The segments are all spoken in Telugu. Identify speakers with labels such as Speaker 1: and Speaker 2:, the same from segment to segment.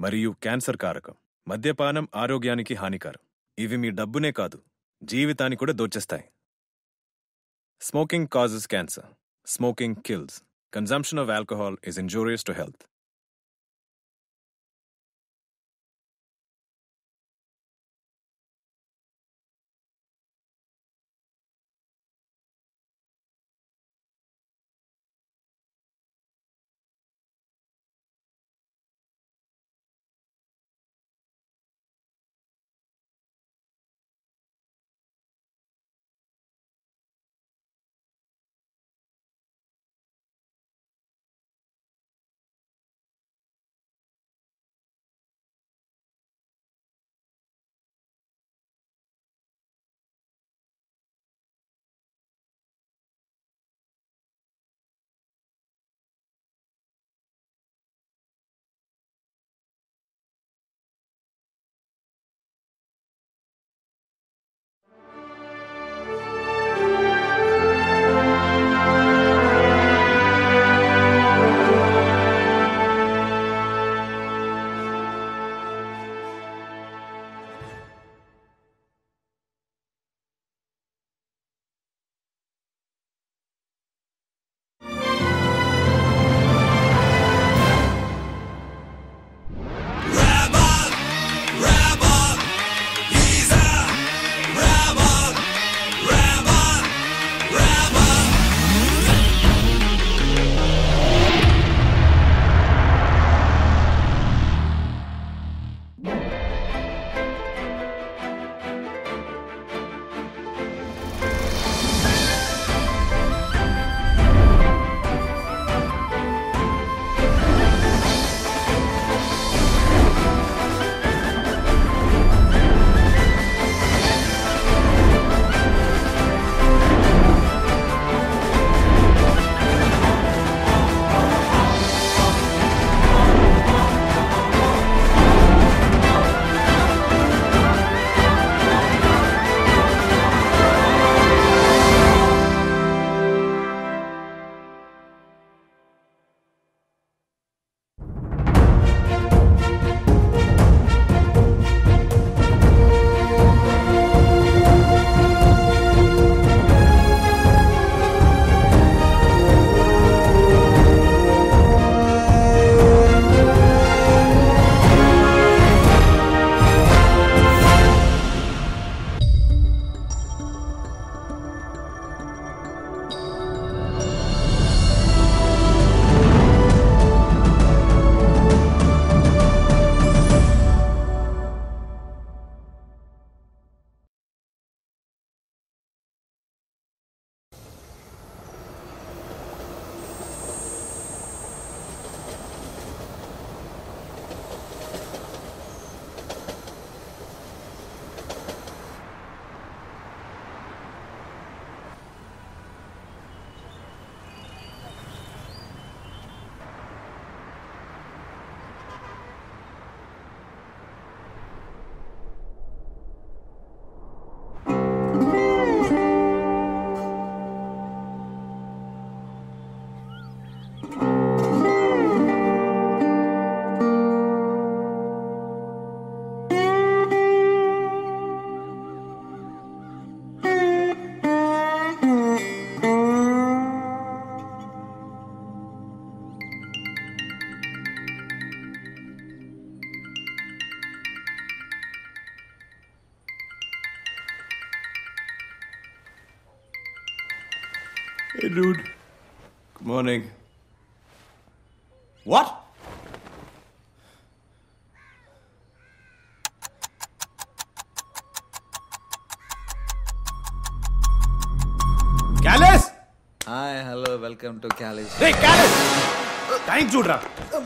Speaker 1: మరియు క్యాన్సర్ కారకం మద్యపానం ఆరోగ్యానికి హానికరం ఇవి మీ డబ్బునే కాదు జీవితాన్ని కూడా దోచేస్తాయి smoking causes cancer smoking kills consumption of alcohol is injurious to health
Speaker 2: Hey, dude.
Speaker 1: Good morning.
Speaker 2: What? క్యాలెస్
Speaker 3: hi hello welcome to college
Speaker 2: రే క్యాలెస్ టైం చూడరా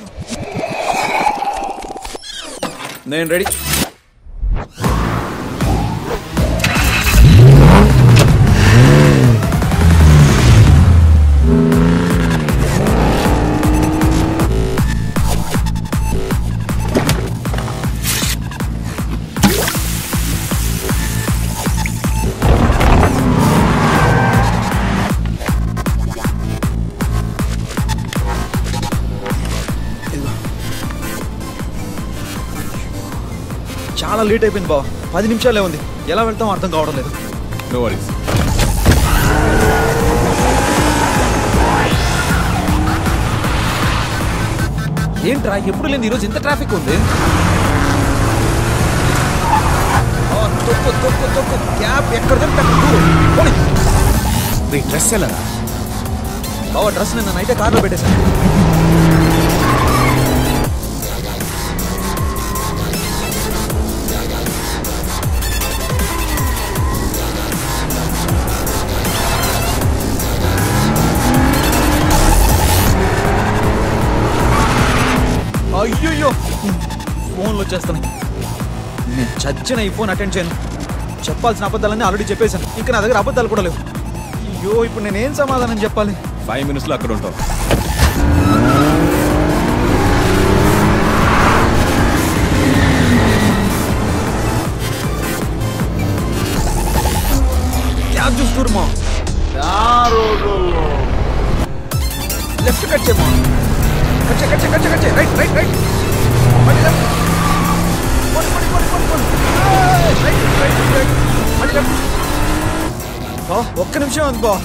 Speaker 3: నేను రెడీ చాలా లేట్ అయిపోయింది బావ పది నిమిషాలే ఉంది ఎలా వెళ్తాం అర్థం కావడం లేదు
Speaker 1: నో వరీస్
Speaker 3: ఏంట్రా ఎప్పుడు లేదు ఈరోజు ఇంత ట్రాఫిక్ ఉంది ఆ, తొక్కు తొక్కు తొక్కు క్యాబ్ ఎక్కడ దొరికితే అక్కడ దూరు. పోనీ.
Speaker 2: నీ డ్రెస్ ఎలా
Speaker 3: బావ డ్రెస్ నిన్న నైటే కార్లో పెట్టేశాను అయ్యో ఫోన్లు వచ్చేస్తున్నాయి నేను చచ్చిన ఈ ఫోన్ అటెండ్ చేయను చెప్పాల్సిన అబద్ధాలన్నీ ఆల్రెడీ చెప్పేశాను ఇంకా నా దగ్గర అబద్ధాలు కూడా లేవు అయ్యో ఇప్పుడు నేనేం సమాధానం చెప్పాలి
Speaker 1: ఫైవ్ మినిట్స్లో అక్కడ ఉంటాం
Speaker 3: క్యాబ్ చూస్తురుమా లెఫ్ట్ కట్ చేయమా కట్ చే కట్ చే కట్ చే కట్ చే రైట్ రైట్ రైట్ మళ్ళీ లెఫ్ట్ పోనీ పోనీ పోనీ పోనీ పోనీ ఏయ్, రైట్ రైట్ రైట్ మళ్ళీ లెఫ్ట్ బా ఒక్క నిమిషం ఉంది బా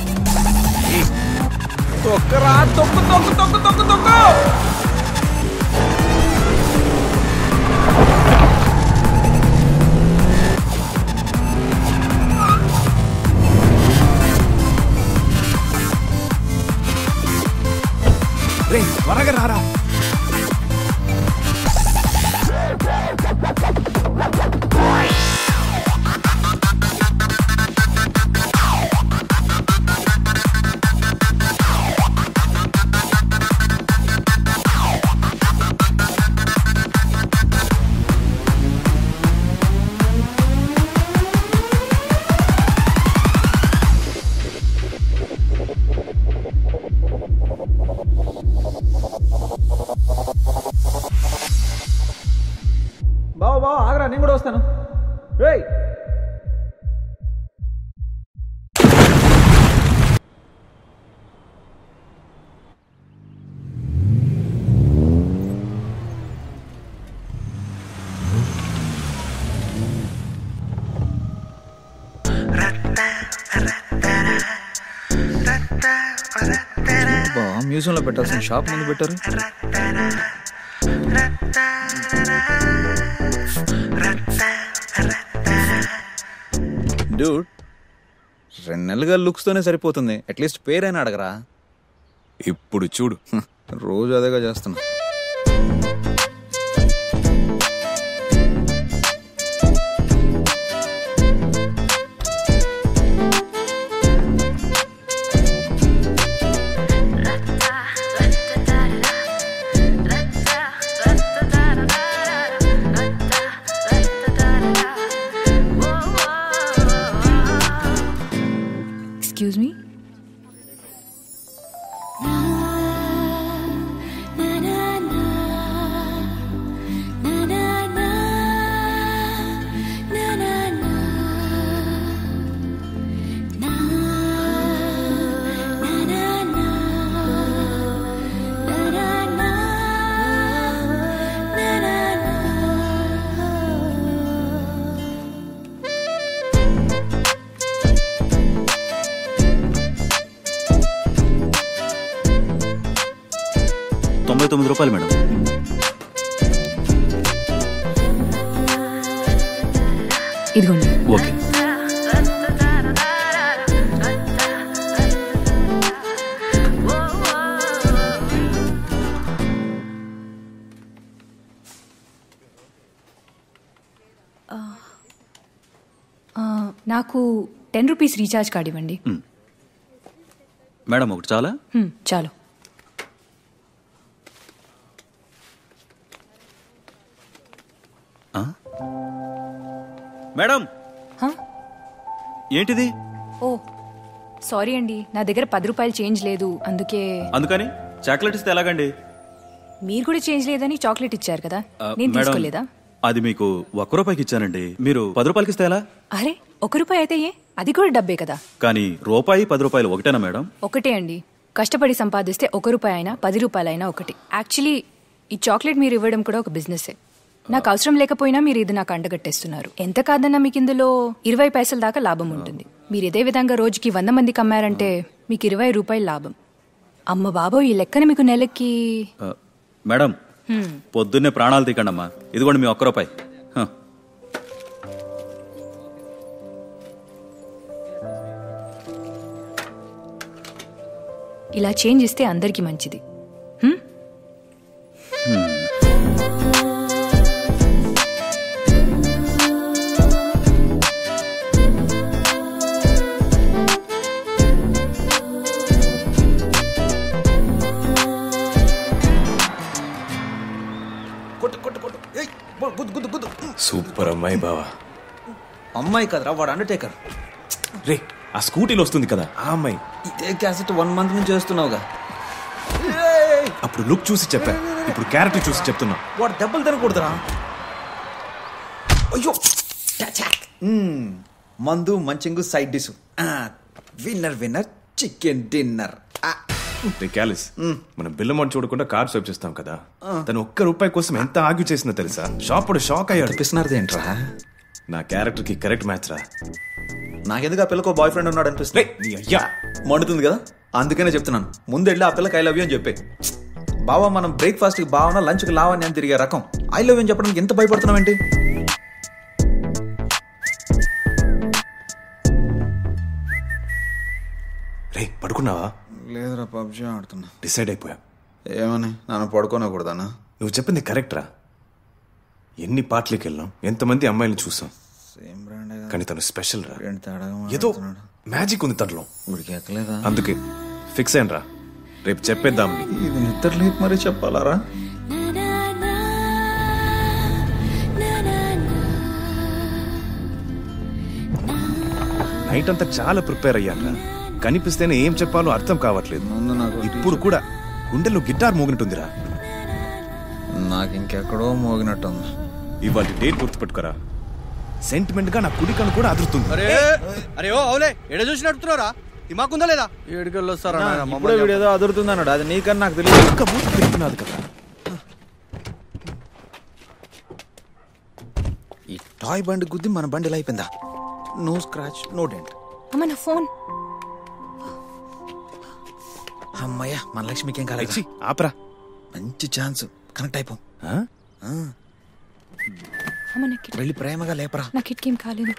Speaker 3: తొక్కరా తొక్కు తొక్కు తొక్కు తొక్కు తొక్కు
Speaker 2: రే త్వరగా రారా
Speaker 3: బావ బావ ఆగరా నేను కూడా వస్తాను రేయ్ బా మ్యూజియంలో పెట్టాల్సిన షాప్ ముందు పెట్టారు డూడ్ రెండు నెలలుగా లుక్స్తోనే సరిపోతుంది అట్లీస్ట్ పేరైనా అడగరా
Speaker 1: ఇప్పుడు చూడు
Speaker 3: హ్మ్, రోజు అదేగా చేస్తున్నా
Speaker 4: Excuse me?
Speaker 5: తొంభై తొమ్మిది రూపాయలు మేడం
Speaker 4: ఇదిగోండి
Speaker 5: ఓకే
Speaker 4: ఆ, నాకు టెన్ రూపీస్ రీఛార్జ్ కార్డ్ ఇవ్వండి
Speaker 5: మేడం ఒకటి చాలా
Speaker 4: హ్మ్, చాలు
Speaker 5: మేడం
Speaker 4: హా?
Speaker 5: ఏంటిది
Speaker 4: ఓ సారీ అండి నా దగ్గర పది రూపాయలు చేంజ్ లేదు అందుకే
Speaker 5: అందుకని చాక్లెట్ ఇస్తే ఎలాగండి
Speaker 4: మీరు కూడా చేంజ్ లేదని చాక్లెట్ ఇచ్చారు కదా
Speaker 5: ఆ,
Speaker 4: నేను
Speaker 5: మేడం,
Speaker 4: తీసుకోలేదా
Speaker 5: అది మీకు ఒక్క రూపాయికి ఇచ్చానండి మీరు పది రూపాయలకి ఇస్తే ఎలా
Speaker 4: అరే ఒక రూపాయి అయితే ఏ అది కూడా డబ్బే కదా
Speaker 5: కానీ రూపాయి పది రూపాయలు ఒకటేనా మేడం
Speaker 4: ఒకటే అండి కష్టపడి సంపాదిస్తే ఒక రూపాయి అయినా పది రూపాయలైనా ఒకటి యాక్చువల్లీ ఈ చాక్లెట్ మీరు ఇవ్వడం కూడా ఒక బిజినెసే నాకు అవసరం లేకపోయినా మీరు ఇది నాకు అంటగట్టేస్తున్నారు ఎంత కాదన్నా మీకు ఇందులో ఇరవై పైసల దాకా లాభం ఉంటుంది మీరు ఇదే విధంగా రోజుకి వంద మందికి అమ్మారంటే మీకు ఇరవై రూపాయలు లాభం అమ్మ బాబో ఈ లెక్కన మీకు నెలకి
Speaker 5: ఆ, మేడం పొద్దున్నే ప్రాణాలు తీకండి అమ్మా ఇదిగోండి మీ ఒక్క రూపాయి హ.
Speaker 4: ఇలా చేంజ్ ఇస్తే అందరికీ మంచిది హ్మ్?
Speaker 3: కొట్టు కొట్టు కొట్టు ఏయ్, బో- గుద్దు గుద్దు గుద్దు
Speaker 1: సూపర్ అమ్మాయి బావా
Speaker 3: అమ్మాయి కదరా వాడు అండర్టేకర్
Speaker 1: రే ఆ స్కూటీలో వస్తుంది కదా ఆ అమ్మాయి
Speaker 3: ఇదే క్యాసెట్ వన్ మంత్ నుంచి చేస్తున్నావుగా
Speaker 1: అప్పుడు లుక్ చూసి చెప్పా ఇప్పుడు క్యారెక్టర్ చూసి చెప్తున్నా
Speaker 3: వాడు దెబ్బలు తినకూడదురా అయ్యో మ్మ్. మందు munching side dish winner winner chicken dinner
Speaker 1: రే క్యాలిస్ మనం బిల్ అమౌంట్ చూడకుండా కార్ స్వైప్ చేస్తాం కదా తను ఒక్క రూపాయి కోసం ఎంత ఆగ్యూ చేసిందో తెలుసా షాప్ వాడు షాక్ అయ్యాడు
Speaker 3: అనిపిస్తున్నారు ఏంట్రా
Speaker 1: నా క్యారెక్టర్ కి కరెక్ట్ మ్యాచ్ రా
Speaker 3: నాకెందుకు ఆ పిల్లకో బాయ్ ఫ్రెండ్ ఉన్నాడు అనిపిస్తుంది
Speaker 1: నీ అయ్యా
Speaker 3: మండుతుంది కదా అందుకనే చెప్తున్నాను ముందు వెళ్ళి ఆ పిల్లకి ఐ లవ్ యూ అని చెప్పే బావా మనం బ్రేక్ఫాస్ట్ కి బావన లంచ్ కి లావని అని తిరిగే రకం ఐ లవ్ యూ అని చెప్పడానికి ఎంత భయపడుతున్నావు ఏంటి
Speaker 1: రే పడుకున్నావా
Speaker 3: లేదురా పబ్జీ ఆడుతున్నా
Speaker 1: డిసైడ్ అయిపోయా
Speaker 3: ఏమని నన్ను పడుకోనకూడదానా
Speaker 1: నువ్వు చెప్పింది కరెక్ట్ రా ఎన్ని పాటలకి వెళ్ళాం ఎంతమంది అమ్మాయిలు చూసాం
Speaker 3: సేమ్ బ్రాండ్
Speaker 1: కానీ తను స్పెషల్ రా
Speaker 3: ఏంటి తేడాగా
Speaker 1: ఏదో
Speaker 3: మాట్లాడుతున్నాడు?
Speaker 1: మ్యాజిక్ ఉంది తనలో
Speaker 3: ఉడికి ఎక్కలేదా
Speaker 1: అందుకే ఫిక్స్ అయిన రా రేపు చెప్పేద్దాం
Speaker 3: ఇది నిద్ర లేపు మరీ చెప్పాలారా
Speaker 1: నైట్ అంతా చాలా ప్రిపేర్ అయ్యాక కనిపిస్తేనే ఏం చెప్పాలో అర్థం కావట్లేదు
Speaker 3: ముందు నాకు
Speaker 1: ఇప్పుడు కూడా గుండెల్లో గిటార్ మోగినట్టుందిరా
Speaker 3: నాకు ఇంకెక్కడో మోగినట్టుంది
Speaker 1: ఇవాళ డేట్ గుర్తుపెట్టుకోరా సెంటిమెంట్ గా నా కుడి కన్ను కూడా అదురుతుంది
Speaker 6: అరే అరే ఓ అవులే ఎడ చూసి నడుపుతున్నారా దిమాకుందా లేదా
Speaker 3: ఏడుకెళ్ళి వస్తారా ఇప్పుడే వీడు ఏదో అదురుతుంది అన్నాడు అది నీకన్నా నాకు తెలియదు
Speaker 1: ఒక్క మూత పెడుతున్నది కదా
Speaker 3: ఈ టాయ్ బండి గుద్ది మన బండిలో అయిపోయిందా నో స్క్రాచ్ నో డెంట్
Speaker 4: అమ్మ నా ఫోన్
Speaker 3: అమ్మయ్య మన లక్ష్మికి ఏం కాలేదు
Speaker 1: ఛీ, ఆపరా
Speaker 3: మంచి ఛాన్స్ కనెక్ట్ అయిపో
Speaker 1: ఆ?
Speaker 4: అమ్మ నా కిట్
Speaker 3: వెళ్ళి ప్రేమగా లేపరా
Speaker 4: నా కిట్కి ఏం కాలేదు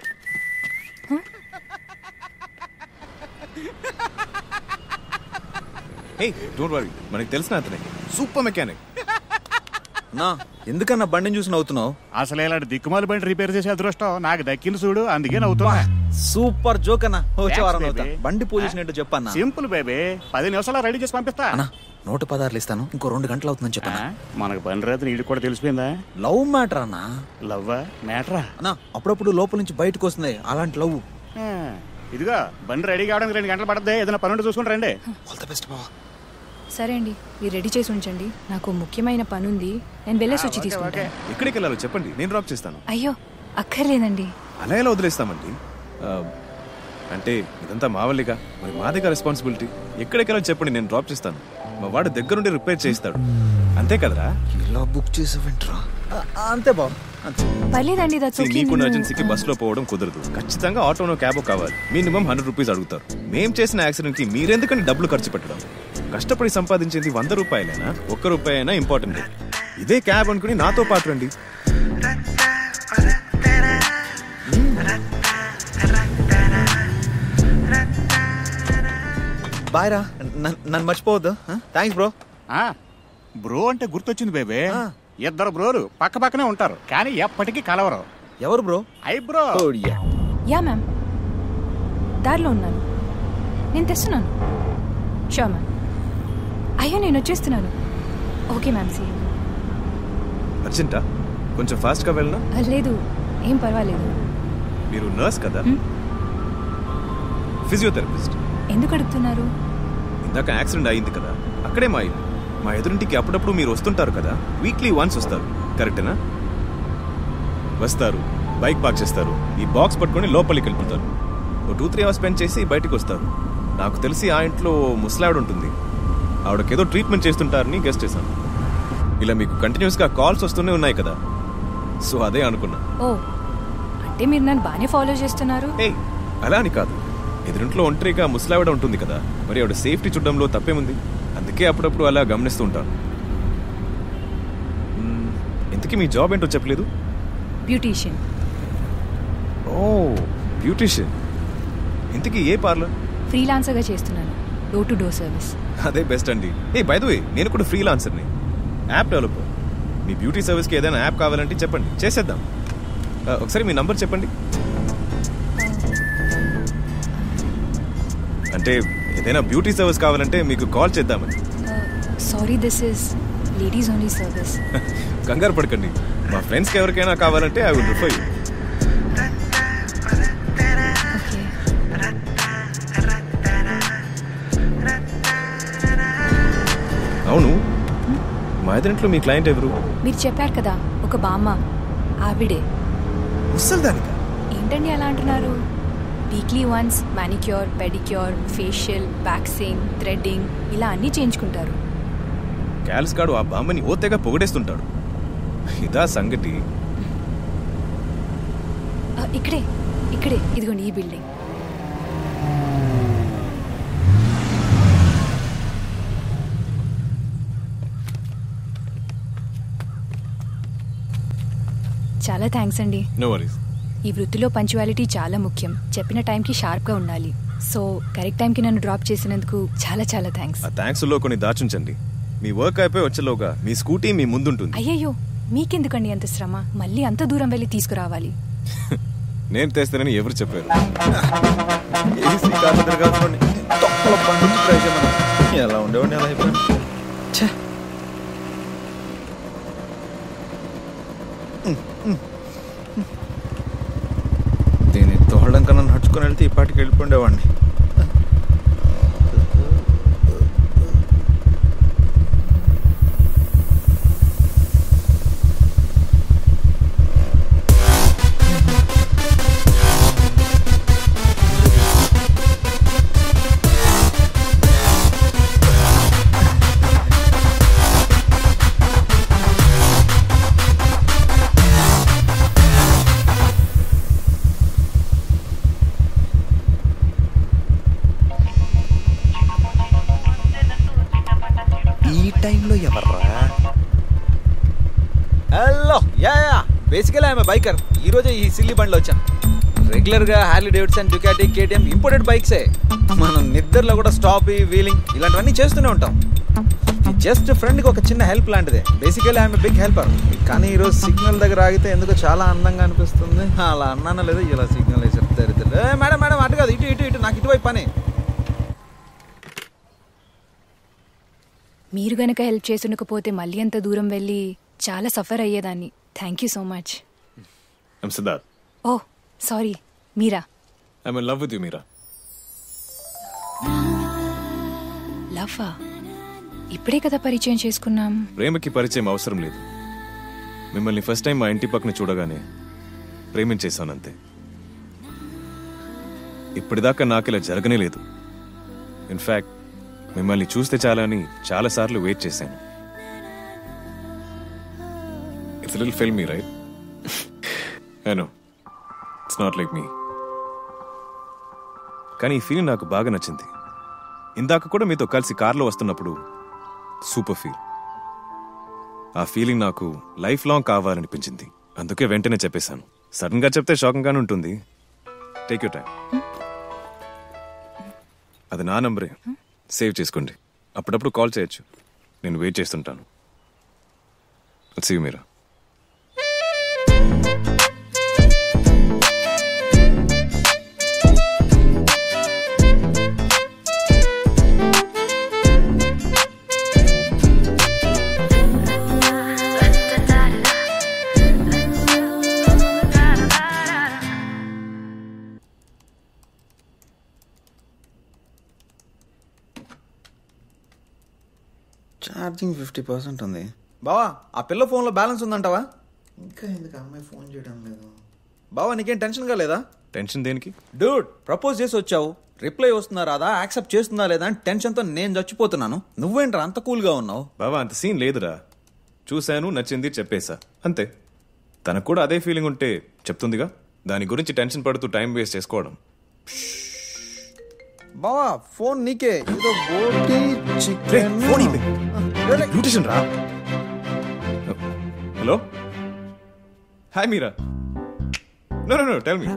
Speaker 1: హే డోంట్ వరీ మనకి తెలిసిన అతనే సూపర్ మెకానిక్
Speaker 3: నా ఎందుకన్నా బండిని చూసి నవ్వుతున్నావు
Speaker 7: అసలు ఇలాంటి దిక్కుమాలి బండి రిపేర్ చేసే అదృష్టం నాకు దక్కింది చూడు అందుకే నవ్వుతున్నా
Speaker 3: సూపర్ జోక్ అన్న వచ్చే వారం
Speaker 7: Thanks,
Speaker 3: నవ్వుతా
Speaker 7: baby.
Speaker 3: బండి పొజిషన్ ఏంటో చెప్పన్నా
Speaker 7: సింపుల్ బేబీ పది నిమిషాలు రెడీ చేసి పంపిస్తా
Speaker 3: అన్న నూట పదార్లు ఇస్తాను ఇంకో రెండు గంటలు అవుతుందని
Speaker 7: ఆ,
Speaker 3: చెప్పాను
Speaker 7: మనకు బండి రైతు నీడికి కూడా తెలిసిపోయిందా
Speaker 3: లవ్ మ్యాటర్ అన్న
Speaker 7: లవ్వా మ్యాటరా
Speaker 3: అన్న అప్పుడప్పుడు లోపల నుంచి బయటకు వస్తుంది అలాంటి లవ్
Speaker 7: ఆ, ఇదిగో బండి రెడీ కావడానికి రెండు గంటలు పడుతుంది ఏదైనా పని ఉంటే చూసుకుని రండి
Speaker 3: ఆల్ ద బెస్ట్ బావా
Speaker 4: సరే అండి మీరు రెడీ చేసి ఉంచండి నాకు ముఖ్యమైన పని ఉంది నేను వెళ్ళేసి వచ్చి తీసుకుంటాను
Speaker 1: ఎక్కడికి వెళ్ళాలో చెప్పండి నేను డ్రాప్ చేస్తాను
Speaker 4: అయ్యో అక్కర్లేదండి
Speaker 1: అలా ఎలా వదిలేస్తామండి ఆ, అంటే ఇదంతా మా వల్లిగా మరి మా దగ్గర రెస్పాన్సిబిలిటీ ఎక్కడికి వెళ్ళాలో చెప్పండి నేను డ్రాప్ చేస్తాను మా వాడు దగ్గరుండి రిపేర్ చేయిస్తాడు అంతే కదరా
Speaker 3: ఇలా బుక్ చేసావేంట్రా అంతే బావ అంతే
Speaker 4: పర్లేదండి that's
Speaker 1: See,
Speaker 4: okay,
Speaker 1: నీకున్న
Speaker 4: నేను-
Speaker 1: ఏజెన్సీకి బస్ లో పోవడం కుదరదు ఖచ్చితంగా ఆటోనో క్యాబో కావాలి మినిమం హండ్రెడ్ రూపీస్ అడుగుతారు మేం చేసిన యాక్సిడెంట్ కి మీరెందుకని డబ్బులు ఖర్చు పెట్టడం కష్టపడి సంపాదించేది వంద రూపాయలైనా ఒక్క రూపాయి అయినా ఇంపార్టెంట్ ఇదే క్యాబ్ అనుకుని నాతో పాటు రండి
Speaker 3: బాయ్ రా నన్ను నన్ను మర్చిపోవద్దు థ్యాంక్స్ బ్రో
Speaker 7: ఆ, బ్రో అంటే గుర్తొచ్చింది బేబీ ఇద్దరు బ్రోలు పక్క పక్కనే ఉంటారు కానీ ఎప్పటికీ కలవరు
Speaker 3: ఎవరు bro
Speaker 7: I bro
Speaker 4: yeah ma'am దారిలో ఉన్నాను నేను తెస్తున్నాను షో మ్యామ్ అయ్యో నేను వచ్చేస్తున్నాను ఓకే మ్యామ్ సీ
Speaker 1: అర్జెంటా కొంచెం ఫాస్ట్ గా వెళ్ళినా
Speaker 4: లేదు ఏం పర్వాలేదు
Speaker 1: మీరు నర్స్ కదా ఫిజియోథెరపిస్ట్
Speaker 4: ఎందుకు అడుగుతున్నారు
Speaker 1: ఇందాక యాక్సిడెంట్ అయింది కదా అక్కడే మా ఇల్లు మా ఎదురింటికి అప్పుడప్పుడు మీరు వస్తుంటారు కదా వీక్లీ వన్స్ వస్తారు కరెక్టేనా వస్తారు బైక్ పార్క్ చేస్తారు ఈ బాక్స్ పట్టుకొని లోపలికి వెళ్ళిపోతారు ఓ టూ త్రీ అవర్స్ స్పెండ్ చేసి బయటికి వస్తారు నాకు తెలిసి ఆ ఇంట్లో ఓ ముసలావిడ ఉంటుంది ఆవిడకేదో ట్రీట్మెంట్ చేస్తుంటారని గెస్ట్ చేశాను ఇలా మీకు కంటిన్యూస్గా కాల్స్ వస్తూనే ఉన్నాయి కదా సో అదే అనుకున్నా
Speaker 4: ఓ అంటే మీరు నన్ను బాగానే ఫాలో చేస్తున్నారు
Speaker 1: ఏయ్ అలా అని కాదు ఎదురింట్లో ఒంటరిగా ముసలావిడ ఉంటుంది కదా మరి ఆవిడ సేఫ్టీ చూడడంలో తప్పేముంది అందుకే అప్పుడప్పుడు అలా గమనిస్తూ ఉంటాను మ్మ్, ఇంతకీ మీ జాబ్ ఏంటో చెప్పలేదు
Speaker 4: బ్యూటీషియన్
Speaker 1: ఓ బ్యూటిషియన్ ఇంతకీ ఏ పార్లర్
Speaker 4: ఫ్రీలాన్సర్గా చేస్తున్నాను డోర్ టు డోర్ సర్వీస్
Speaker 1: అదే బెస్ట్ అండి ఏ బై ద వే నేను కూడా ఫ్రీ లాన్సర్ని యాప్ డెవలపర్ మీ బ్యూటీ సర్వీస్కి ఏదైనా యాప్ కావాలంటే చెప్పండి చేసేద్దాం ఆ, ఒకసారి మీ నంబర్ చెప్పండి అంటే ఏదైనా బ్యూటీ సర్వీస్ కావాలంటే మీకు కాల్ చేద్దామని
Speaker 4: sorry this is ladies only service
Speaker 1: కంగారు పడకండి మా ఫ్రెండ్స్కి ఎవరికైనా కావాలంటే I will refer you
Speaker 4: okay
Speaker 1: అవును మా ఎదురింట్లో మీ క్లయింట్ ఎవరు
Speaker 4: మీరు చెప్పారు కదా ఒక బామ్మ ఆవిడే
Speaker 1: ముసల్దానిక
Speaker 4: ఏంటండి అలా అంటున్నారు weekly once manicure pedicure facial waxing threading ఇలా అన్నీ చేయించుకుంటారు
Speaker 1: క్యాల్స్ గాడు ఆ బామ్మని ఓతేగా పొగడేస్తుంటాడు ఇదా సంగతి
Speaker 4: ఆ, ఇక్కడే ఇక్కడే ఇదిగోండి ఈ బిల్డింగ్ చాలా థ్యాంక్స్ అండి
Speaker 1: నో వరీస్
Speaker 4: ఈ వృత్తిలో పంచువాలిటీ చాలా ముఖ్యం చెప్పిన టైంకి షార్ప్గా ఉండాలి సో కరెక్ట్ టైంకి నన్ను డ్రాప్ చేసినందుకు చాలా చాలా థ్యాంక్స్
Speaker 1: ఆ థ్యాంక్స్ లో కొన్ని దాచుంచండి మీ వర్క్ అయిపోయి వచ్చేలోగా మీ స్కూటీ మీ ముందుంటుంది
Speaker 4: అయ్యయ్యో మీకెందుకండి అంత శ్రమ మళ్ళీ అంత దూరం వెళ్ళి తీసుకురావాలి
Speaker 1: నేను తెస్తానని ఎవరు చెప్పారు
Speaker 3: ఏసీ కార్ దగ్గర కాల్చుకోండి తొక్కల బండి నుంచి ట్రై చేయమన్నా ఎలా ఉండేవాడిని ఎలా అయిపోయాను ఛే. దీన్ని తోడడం కన్నా నడుచుకొని వెళ్తే ఈ పాటికి వెళ్ళిపోండేవాడిని ఈ టైంలో ఎవర్రా హలో యా యా బేసికలీ ఆమె బైకర్ ఈ రోజే ఈ సిల్లీ బండ్లో వచ్చాను రెగ్యులర్ గా Harley Davidson Ducati KTM imported బైక్సే మనం నిద్రలో కూడా స్టాప్ వీలింగ్ ఇలాంటివన్నీ చేస్తూనే ఉంటాం జస్ట్ ఫ్రెండ్కి ఒక చిన్న హెల్ప్ లాంటిదే బేసికలీ ఆమె బిగ్ హెల్పర్ కానీ ఈరోజు సిగ్నల్ దగ్గర ఆగితే ఎందుకో చాలా అందంగా అనిపిస్తుంది అలా అన్నానో లేదో ఇలా సిగ్నల్ వేసి చెప్తారు ఇద్దరు. ఏ మేడం మేడం అటు కాదు ఇటు ఇటు ఇటు నాకు ఇటువైపు పని
Speaker 4: మీరు గనక హెల్ప్ చేసుండకపోతే మళ్ళీ అంత దూరం వెళ్ళి చాలా సఫర్ అయ్యేదాన్ని thank you so much
Speaker 1: I'm Siddharth
Speaker 4: oh sorry Meera
Speaker 1: I'm in love with you Meera
Speaker 4: లవ్వా ఇప్పుడే కదా పరిచయం చేసుకున్నాం
Speaker 1: ప్రేమకి పరిచయం అవసరం లేదు మిమ్మల్ని ఫస్ట్ టైం మా ఇంటి పక్కన చూడగానే ప్రేమించేశానంతే ఇప్పటిదాకా నాకు ఇలా జరగనే లేదు ఇన్ఫ్యాక్ట్ మిమ్మల్ని చూస్తే చాలా అని చాలాసార్లు వెయిట్ చేశాను it's lil fill me right I know it's not like me కానీ ఈ ఫీలింగ్ నాకు బాగా నచ్చింది ఇందాక కూడా మీతో కలిసి కార్లో వస్తున్నప్పుడు సూపర్ ఫీల్ ఆ ఫీలింగ్ నాకు లైఫ్ లాంగ్ కావాలనిపించింది అందుకే వెంటనే చెప్పేశాను సడన్ గా చెప్తే షాకింగ్ ఉంటుంది టేక్ యూ టైం అది నా నంబరే సేవ్ చేసుకోండి అప్పుడప్పుడు కాల్ చేయొచ్చు నేను వెయిట్ చేస్తుంటాను see Meera
Speaker 3: charging fifty percent ఉంది బావా ఆ పిల్ల ఫోన్లో బ్యాలెన్స్ ఉందంటావా ఇంకా ఎందుకు అమ్మాయి ఫోన్ చేయడం లేదు బావా నీకేం టెన్షన్గా లేదా
Speaker 1: టెన్షన్ దేనికి
Speaker 3: డూడ్ ప్రపోజ్ చేసి వచ్చావు రిప్లై వస్తుందా రాదా యాక్సెప్ట్ చేస్తుందా లేదా అని టెన్షన్తో నేను చచ్చిపోతున్నాను నువ్వేంట్రా అంత కూల్గా ఉన్నావు
Speaker 1: బావా అంత సీన్ లేదురా చూశాను నచ్చింది చెప్పేశా అంతే తనకు కూడా అదే ఫీలింగ్ ఉంటే చెప్తుందిగా దాని గురించి టెన్షన్ పడుతూ టైం వేస్ట్ చేసుకోవడం
Speaker 3: బావా ఫోన్ నీకే ఏదో బోటి చికెన్
Speaker 1: ఫోన్ ఇవ్వు. బ్యూటిషియన్ రా hello hi Meera no no no tell me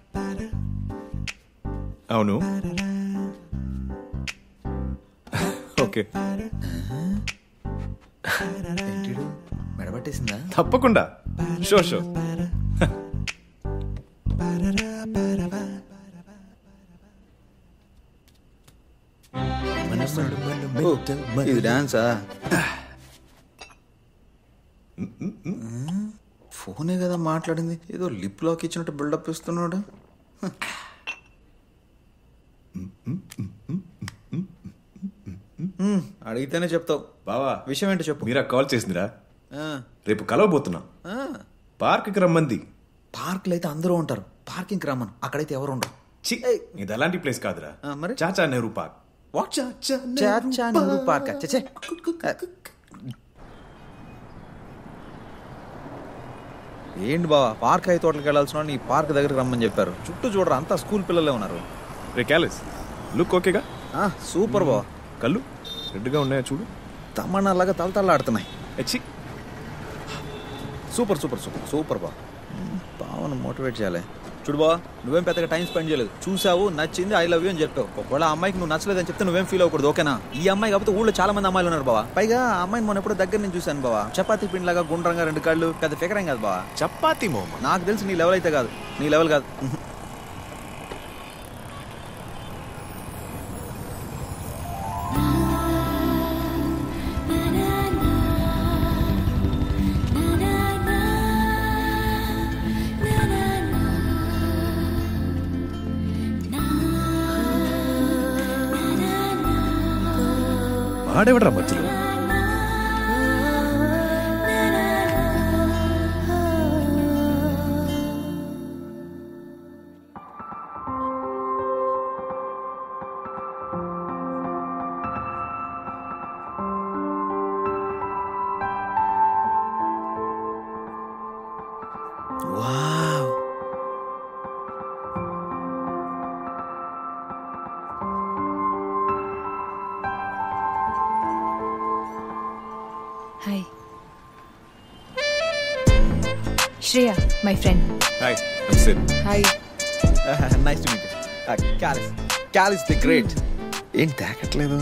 Speaker 1: అవును ఓకే
Speaker 3: మెడబట్టేసిందా
Speaker 1: తప్పకుండా షూర్ షూర్
Speaker 3: ఇది డాన్సా ఫోనే కదా మాట్లాడింది ఏదో లిప్ లాక్ ఇచ్చినట్టు బిల్డప్ ఇస్తున్నాడు హ్మ్, అడిగితేనే చెప్తావు
Speaker 1: బావా
Speaker 3: విషయం ఏంటో చెప్పు
Speaker 1: మీరా కాల్ చేసిందిరా
Speaker 3: ఆ,
Speaker 1: రేపు కలవబోతున్నా
Speaker 3: ఆ.
Speaker 1: పార్క్కి రమ్మంది
Speaker 3: పార్కులు అయితే అందరూ ఉంటారు పార్కింగ్ రమ్మను అక్కడైతే ఎవరు ఉండరు
Speaker 1: చి ఇది అలాంటి ప్లేస్ కాదురా
Speaker 3: ఆ, మరి?
Speaker 1: Chacha Nehru park
Speaker 3: what Chacha Nehru park చచ్చే ఏంటి బావా పార్క్ అయితే తోటలకు వెళ్ళాల్సిన వాడిని ఈ పార్క్ దగ్గరికి రమ్మని చెప్పారు చుట్టూ చూడరు అంతా స్కూల్ పిల్లలే ఉన్నారు
Speaker 1: రే క్యాలిస్ లుక్ ఓకేగా
Speaker 3: ఆ, సూపర్ బావా
Speaker 1: కళ్ళు రెడ్గా ఉన్నాయా చూడు
Speaker 3: తమన్నాలాగా తలతల్లాడుతున్నాయి
Speaker 1: ఎచ్చి
Speaker 3: సూపర్ సూపర్ సూపర్ సూపర్ బా బావను మోటివేట్ చేయాలి చూడు బా నువ్వేం పెద్దగా టైం స్పెండ్ చేయలేదు చూసావు నచ్చింది ఐ లవ్ యూ అని చెప్పావు ఒకవేళ ఆ అమ్మాయికి నువ్వు నచ్చలేదని చెప్తే నువ్వేం ఫీల్ అవ్వకూడదు ఓకేనా ఈ అమ్మాయి కాకపోతే ఊళ్ళో చాలా మంది అమ్మాయిలు ఉన్నారు బావా పైగా ఆ అమ్మాయిని మొన్న ఎప్పుడో దగ్గర నుంచి చూశాను బావా చపాతీ పిండిలాగా గుండ్రంగా రెండు కళ్ళు పెద్ద ఫికరం కాదు బావా
Speaker 1: చపాతి మోమ
Speaker 3: నాకు తెలిసి నీ లెవెల్ అయితే కాదు నీ లెవెల్ కాదు
Speaker 1: వాడేవడరా మధ్యలో
Speaker 3: wow
Speaker 4: hi Shreya my friend
Speaker 1: hi I'm Sid
Speaker 4: hi
Speaker 3: nice to meet క్యాలిస్ క్యాలిస్ ది గ్రేట్ ఏంటి తాకట్లేదు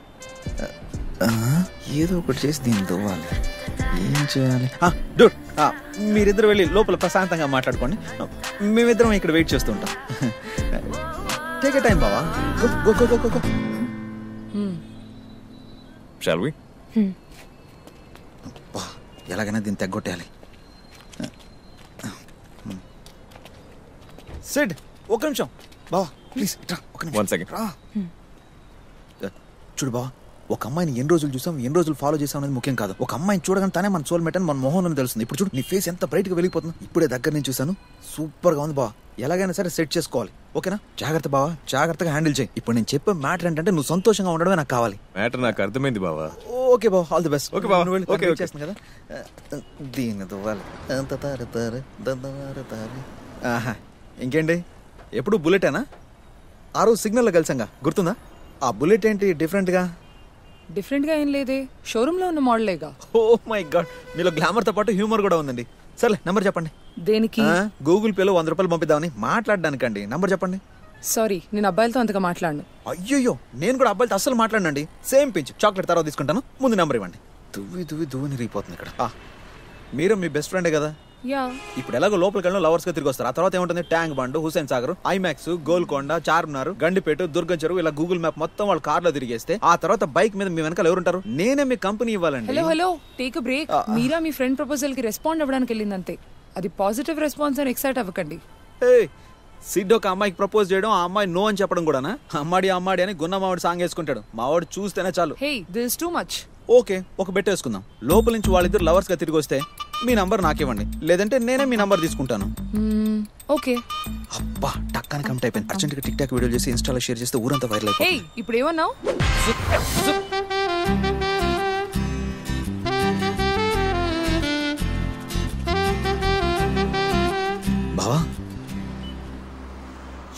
Speaker 3: ఏదో ఒకటి చేసి దీన్ని దువ్వాలి ఏం చేయాలి డూడ్ మీరిద్దరు వెళ్ళి లోపల ప్రశాంతంగా మాట్లాడుకోండి మేమిద్దరం ఇక్కడ వెయిట్ చేస్తుంటాం టేక్ టైం బావా go go go go go
Speaker 1: shall we
Speaker 3: బా ఎలాగైనా దీన్ని తెగ్గొట్టేయాలి సిడ్ ఒక నిమిషం బావా ప్లీజ్ రా ఒక నిమిషం
Speaker 1: One second.
Speaker 3: రా చూడు బావా ఒక అమ్మాయిని ఎన్ని రోజులు చూసాం ఎన్ని రోజులు ఫాలో చేసాం అనేది ముఖ్యం కాదు ఒక అమ్మాయిని చూడగానే తానే మన సోల్మేట్ అని మన మొహం అని తెలుస్తుంది ఇప్పుడు చూడు నీ ఫేస్ ఎంత బ్రైట్ గా వెళ్ళిపోతుంది ఇప్పుడే దగ్గర నుంచి చూసాను సూపర్ గా ఉంది బావా ఎలాగైనా సరే సెట్ చేసుకోవాలి ఓకేనా జాగ్రత్త బావా జాగ్రత్తగా హ్యాండిల్ చేయి ఇప్పుడు నేను చెప్పే మ్యాటర్ ఏంటంటే నువ్వు సంతోషంగా ఉండడమే నాకు కావాలి
Speaker 1: మ్యాటర్ నాకు అర్థమైంది బావా
Speaker 3: ఓకే బావ ఆల్ ది బెస్ట్
Speaker 1: Okay, బావ.
Speaker 3: నువ్వు వెళ్ళి
Speaker 1: Okay,
Speaker 3: తను
Speaker 1: okay.
Speaker 3: చేస్తుంది కదా దీన్ని దువ్వాలి అంత తార తార, దందమార తార. ఆహా ఇంకేంటి ఎప్పుడు బుల్లెటేనా ఆ రోజు సిగ్నల్లో కలిసాంగా గుర్తుందా ఆ బుల్లెట్ ఏంటి డిఫరెంట్గా
Speaker 8: డిఫరెంట్ గా ఏం లేదే షోరూమ్ లో ఉన్న మోడలేగా
Speaker 3: ఓ మై గాడ్ మీలో గ్లామర్ తో పాటు హ్యూమర్ కూడా ఉందండి సర్లే నంబర్ చెప్పండి
Speaker 8: దేనికి
Speaker 3: గూగుల్ పేలో వంద రూపాయలు పంపిద్దామని మాట్లాడడానికండి నంబర్ చెప్పండి
Speaker 8: సారీ నేను అబ్బాయిలతో అంతగా మాట్లాడను
Speaker 3: అయ్యయ్యో నేను కూడా అబ్బాయిలతో అస్సలు మాట్లాడినండి సేమ్ పించ్ చాక్లెట్ తర్వాత తీసుకుంటాను ముందు నెంబర్ ఇవ్వండి దువ్వి దువ్వి దువ్వి నిరిగిపోతుంది ఇక్కడ ఆ, మీరు మీ బెస్ట్ ఫ్రెండే కదా
Speaker 8: యా
Speaker 3: ఇప్పుడు ఎలాగో లోపలికి వెళ్ళిన లవర్స్ గా తిరిగి వస్తారు ఆ తర్వాత ఏముంటుంది ట్యాంక్ బండ్ హుసేన్ సాగర్ ఐమాక్స్ గోల్కొండ చార్మినార్ గండిపేట దుర్గం చెరువు ఇలా గూగుల్ మ్యాప్ మొత్తం వాళ్ళ కార్ లో తిరిగేస్తే ఆ తర్వాత బైక్ మీద మీ వెనకాల ఎవరుంటారు నేనే మీ కంపెనీ ఇవ్వాలండి
Speaker 8: hello hello take break Meera మీ ఫ్రెండ్ ప్రపోజల్ కి రెస్పాండ్ అవ్వడానికి వెళ్ళింది అంతే అది పాజిటివ్ రెస్పాన్స్ అని ఎక్సైట్ అవ్వకండి
Speaker 3: ఏయ్, సిడ్ ఒక అమ్మాయికి ప్రపోజ్ చేయడం ఆ అమ్మాయి నో అని చెప్పడం కూడానా అమ్మాడి అమ్మాడి అని గున్న మావాడు సాంగ్ వేసుకుంటాడు మావాడు చూస్తేనే చాలు
Speaker 8: hey this too much
Speaker 3: okay ఒక బెట్ వేసుకుందాం లోపల నుంచి వాళ్ళిద్దరు లవర్స్ గా తిరిగి వస్తే మీ నంబర్ నాకివ్వండి లేదంటే నేనే మీ నంబర్ తీసుకుంటాను
Speaker 8: ఓకే
Speaker 3: అబ్బా టక్కాని కంప్ట్ అయిపోయింది అర్జెంట్ గా టిక్ టాక్ వీడియో చేసి ఇన్స్టాలో షేర్ చేస్తే ఊరంతా వైరల్
Speaker 8: హే
Speaker 3: అయిపోయింది
Speaker 8: ఇప్పుడు ఏమన్నావు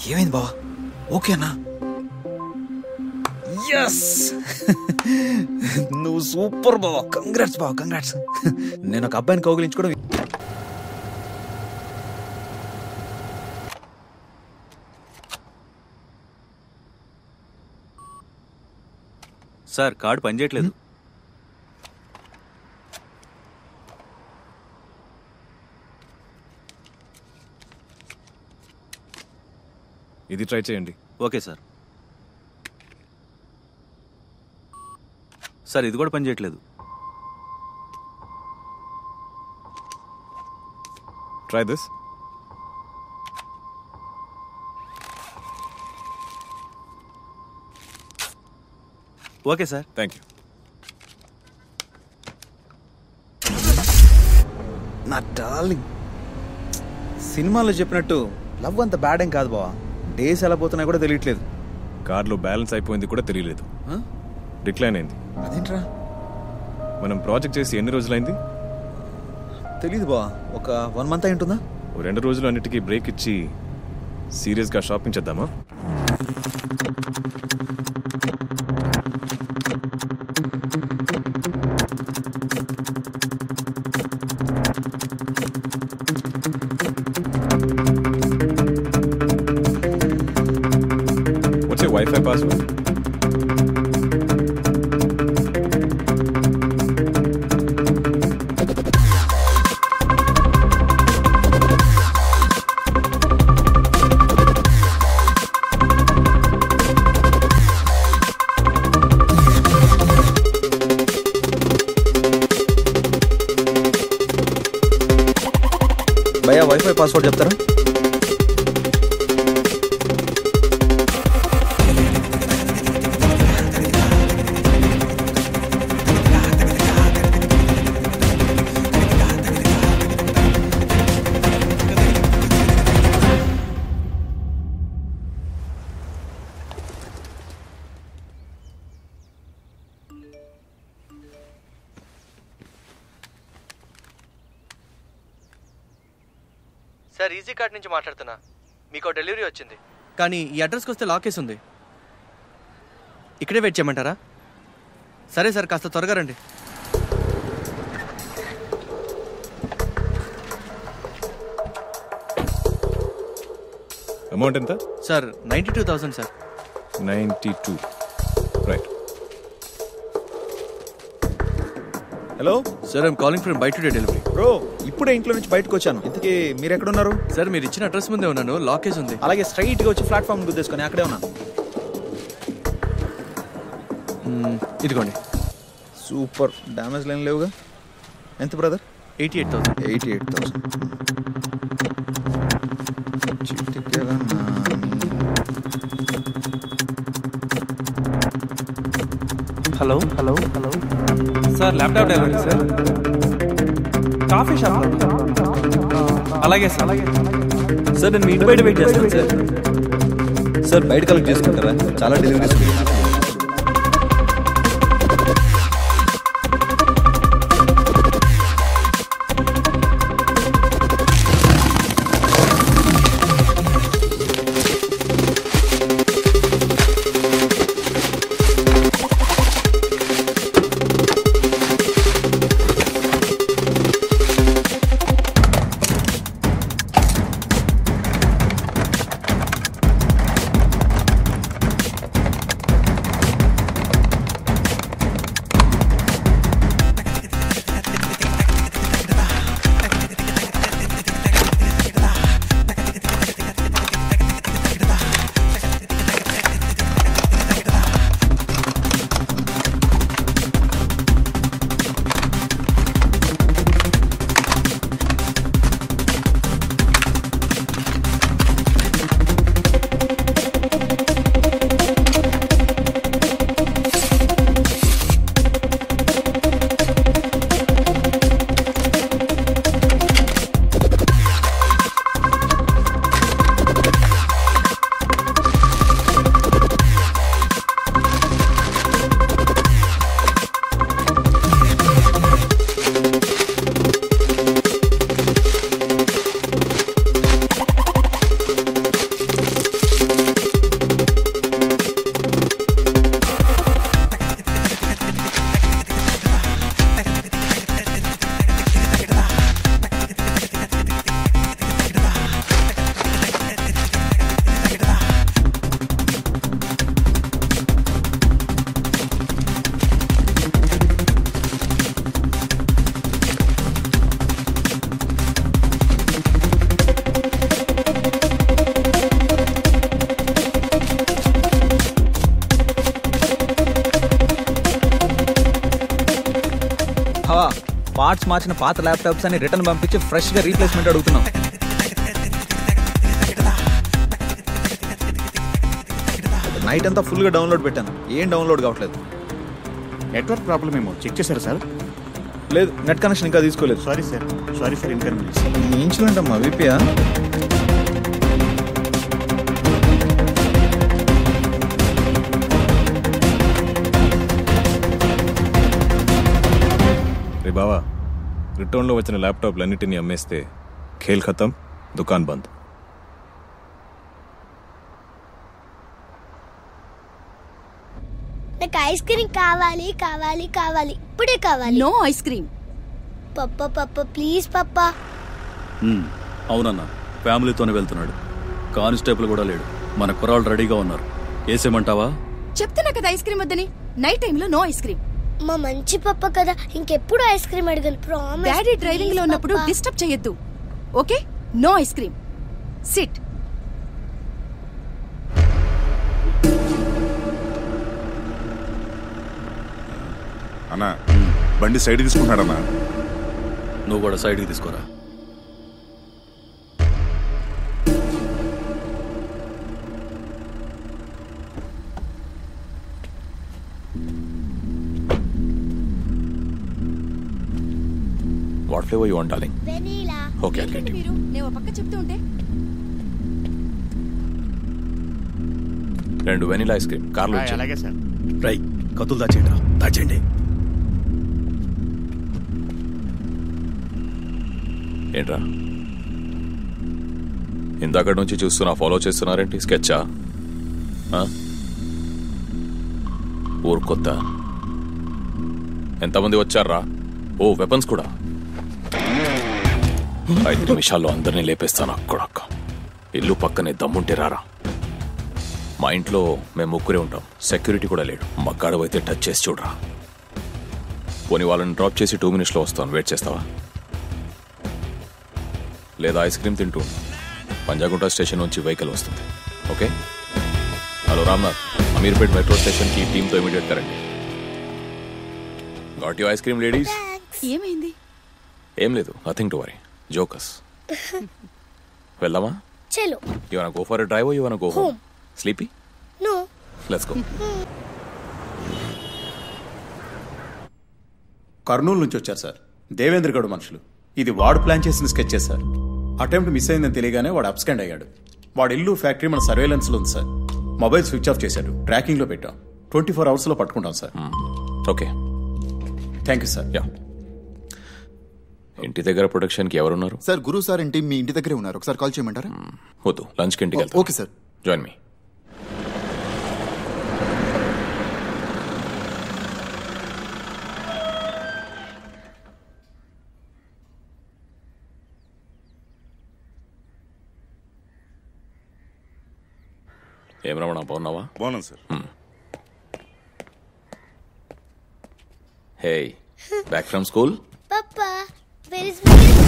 Speaker 3: ఏమైంది బావా ఓకేనా ఎస్ నువ్వు సూపర్ బావా కంగ్రాట్స్ బావా కంగ్రాట్స్ నేను ఒక అబ్బాయిని కౌగిలించుకోవడం
Speaker 5: సార్ కార్డు పనిచేయట్లేదు
Speaker 1: ఇది ట్రై చేయండి
Speaker 5: ఓకే సార్ సార్ ఇది కూడా పనిచేయట్లేదు
Speaker 1: try this
Speaker 5: okay sir
Speaker 1: thank you
Speaker 3: నా డార్లింగ్ సినిమాలో చెప్పినట్టు లవ్ అంత బ్యాడ్ ఏం కాదు బావా డేస్ ఎలా పోతున్నాయి కూడా తెలియట్లేదు
Speaker 1: కార్లో బ్యాలెన్స్ అయిపోయింది కూడా తెలియలేదు
Speaker 3: ఆ?
Speaker 1: డిక్లైన్ అయింది
Speaker 3: అదేంట్రా
Speaker 1: మనం ప్రాజెక్ట్ చేసి ఎన్ని రోజులైంది
Speaker 3: తెలీదు బావా ఒక వన్ మంత్ అయి ఉంటుందా
Speaker 1: ఓ రెండు రోజులు అన్నిటికీ బ్రేక్ ఇచ్చి సీరియస్గా షాపింగ్ చేద్దామా What's your Wi-Fi password?
Speaker 3: భయ్యా వైఫై పాస్వర్డ్ చెప్తారా
Speaker 6: సార్ ఈజీ కార్డ్ నుంచి మాట్లాడుతున్నా మీకు డెలివరీ వచ్చింది కానీ ఈ అడ్రస్కి వస్తే లాకేస్ ఉంది ఇక్కడే వెయిట్ చేయమంటారా సరే సార్ కాస్త త్వరగా రండి
Speaker 1: అమౌంట్ ఎంత
Speaker 6: sir ninety two thousand sir
Speaker 1: ninety two right
Speaker 3: hello
Speaker 6: sir I'm calling from buy today delivery
Speaker 3: bro ఇప్పుడే ఇంట్లో నుంచి బయటకు వచ్చాను ఇంతకీ మీరు ఎక్కడున్నారు
Speaker 6: సార్ మీరు ఇచ్చిన అడ్రస్ ముందే ఉన్నాను లాకేజ్ ఉంది
Speaker 3: అలాగే స్ట్రైట్ గా వచ్చి ప్లాట్ఫామ్ గుద్దేసుకొని అక్కడే ఉన్నాను
Speaker 6: మ్మ్, ఇదిగోండి
Speaker 3: సూపర్ డ్యామేజ్ లేని లేవుగా ఎంత brother
Speaker 6: eighty eight thousand
Speaker 3: eighty eight thousand
Speaker 9: hello hello hello sir laptop delivery sir coffee shop అలాగే సార్ అలాగే సార్ నేను మీ ఇంటి బయట వెయిట్ చేస్తాను సార్
Speaker 3: సార్ బయట కలెక్ట్ చేసుకుంటారా చాలా డెలివరీస్ పార్ట్స్ మార్చిన పాత ల్యాప్టాప్స్ అని రిటర్న్ పంపించి ఫ్రెష్ గా రీప్లేస్మెంట్ అడుగుతున్నాం నైట్ అంతా ఫుల్ గా డౌన్లోడ్ పెట్టాను ఏం డౌన్లోడ్ కావట్లేదు
Speaker 7: నెట్వర్క్ ప్రాబ్లం ఏమో చెక్ చేశారు సార్
Speaker 3: లేదు నెట్ కనెక్షన్ ఇంకా తీసుకోలేదు
Speaker 7: sorry sir sorry for inconvenience
Speaker 3: incident అమ్మా విపియా
Speaker 1: రే బావా రిటర్న్లో వచ్చిన ల్యాప్టాప్లన్నిటినీ అమ్మేస్తే ఖేల్ ఖతం దుకాన్ బంద్
Speaker 10: నాకు ఐస్ క్రీమ్ కావాలి కావాలి కావాలి ఇప్పుడే కావాలి
Speaker 11: నో ఐస్ క్రీమ్
Speaker 10: పప్ప పప్ప ప్లీజ్ పప్ప
Speaker 5: ఉమ్, అవునన్నా ఫ్యామిలీతోనే వెళ్తున్నాడు కానిస్టేబుల్ కూడా లేడు మన కుర్రాళ్ళు రెడీగా ఉన్నారు వేసేమంటావా
Speaker 11: చెప్తున్నా కదా ఐస్ క్రీమ్ వద్దని నైట్ టైంలో నో ఐస్ క్రీమ్
Speaker 10: మా మంచి పప్ప కదా ఇంకెప్పుడు ఐస్ క్రీమ్ అడగను ప్రామిస్
Speaker 11: డాడీ డ్రైవింగ్ లో ఉన్నప్పుడు డిస్టర్బ్ చేయొద్దు okay no ice cream sit
Speaker 12: అన్నా బండి సైడ్ తీసుకుంటాడన్నా
Speaker 5: నువ్వు కూడా సైడ్కి తీసుకోరా
Speaker 12: what flavour you want darling
Speaker 10: vanilla
Speaker 12: okay I get
Speaker 11: మీరు నేను ఓ పక్క చెప్తూ ఉంటే
Speaker 12: రెండు వెనిలా ఐస్ క్రీమ్ కార్లో
Speaker 7: ఆ, అలాగే సార్
Speaker 5: రై కతులు దాచేయండి దాచేయండి
Speaker 12: ఏంట్రా ఇందాక నుంచి చూస్తున్నా ఫాలో చేస్తున్నారేంటి స్కెచ్చా ఆ? ఊరు కొత్త ఎంతమంది వచ్చారా ఓ వెపన్స్ కూడా ఐదు నిమిషాల్లో అందరినీ లేపేస్తాను అక్కడక్క ఇల్లు పక్కనే దమ్ముంటే రారా మా ఇంట్లో మేము ముగ్గురే ఉంటాం సెక్యూరిటీ కూడా లేడు మగ్గాడు అయితే టచ్ చేసి చూడరా పోనీ వాళ్ళని డ్రాప్ చేసి టూ మినిట్స్లో వస్తాను వెయిట్ చేస్తావా లేదా ఐస్ క్రీమ్ తింటూ ఉండు. పంజాగుంట స్టేషన్ నుంచి వెహికల్ వస్తుంది okay hello Ramnath Ameerpet metro స్టేషన్కి టీంతో ఇమీడియట్ కరండి got you ice cream ladies
Speaker 11: ఏమైంది
Speaker 12: ఏం లేదు నథింగ్ టు వరీ జోకస్ వెళ్దామా
Speaker 10: చలో
Speaker 12: you wanna go for drive you wanna go home
Speaker 10: Home.
Speaker 12: Sleepy
Speaker 10: no
Speaker 12: let's go
Speaker 13: Kurnool నుంచి వచ్చారు సార్ దేవేంద్ర గౌడ్ మనుషులు ఇది వాడు ప్లాన్ చేసిన స్కెచ్ సార్ అటెంప్ట్ మిస్ అయిందని తెలియగానే వాడు అబ్స్కాండ్ అయ్యాడు వాడి ఇల్లు ఫ్యాక్టరీ మన సర్వేలెన్స్ లో ఉంది సార్ మొబైల్ స్విచ్ ఆఫ్ చేశాడు ట్రాకింగ్ లో పెట్టాం ట్వంటీ ఫోర్ అవర్స్ లో పట్టుకుంటాం sir
Speaker 12: okay
Speaker 13: thank you sir
Speaker 12: yeah ఇంటి దగ్గర ప్రొడక్షన్కి ఎవరున్నారు
Speaker 14: సార్ గురు సార్ ఏంటి మీ ఇంటి దగ్గరే ఉన్నారు ఒకసారి కాల్ చేయమంటారా
Speaker 12: వద్దు లంచ్కి ఇంటికి
Speaker 14: ఓ-
Speaker 12: వెళ్తాను
Speaker 14: ఓకే సార్
Speaker 12: జాయిన్ మీ ఏం రమణ బాగున్నావా బాగున్నాను sir hey back from school
Speaker 10: పప్ప where is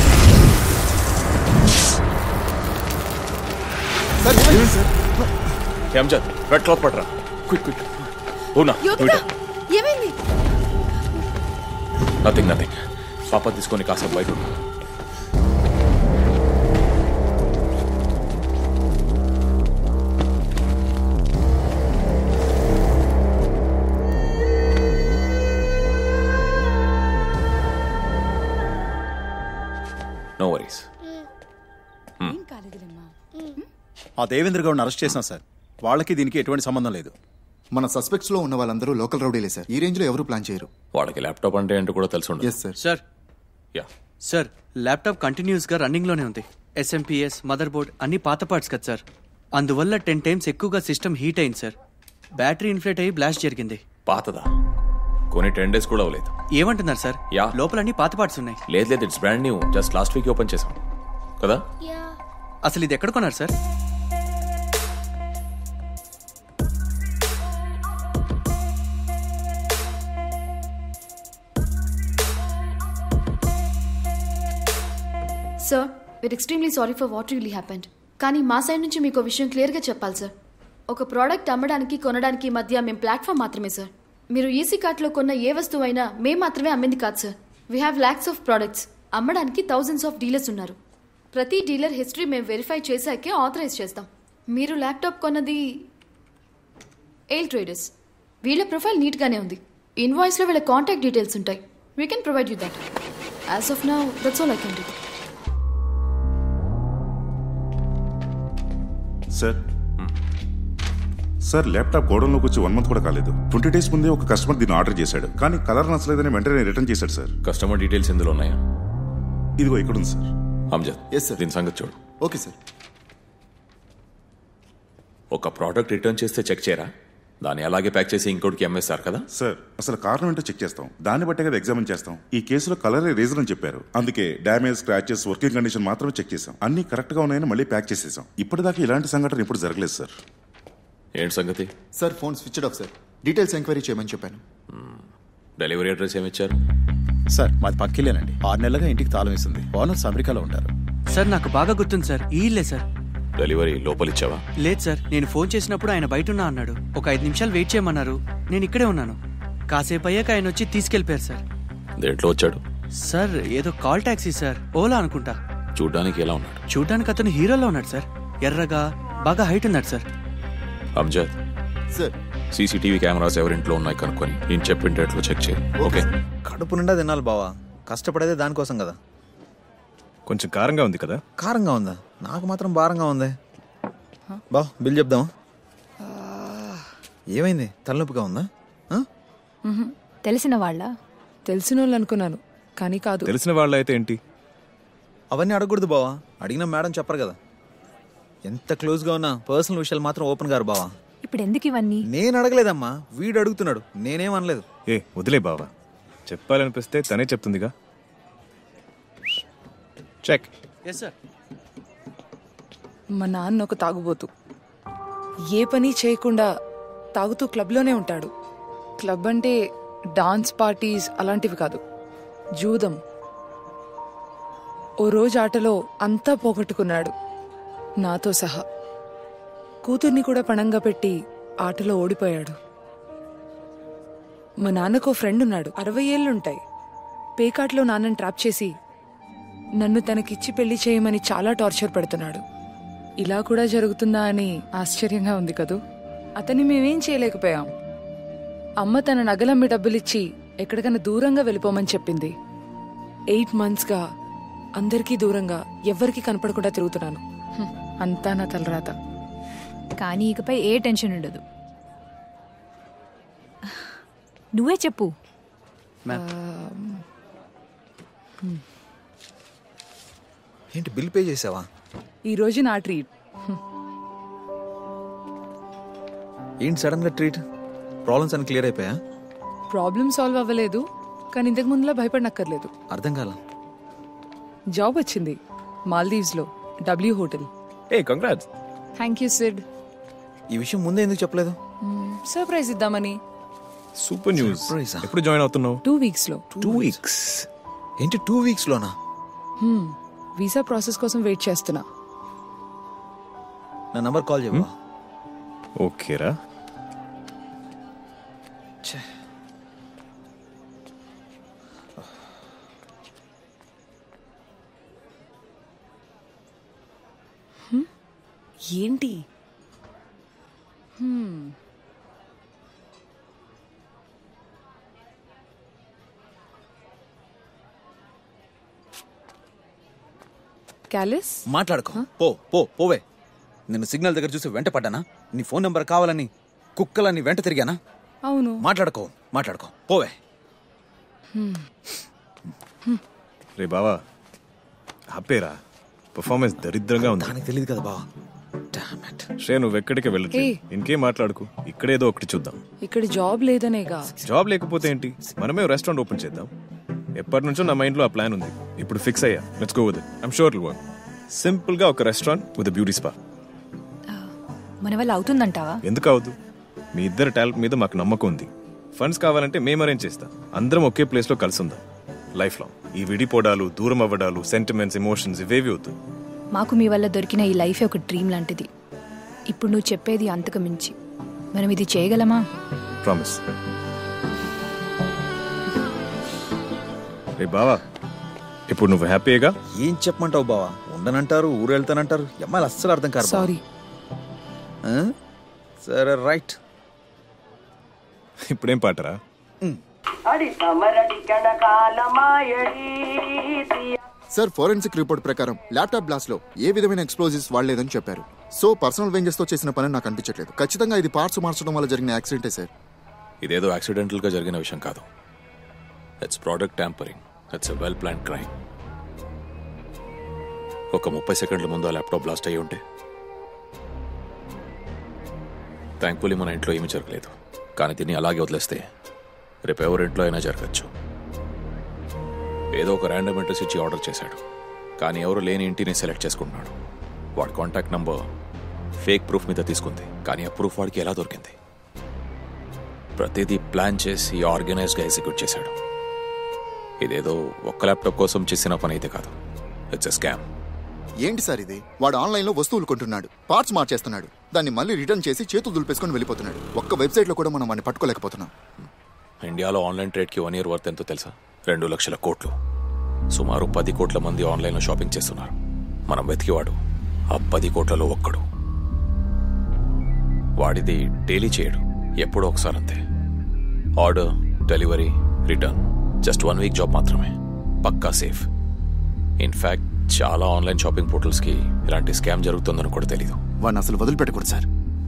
Speaker 12: Hemchand red cloth పట్టరా క్విక్ క్విక్ అవునా
Speaker 11: యోగిత ఏమైంది
Speaker 12: నథింగ్ నథింగ్ పాప తీసుకొని కాసేపు బయట ఉండు. నో వరీస్
Speaker 11: ఏం కాలేదులేమ్మా
Speaker 13: ఆ దేవేంద్ర గౌడ్ని అరెస్ట్ చేసినా సార్ వాళ్ళకి దీనికి ఎటువంటి సంబంధం లేదు
Speaker 14: మన సస్పెక్ట్స్ లో ఉన్న వాళ్ళందరూ లోకల్ రౌడీలే సార్ ఈ రేంజ్ లో ఎవరు ప్లాన్ చేయరు
Speaker 12: వాళ్ళకి ల్యాప్టాప్ అంటే ఏంటో కూడా తెలిసి ఉండదు
Speaker 14: yes sir
Speaker 6: sir
Speaker 12: yeah
Speaker 6: sir laptop కంటిన్యూస్గా రన్నింగ్లోనే ఉంది ఎస్ఎంపిఎస్ మదర్ బోర్డ్ అన్ని పాత పార్ట్స్ కదా సార్ అందువల్ల టెన్ టైమ్స్ ఎక్కువగా సిస్టమ్ హీట్ అయింది సార్ బ్యాటరీ ఇన్ఫ్లేట్ అయ్యి బ్లాస్ట్ జరిగింది
Speaker 12: పాతదా కొన్ని టెన్ డేస్ కూడా అవ్వలేదు
Speaker 6: ఏమంటున్నారు సార్
Speaker 12: యా
Speaker 6: లోపల అన్ని పాత పార్ట్స్ ఉన్నాయి
Speaker 12: లేదు లేదు it's brand new just last week open చేసాం కదా
Speaker 6: అసలు ఇది ఎక్కడ కొన్నారు sir
Speaker 15: sir Veer extremely sorry for what really happened కానీ మా సైడ్ నుంచి మీకు ఒక విషయం క్లియర్గా చెప్పాలి సార్ ఒక ప్రోడక్ట్ అమ్మడానికి కొనడానికి మధ్య మేము ప్లాట్ఫామ్ మాత్రమే సార్ మీరు ఈసీ కార్ట్లో కొన్న ఏ వస్తువు అయినా మేము మాత్రమే అమ్మింది కాదు sir we have lakhs of products అమ్మడానికి థౌజండ్స్ ఆఫ్ డీలర్స్ ఉన్నారు ప్రతి డీలర్ హిస్టరీ మేము వెరిఫై చేశాకే ఆథరైజ్ చేస్తాం మీరు ల్యాప్టాప్ కొన్నది ఎయిల్ ట్రేడర్స్ వీళ్ళ ప్రొఫైల్ నీట్గానే ఉంది ఇన్వాయిస్లో వీళ్ళ కాంటాక్ట్ డీటెయిల్స్ ఉంటాయి we can provide you that as of now that's all I can do
Speaker 16: sir sir laptop గోడంలోకి వచ్చి వన్ మంత్ కూడా కాలేదు ట్వంటీ డేస్ ముందే ఒక కస్టమర్ దీన్ని ఆర్డర్ చేశాడు కానీ కలర్ నచ్చలేదని వెంటనే రిటర్న్ చేశాడు సార్
Speaker 12: కస్టమర్ డీటెయిల్స్ ఇందులో ఉన్నాయా
Speaker 16: ఇదిగో ఇక్కడ ఉంది సార్
Speaker 12: అమ్జద్
Speaker 14: ఎస్ సార్
Speaker 12: దీని సంగతి చూడు
Speaker 14: ఓకే సార్
Speaker 12: ఒక ప్రోడక్ట్ రిటర్న్ చేస్తే చెక్ చేయరా దాన్ని అలాగే ప్యాక్ చేసి ఇంకోటికి అమ్మేస్తారు కదా
Speaker 16: సార్ అసలు కారణం ఏంటో చెక్ చేస్తాం దాన్ని బట్టే కదా ఎగ్జామిన్ చేస్తాం ఈ కేసులో కలరే రీజన్ అని చెప్పారు అందుకే డ్యామేజ్ స్క్రాచెస్ వర్కింగ్ కండిషన్ మాత్రమే చెక్ చేసాం అన్ని కరెక్ట్ గా ఉన్నాయని మళ్ళీ ప్యాక్ చేసేసాం ఇప్పటిదాకా ఇలాంటి సంఘటన ఇప్పుడు జరగలేదు సార్
Speaker 12: ఏంటి సంగతి
Speaker 14: sir phone switch off sir details enquiry చేయమని చెప్పాను
Speaker 12: డెలివరీ అడ్రస్ ఏమి ఇచ్చారు
Speaker 13: సార్ మాది పక్కిలేనండి ఆరు నెలలుగా ఇంటికి తాళం వేసింది ఓనర్స్ అమెరికాలో ఉంటారు
Speaker 6: సార్ నాకు బాగా గుర్తుంది సార్ ఈ ఇల్లే సార్
Speaker 12: డెలివరీ లోపలిచ్చావా
Speaker 6: లేదు సార్ నేను ఫోన్ చేసినప్పుడు ఆయన బయట ఉన్నా అన్నాడు ఒక ఐదు నిమిషాలు వెయిట్ చేయమన్నారు నేను ఇక్కడే ఉన్నాను కాసేపు అయ్యాక ఆయన వచ్చి తీసుకెళ్లిపోయారు సార్
Speaker 12: దేంట్లో వచ్చాడు
Speaker 6: సార్ ఏదో కాల్ టాక్సీ సార్ ఓలా అనుకుంటా
Speaker 12: చూడ్డానికి ఎలా ఉన్నాడు
Speaker 6: చూడడానికి అతను హీరోలో ఉన్నాడు సార్ ఎర్రగా బాగా హైట్ ఉన్నాడు sir
Speaker 12: Amjad
Speaker 14: sir
Speaker 12: CCTV cameras ఎవరింట్లో ఉన్నాయి కనుక్కొని నేను చెప్పిండేట్లో చెక్ చేయి ఓకే
Speaker 3: కడుపు నిండా తినాలి బావా కష్టపడేదే దానికోసం కదా
Speaker 1: కొంచెం కారంగా ఉంది కదా
Speaker 3: కారంగా ఉందా నాకు మాత్రం భారంగా ఉంది బా బిల్ చెప్దామా ఏమైంది తలనొప్పిగా ఉందా ఆ?
Speaker 4: తెలిసిన వాళ్ళ
Speaker 8: తెలిసిన వాళ్ళు అనుకున్నాను కానీ కాదు
Speaker 1: తెలిసిన వాళ్ళ అయితే ఏంటి
Speaker 3: అవన్నీ అడగకూడదు బావా అడిగిన మేడం చెప్పరు కదా ఎంత క్లోజ్గా ఉన్నా పర్సనల్ విషయాలు మాత్రం ఓపెన్ గారు బావా
Speaker 4: ఇప్పుడు ఎందుకు ఇవన్నీ
Speaker 3: నేను అడగలేదమ్మా వీడు అడుగుతున్నాడు నేనేం అనలేదు
Speaker 1: ఏ వదిలే బావా చెప్పాలనిపిస్తే తనే చెప్తుందిగా చెక్
Speaker 6: ఎస్ సార్
Speaker 8: మా నాన్న ఒక తాగుబోతు ఏ పని చేయకుండా తాగుతూ క్లబ్లోనే ఉంటాడు క్లబ్ అంటే డాన్స్ పార్టీస్ అలాంటివి కాదు జూదం ఓ రోజు ఆటలో అంతా పోగొట్టుకున్నాడు నాతో సహా కూతుర్ని కూడా పణంగా పెట్టి ఆటలో ఓడిపోయాడు మా నాన్నకు ఓ ఫ్రెండ్ ఉన్నాడు అరవై ఏళ్ళుంటాయి పేకాట్లో నాన్నని ట్రాప్ చేసి నన్ను తనకిచ్చి పెళ్లి చేయమని చాలా టార్చర్ పెడుతున్నాడు ఇలా కూడా జరుగుతుందా అని ఆశ్చర్యంగా ఉంది కదూ అతన్ని మేమేం చేయలేకపోయాం అమ్మ తన నగలమ్మి డబ్బులిచ్చి ఎక్కడికైనా దూరంగా వెళ్ళిపోమని చెప్పింది ఎయిట్ మంత్స్గా అందరికీ దూరంగా ఎవ్వరికీ కనపడకుండా తిరుగుతున్నాను హ్మ్, అంతా నా తలరాత
Speaker 4: కానీ ఇకపై ఏ టెన్షన్ ఉండదు నువ్వే చెప్పు
Speaker 3: ఏంటి బిల్ పే చేసావా
Speaker 8: ఈ రోజు నా ట్రీట్
Speaker 3: ఏంటి సడన్ గా ట్రీట్ ప్రాబ్లమ్స్ అన్ని క్లియర్ అయిపోయా
Speaker 8: ప్రాబ్లం సాల్వ్ అవ్వలేదు కానీ ఇంతకు ముందులా భయపడనక్కర్లేదు
Speaker 3: అర్థం కాల
Speaker 8: జాబ్ వచ్చింది మాల్దీవ్స్ లో డబ్ల్యూ హోటల్
Speaker 1: ఏ కంగ్రాట్స్
Speaker 8: థ్యాంక్ యూ సిడ్
Speaker 3: ఈ విషయం ముందే ఎందుకు చెప్పలేదు
Speaker 8: సర్ప్రైజ్ ఇద్దామని
Speaker 1: సూపర్ న్యూస్
Speaker 3: Surprise ఆ?
Speaker 1: ఎప్పుడు జాయిన్ అవుతున్నావు
Speaker 8: టూ వీక్స్ లో
Speaker 1: టూ వీక్స్
Speaker 3: ఏంటి టూ వీక్స్ లోనా
Speaker 8: హ్మ్, వీసా ప్రాసెస్ కోసం వెయిట్ చేస్తున్నా
Speaker 3: నా నంబర్ కాల్ చేయవా
Speaker 1: ఓకేరా
Speaker 8: ఏంటి హ్మ్. క్యాలిస్
Speaker 3: మాట్లాడుకో పో పో పోవే నేను సిగ్నల్ దగ్గర చూసి వెంట పడ్డానా నీ ఫోన్ నెంబర్ కావాలని కుక్కలని వెంట తిరిగానా
Speaker 8: అవును
Speaker 3: మాట్లాడుకో మాట్లాడుకో పోవే
Speaker 8: హ్మ్.
Speaker 1: రే బావా ఆపేరా పర్ఫార్మెన్స్ దరిద్రంగా ఉంది
Speaker 3: దానికి తెలియదు కదా బావా
Speaker 1: శ్రే నువ్వు ఎక్కడికి వెళ్ళట్లేదు
Speaker 8: ఏయ్.
Speaker 1: ఇంకేం మాట్లాడుకు ఇక్కడేదో ఒకటి చూద్దాం
Speaker 8: ఇక్కడ జాబ్ లేదనేగా
Speaker 1: జాబ్ లేకపోతే ఏంటి మనమే రెస్టారెంట్ ఓపెన్ చేద్దాం ఎప్పటి నుంచో నా మైండ్ లో ఆ ప్లాన్ ఉంది ఇప్పుడు ఫిక్స్ అయ్యా let's go with I'm sure work simple గా ఒక రెస్టారెంట్ విత్ బ్యూటీ స్పా
Speaker 4: మన వల్ల అవుతుందంటావా
Speaker 1: ఎందుకు అవదు మీ ఇద్దరు టాలెంట్ మీద మాకు నమ్మకం ఉంది ఫండ్స్ కావాలంటే మేము అరేంజ్ చేస్తాం అందరం ఒకే ప్లేస్ లో కలిసి ఉందాం లైఫ్ లో ఈ విడిపోవడాలు దూరం అవ్వడాలు సెంటిమెంట్స్ ఎమోషన్స్ ఇవేవి వద్దు
Speaker 4: మాకు మీ వల్ల దొరికిన ఈ లైఫ్ ఒక డ్రీమ్ లాంటిది ఇప్పుడు నువ్వు చెప్పేది అంతకు మించి మనం ఇది చేయగలమా
Speaker 1: ప్రామిస్ రే బావా ఇప్పుడు నువ్వు హ్యాపీగా
Speaker 3: ఏం చెప్పమంటావు బావా ఉండనంటారు ఊరు వెళ్తానంటారు అమ్మాయిలు అస్సలు అర్థం కాదు బావ.
Speaker 8: సారీ
Speaker 3: ఆ? సరే రైట్
Speaker 1: ఇప్పుడేం పాటరా
Speaker 14: సార్ ఫోరెన్సిక్ రిపోర్ట్ ప్రకారం ల్యాప్టాప్ బ్లాస్ట్ లో ఏ విధమైన ఎక్స్ప్లోజివ్స్ వాడలేదని చెప్పారు సో పర్సనల్ వెంజెస్ తో చేసిన పని నాకు అనిపించట్లేదు ఖచ్చితంగా ఇది పార్ట్స్ మార్చడం వల్ల జరిగిన యాక్సిడెంటే సార్
Speaker 12: ఇదేదో యాక్సిడెంటల్గా జరిగిన విషయం కాదు it's product tampering it's a well plan crime ఒక ముప్పై సెకండ్ల ముందు ఆ ల్యాప్టాప్ బ్లాస్ట్ అయ్యి ఉంటే థ్యాంక్ఫుల్లీ మన ఇంట్లో ఏమీ జరగలేదు కానీ దీన్ని అలాగే వదిలేస్తే రేపు ఎవరి ఇంట్లో అయినా జరగచ్చు ఏదో ఒక ర్యాండమ్ అడ్రస్ ఇచ్చి ఆర్డర్ చేశాడు కానీ ఎవరు లేని ఇంటిని సెలెక్ట్ చేసుకుంటున్నాడు వాడి కాంటాక్ట్ నంబర్ ఫేక్ ప్రూఫ్ మీద తీసుకుంది కానీ ఆ ప్రూఫ్ వాడికి ఎలా దొరికింది ప్రతిదీ ప్లాన్ చేసి ఆర్గనైజ్గా ఎగ్జిక్యూట్ చేశాడు ఇదేదో ఒక్క ల్యాప్టాప్ కోసం చేసిన పని అయితే కాదు ఇట్స్ ఎ స్కామ్
Speaker 14: ఏంటి సార్ ఇది వాడు ఆన్లైన్ లో వస్తువులు కొంటున్నాడు పార్ట్స్ మార్చేస్తున్నాడు దాన్ని మళ్ళీ రిటర్న్ చేసి చేతులు దులిపేసుకొని వెళ్ళిపోతున్నాడు ఒక్క వెబ్సైట్ లో కూడా మనం వాడిని పట్టుకోలేకపోతున్నాం
Speaker 12: ఇండియాలో ఆన్లైన్ ట్రేడ్కి వన్ ఇయర్ వర్త్ ఎంతో తెలుసా రెండు లక్షల కోట్లు సుమారు పది కోట్ల మంది ఆన్లైన్లో షాపింగ్ చేస్తున్నారు మనం వెతికివాడు ఆ పది కోట్లలో ఒక్కడు వాడిది డైలీ చేయడు ఎప్పుడో ఒకసారి అంతే order delivery return just one week job మాత్రమే పక్కా సేఫ్ ఇన్ఫ్యాక్ట్ చాలా ఆన్లైన్ షాపింగ్ పోర్టల్స్కి ఇలాంటి స్కామ్ జరుగుతుందని కూడా తెలీదు
Speaker 14: వాడిని అసలు వదిలిపెట్టకూడదు సార్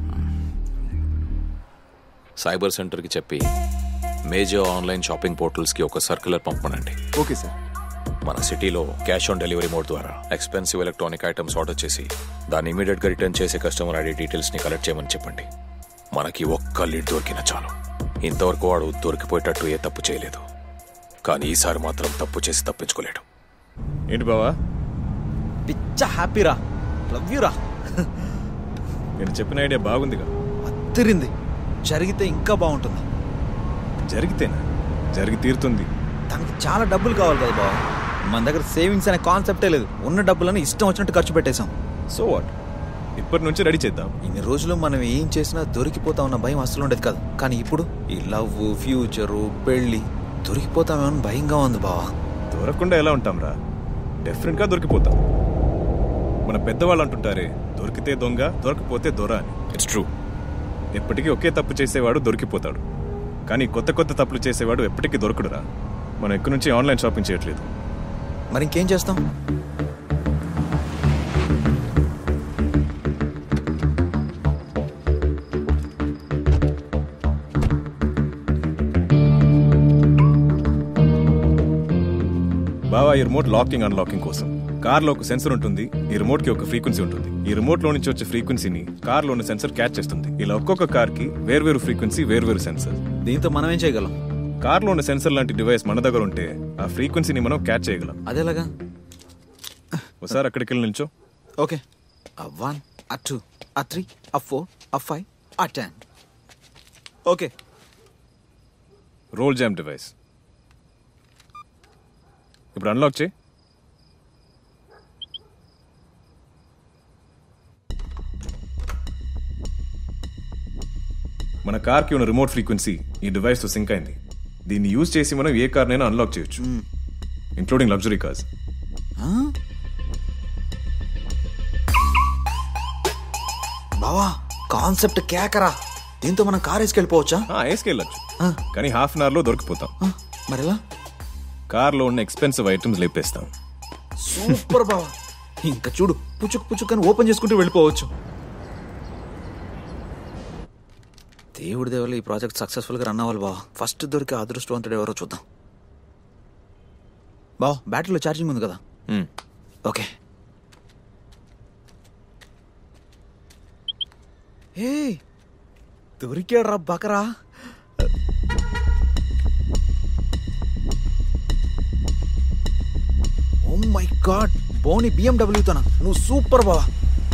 Speaker 12: సైబర్ సెంటర్కి చెప్పి మేజర్ ఆన్లైన్ షాపింగ్ పోర్టల్స్కి ఒక సర్క్యులర్ పంపనండి
Speaker 14: ఓకే సార్
Speaker 12: మన సిటీలో క్యాష్ ఆన్ డెలివరీ మోడ్ ద్వారా ఎక్స్పెన్సివ్ ఎలక్ట్రానిక్ ఐటమ్స్ ఆర్డర్ చేసి దాన్ని ఇమీడియట్గా రిటర్న్ చేసే కస్టమర్ ఐడి డీటెయిల్స్ని కలెక్ట్ చేయమని చెప్పండి మనకి ఒక్క లీడ్ దొరికిన చాలు ఇంతవరకు వాడు దొరికిపోయేటట్టు ఏ తప్పు చేయలేదు కానీ ఈసారి మాత్రం తప్పు చేసి తప్పించుకోలేడు
Speaker 1: ఏంటి బావా
Speaker 3: పిచ్చ హ్యాపీరా లవ్ యూరా
Speaker 1: నేను చెప్పిన ఐడియా బాగుందిగా
Speaker 3: తిరింది జరిగితే ఇంకా బాగుంటుంది
Speaker 1: జరిగితేనా జరిగి తీరుతుంది
Speaker 3: తనకి చాలా డబ్బులు కావాలి కదా బావ మన దగ్గర సేవింగ్స్ అనే కాన్సెప్టే లేదు ఉన్న డబ్బులని ఇష్టం వచ్చినట్టు ఖర్చు పెట్టేశాం
Speaker 1: సో వాట్ ఇప్పటి నుంచి రెడీ చేద్దాం
Speaker 3: ఇన్ని రోజులు మనం ఏం చేసినా దొరికిపోతా ఉన్న భయం అసలు ఉండేది కాదు కానీ ఇప్పుడు ఈ లవ్ ఫ్యూచరు పెళ్ళి దొరికిపోతామేమో భయంగా ఉంది బావా
Speaker 1: దొరకకుండా ఎలా ఉంటాం రా డెఫినెట్గా దొరికిపోతాం మన పెద్దవాళ్ళు అంటుంటారే దొరికితే దొంగ దొరకపోతే దొర అని ఇట్స్ ట్రూ ఎప్పటికీ ఒకే తప్పు చేసేవాడు దొరికిపోతాడు కానీ కొత్త కొత్త తప్పులు చేసేవాడు ఎప్పటికీ దొరకడురా మనం ఎక్కడి నుంచి ఆన్లైన్ షాపింగ్ చేయట్లేదు
Speaker 3: మరి ఇంకేం చేస్తాం
Speaker 1: బావా ఈ రిమోట్ లాకింగ్ అన్లాకింగ్ కోసం కార్ లో ఒక సెన్సర్ ఉంటుంది ఈ రిమోట్ కి ఒక ఫ్రీక్వెన్సీ ఉంటుంది ఈ రిమోట్ లో నుంచి వచ్చే ఫ్రీక్వెన్సీని కార్ లో ఉన్న సెన్సర్ క్యాచ్ చేస్తుంది ఇలా ఒక్కొక్క కార్ కి వేర్వేరు ఫ్రీక్వెన్సీ వేర్వేరు సెన్సర్
Speaker 3: దీంతో మనం ఏం చేయగలం
Speaker 1: కార్ లో ఉన్న సెన్సర్ లాంటి డివైస్ మన దగ్గర ఉంటే ఆ ఫ్రీక్వెన్సీని మనం క్యాచ్ చేయగలం
Speaker 3: అదేలాగా
Speaker 1: ఒకసారి అక్కడికి వెళ్ళి నిల్చో
Speaker 3: okay a one, a two, a three, a four, a five, a ten. Okay
Speaker 1: roll jam device ఇప్పుడు అన్లాక్ చేయి మన కార్కి ఉన్న రిమోట్ ఫ్రీక్వెన్సీ ఈ డివైస్ తో సింక్ అయింది దీన్ని యూజ్ చేసి మనం ఏ కార్నైనా అన్లాక్ చేయొచ్చు ఇంక్లూడింగ్ లగ్జరీ కార్స్
Speaker 3: బావా కాన్సెప్ట్ కేకరా దీంతో మనం కార్ వేసుకెళ్ళిపోవచ్చా
Speaker 1: వేసుకెళ్ళచ్చు కానీ హాఫ్ అన్ అవర్ లో దొరికిపోతాం
Speaker 3: మరెలా
Speaker 1: కార్ లో ఉన్న ఎక్స్పెన్సివ్ ఐటమ్స్ లేపేస్తాం
Speaker 3: సూపర్ బావా ఇంకా చూడు పుచ్చుకు పుచ్చుకు అని ఓపెన్ చేసుకుంటూ వెళ్ళిపోవచ్చు దేవుడి దేవుళ్ళు ఈ ప్రాజెక్ట్ సక్సెస్ఫుల్ గా రన్ అవ్వాలి బావా ఫస్ట్ దొరికే అదృష్టవంతుడు ఎవరో చూద్దాం బావా బ్యాటరీలో ఛార్జింగ్ ఉంది కదా ఓకే హే దొరికాడు రా బకరా ఓ మై గాడ్ బోని బిఎండబ్ల్యూతోనా నువ్వు సూపర్ బావా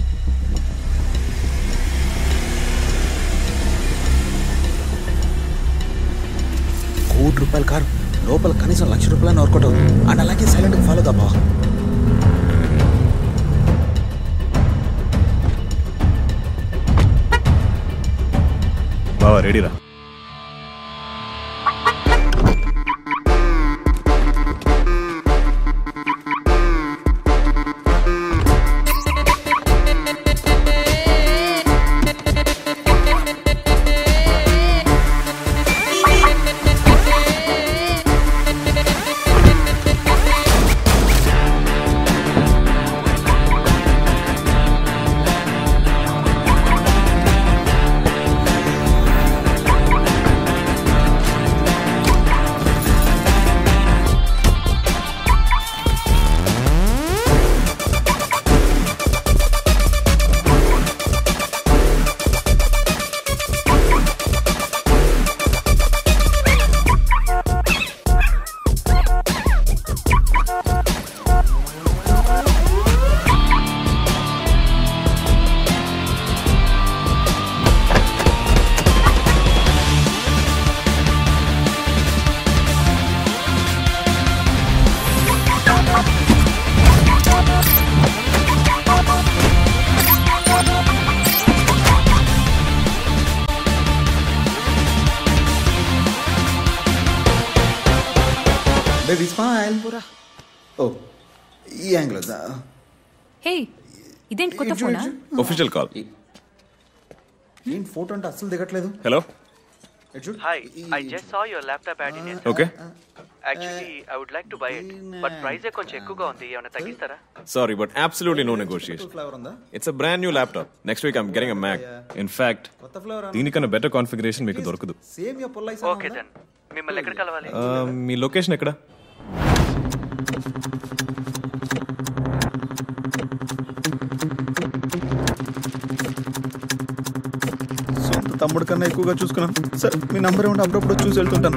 Speaker 3: కోటి రూపాయల కారు లోపల కనీసం లక్ష రూపాయలని వర్కౌట్ అవుతుంది అండ్ అలాగే సైలెంట్గా ఫాలో దా బావా
Speaker 1: బావా రెడీరా
Speaker 3: బేబీ స్మైల్ ఓ ఈ యాంగిల్ వద్దా
Speaker 4: హే ఇదేంటి కొత్త ఫోనా
Speaker 1: ఒఫిషియల్ కాల్
Speaker 3: ఏంటి ఫోటో అంటే అస్సలు దిగట్లేదు
Speaker 1: hello
Speaker 6: Hi, I just saw your laptop ad in Instagram.
Speaker 1: Okay.
Speaker 6: Actually, I would like to buy it, but price కొంచెం ఎక్కువగా ఉంది ఏమైనా తగ్గిస్తారా
Speaker 1: sorry but absolutely no negotiation
Speaker 3: flavour ఉందా
Speaker 1: it's a brand new laptop next week I'm getting a Mac in fact
Speaker 3: కొత్త ఫ్లేవర్
Speaker 1: దీనికన్నా బెటర్ కాన్ఫిగరేషన్ మీకు దొరకదు
Speaker 3: సేమ్ యా పుల్లై
Speaker 6: ఓకే దెన్ మిమ్మల్ని ఎక్కడ కలవాలి
Speaker 1: Uh, మీ లొకేషన్ ఎక్కడ
Speaker 3: సొంత తమ్ముడు కన్నా ఎక్కువగా చూసుకున్నాను సార్ మీ నంబర్ ఏమంటే అప్పుడప్పుడు చూసి వెళ్తుంటాను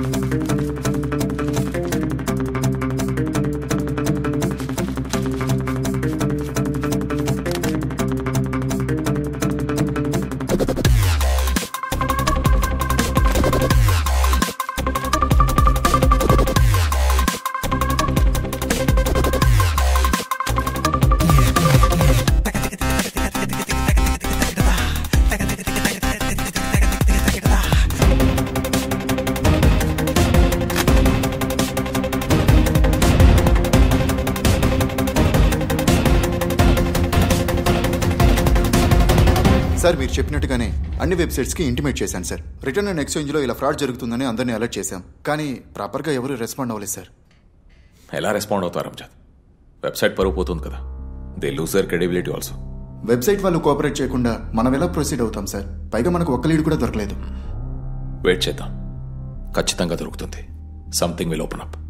Speaker 14: సార్ మీరు చెప్పినట్టుగానే అన్ని వెబ్సైట్స్కి ఇంటిమేట్ చేశాను సార్ రిటర్న్ అండ్ ఎక్స్చేంజ్లో ఇలా ఫ్రాడ్ జరుగుతుందని అందరినీ అలర్ట్ చేశాం కానీ ప్రాపర్గా ఎవరు రెస్పాండ్ అవ్వలేదు సార్
Speaker 12: ఎలా రెస్పాండ్ అవుతారు రంజాద్ వెబ్సైట్ పరువు పోతుంది కదా they lose their credibility also
Speaker 14: website వాళ్ళు కోఆపరేట్ చేయకుండా మనం ఎలా ప్రొసీడ్ అవుతాం సార్ పైగా మనకు ఒక్క లీడ్ కూడా దొరకలేదు
Speaker 12: వెయిట్ చేద్దాం ఖచ్చితంగా దొరుకుతుంది సంథింగ్ విల్ ఓపెన్ అప్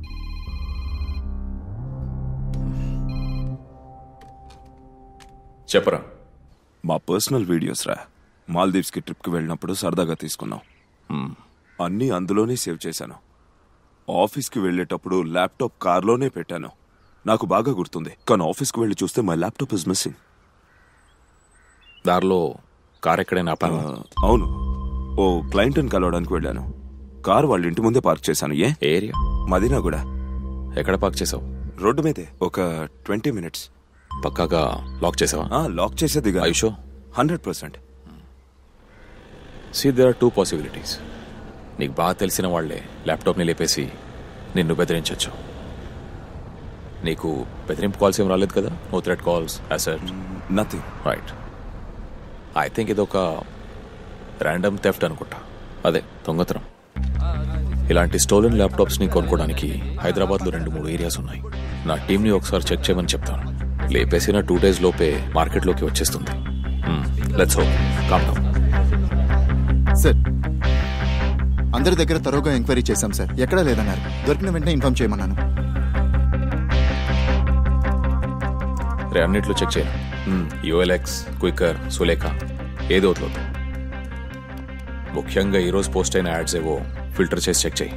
Speaker 12: చెప్పరా
Speaker 17: మా పర్సనల్ వీడియోస్ రా మాల్దీవ్స్కి ట్రిప్కి వెళ్ళినప్పుడు సరదాగా తీసుకున్నాం అన్నీ అందులోనే సేవ్ చేశాను ఆఫీస్కి వెళ్ళేటప్పుడు ల్యాప్టాప్ కార్లోనే పెట్టాను నాకు బాగా గుర్తుంది కానీ ఆఫీస్కి వెళ్ళి చూస్తే మై ల్యాప్టాప్ ఇస్ మిస్సింగ్
Speaker 12: దారిలో కార్ ఎక్కడైనా ఆపాను
Speaker 17: అవును ఓ క్లయింట్ని కలవడానికి వెళ్ళాను కార్ వాళ్ళ ఇంటి ముందే పార్క్ చేశాను ఏ
Speaker 12: ఏరియా
Speaker 17: మదీనా కూడా
Speaker 12: ఎక్కడ పార్క్ చేసావు
Speaker 17: రోడ్డు మీదే ఒక ట్వంటీ మినిట్స్
Speaker 12: పక్కాగా లాక్ చేసావా
Speaker 17: లాక్ చేసేది
Speaker 12: ఐషో
Speaker 17: hundred percent
Speaker 12: see there are two possibilities నీకు బాగా తెలిసిన వాళ్లే ల్యాప్టాప్ని లేపేసి నిన్ను బెదిరించవచ్చు నీకు బెదిరింపు కాల్స్ ఏం రాలేదు కదా no threat calls asset
Speaker 17: nothing
Speaker 12: right I think ఇది ఒక ర్యాండమ్ థెఫ్ట్ అనుకుంటా అదే దొంగతనం ఇలాంటి స్టోలెన్ ల్యాప్టాప్స్ని కొనుక్కోవడానికి హైదరాబాద్లో రెండు మూడు ఏరియాస్ ఉన్నాయి నా టీంని ఒకసారి చెక్ చేయమని చెప్తాను లేపేసిన టూ డేస్ లోపే మార్కెట్లోకి వచ్చేస్తుంది let's hope calm down
Speaker 14: sir అందరి దగ్గర తరోగా ఎంక్వైరీ చేశాం సార్ ఎక్కడా లేదన్నారు దొరికిన వెంటనే ఇన్ఫార్మ్ చేయమన్నాను
Speaker 12: రే అన్నిట్లో చెక్ చేయ యుఎల్ఎక్స్ క్విక్కర్ సులేఖ ఏదో వదలొద్దు ముఖ్యంగా ఈరోజు పోస్ట్ అయిన యాడ్స్ ఏవో ఫిల్టర్ చేసి చెక్ చేయి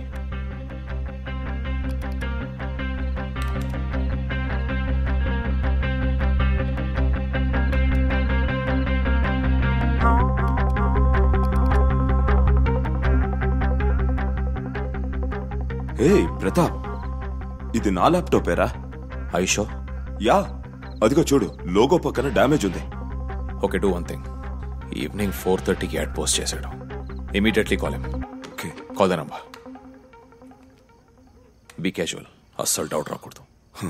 Speaker 17: ఏ ప్రతాప్ ఇది నా ల్యాప్టాపేరా
Speaker 12: ఐషో
Speaker 17: యా అదిగో చూడు లోగో పక్కన డ్యామేజ్ ఉంది
Speaker 12: okay do one thing evening four థర్టీకి యాడ్ పోస్ట్ చేశాడు immediately call him
Speaker 17: okay
Speaker 12: call the number be casual అస్సలు డౌట్ రాకూడదు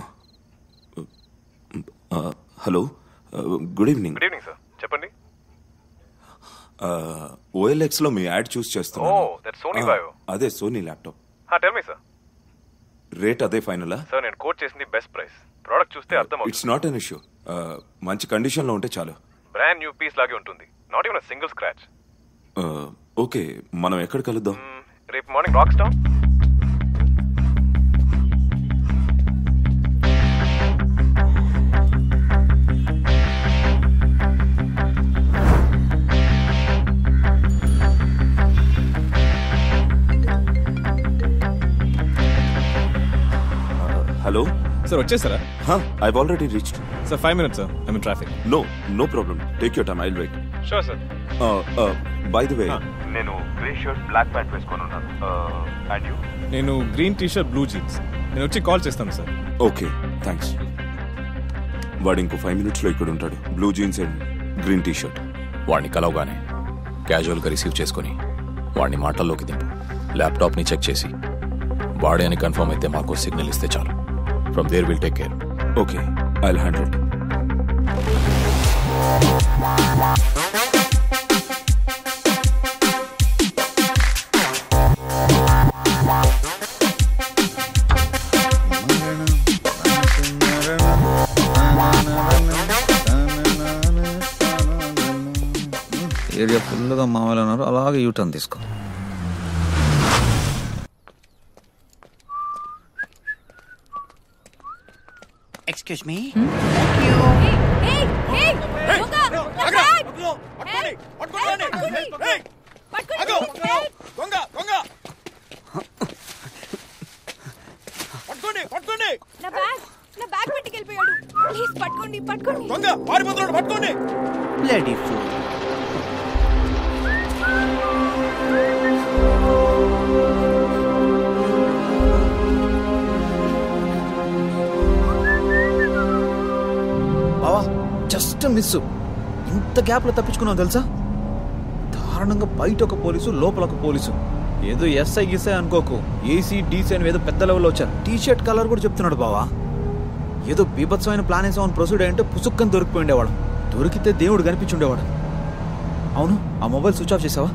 Speaker 17: hello good evening
Speaker 1: good evening sir చెప్పండి
Speaker 17: ఓఎల్ఎక్స్ లో మీ యాడ్ చూస్ చేస్తున్నాను
Speaker 1: Oh, that's Sony
Speaker 17: ఆ,
Speaker 1: Vaio.
Speaker 17: అదే Sony laptop
Speaker 1: tell me sir
Speaker 17: rate అదే ఫైనలా
Speaker 1: సార్ నేను కోట్ చేసింది బెస్ట్ ప్రైస్ ప్రోడక్ట్ చూస్తే అర్థం
Speaker 17: ఇట్స్ నాట్ అన్ ఇష్యూ మంచి కండిషన్ లో ఉంటే చాలు
Speaker 1: బ్రాండ్ న్యూ పీస్ లాగే ఉంటుంది not even single scratch
Speaker 17: okay మనం ఎక్కడ కలుద్దాం
Speaker 1: రేపు morning rock stop
Speaker 17: hello
Speaker 1: sir వచ్చేసారా
Speaker 17: I already reached
Speaker 1: sir five minutes sir I mean traffic
Speaker 17: no no problem take your time I wait
Speaker 1: sure sir
Speaker 17: by the way
Speaker 18: నేను గ్రే షర్ట్ బ్లాక్ ప్యాంట్ వేసుకొని ఉన్నాను అండ్ యూ
Speaker 1: నేను green T shirt blue jeans నేను వచ్చి కాల్ చేస్తాను సార్
Speaker 17: ఓకే థ్యాంక్స్ వాడు ఇంకో ఫైవ్ మినిట్స్ లో ఇక్కడ ఉంటాడు blue jeans and green T shirt
Speaker 12: వాడిని కలవగానే క్యాజువల్గా రిసీవ్ చేసుకొని వాడిని మాటల్లోకి దింపు ల్యాప్టాప్ని చెక్ చేసి వాడే అని కన్ఫర్మ్ అయితే మాకు సిగ్నల్ ఇస్తే చాలు from there will take care
Speaker 17: okay I handle it
Speaker 3: area ఫుల్గా మామూలు ఉన్నారు అలాగే యూటర్న్ తీసుకో
Speaker 6: ఎక్స్క్యూజ్ మీ
Speaker 3: పట్టుకోండి పట్టుకోండి
Speaker 11: నా బ్యాగ్ నా బ్యాగ్ పెట్టుకెళ్ళిపోయాడు ప్లీజ్ పట్టుకోండి పట్టుకోండి
Speaker 3: దొంగ పారిపోతున్నాడు పట్టుకోండి
Speaker 6: బ్లడీ ఫుల్
Speaker 3: బావా జస్ట్ మిస్ ఇంత గ్యాప్లో తప్పించుకున్నావు తెలుసా దారుణంగా బయట ఒక పోలీసు లోపల ఒక పోలీసు ఏదో ఎస్ఐ గిస్ఐ అనుకోకు ఏసీ డీసీ అని ఏదో పెద్ద లెవెల్లో వచ్చారు టీ షర్ట్ కలర్ కూడా చెప్తున్నాడు బావా ఏదో బీభత్సమైన ప్లాన్ వేసామని ప్రొసీడ్ అంటే పుసుక్కని దొరికిపోయిండేవాడు దొరికితే దేవుడు కనిపించుండేవాడు అవును ఆ మొబైల్ స్విచ్ ఆఫ్ చేసావా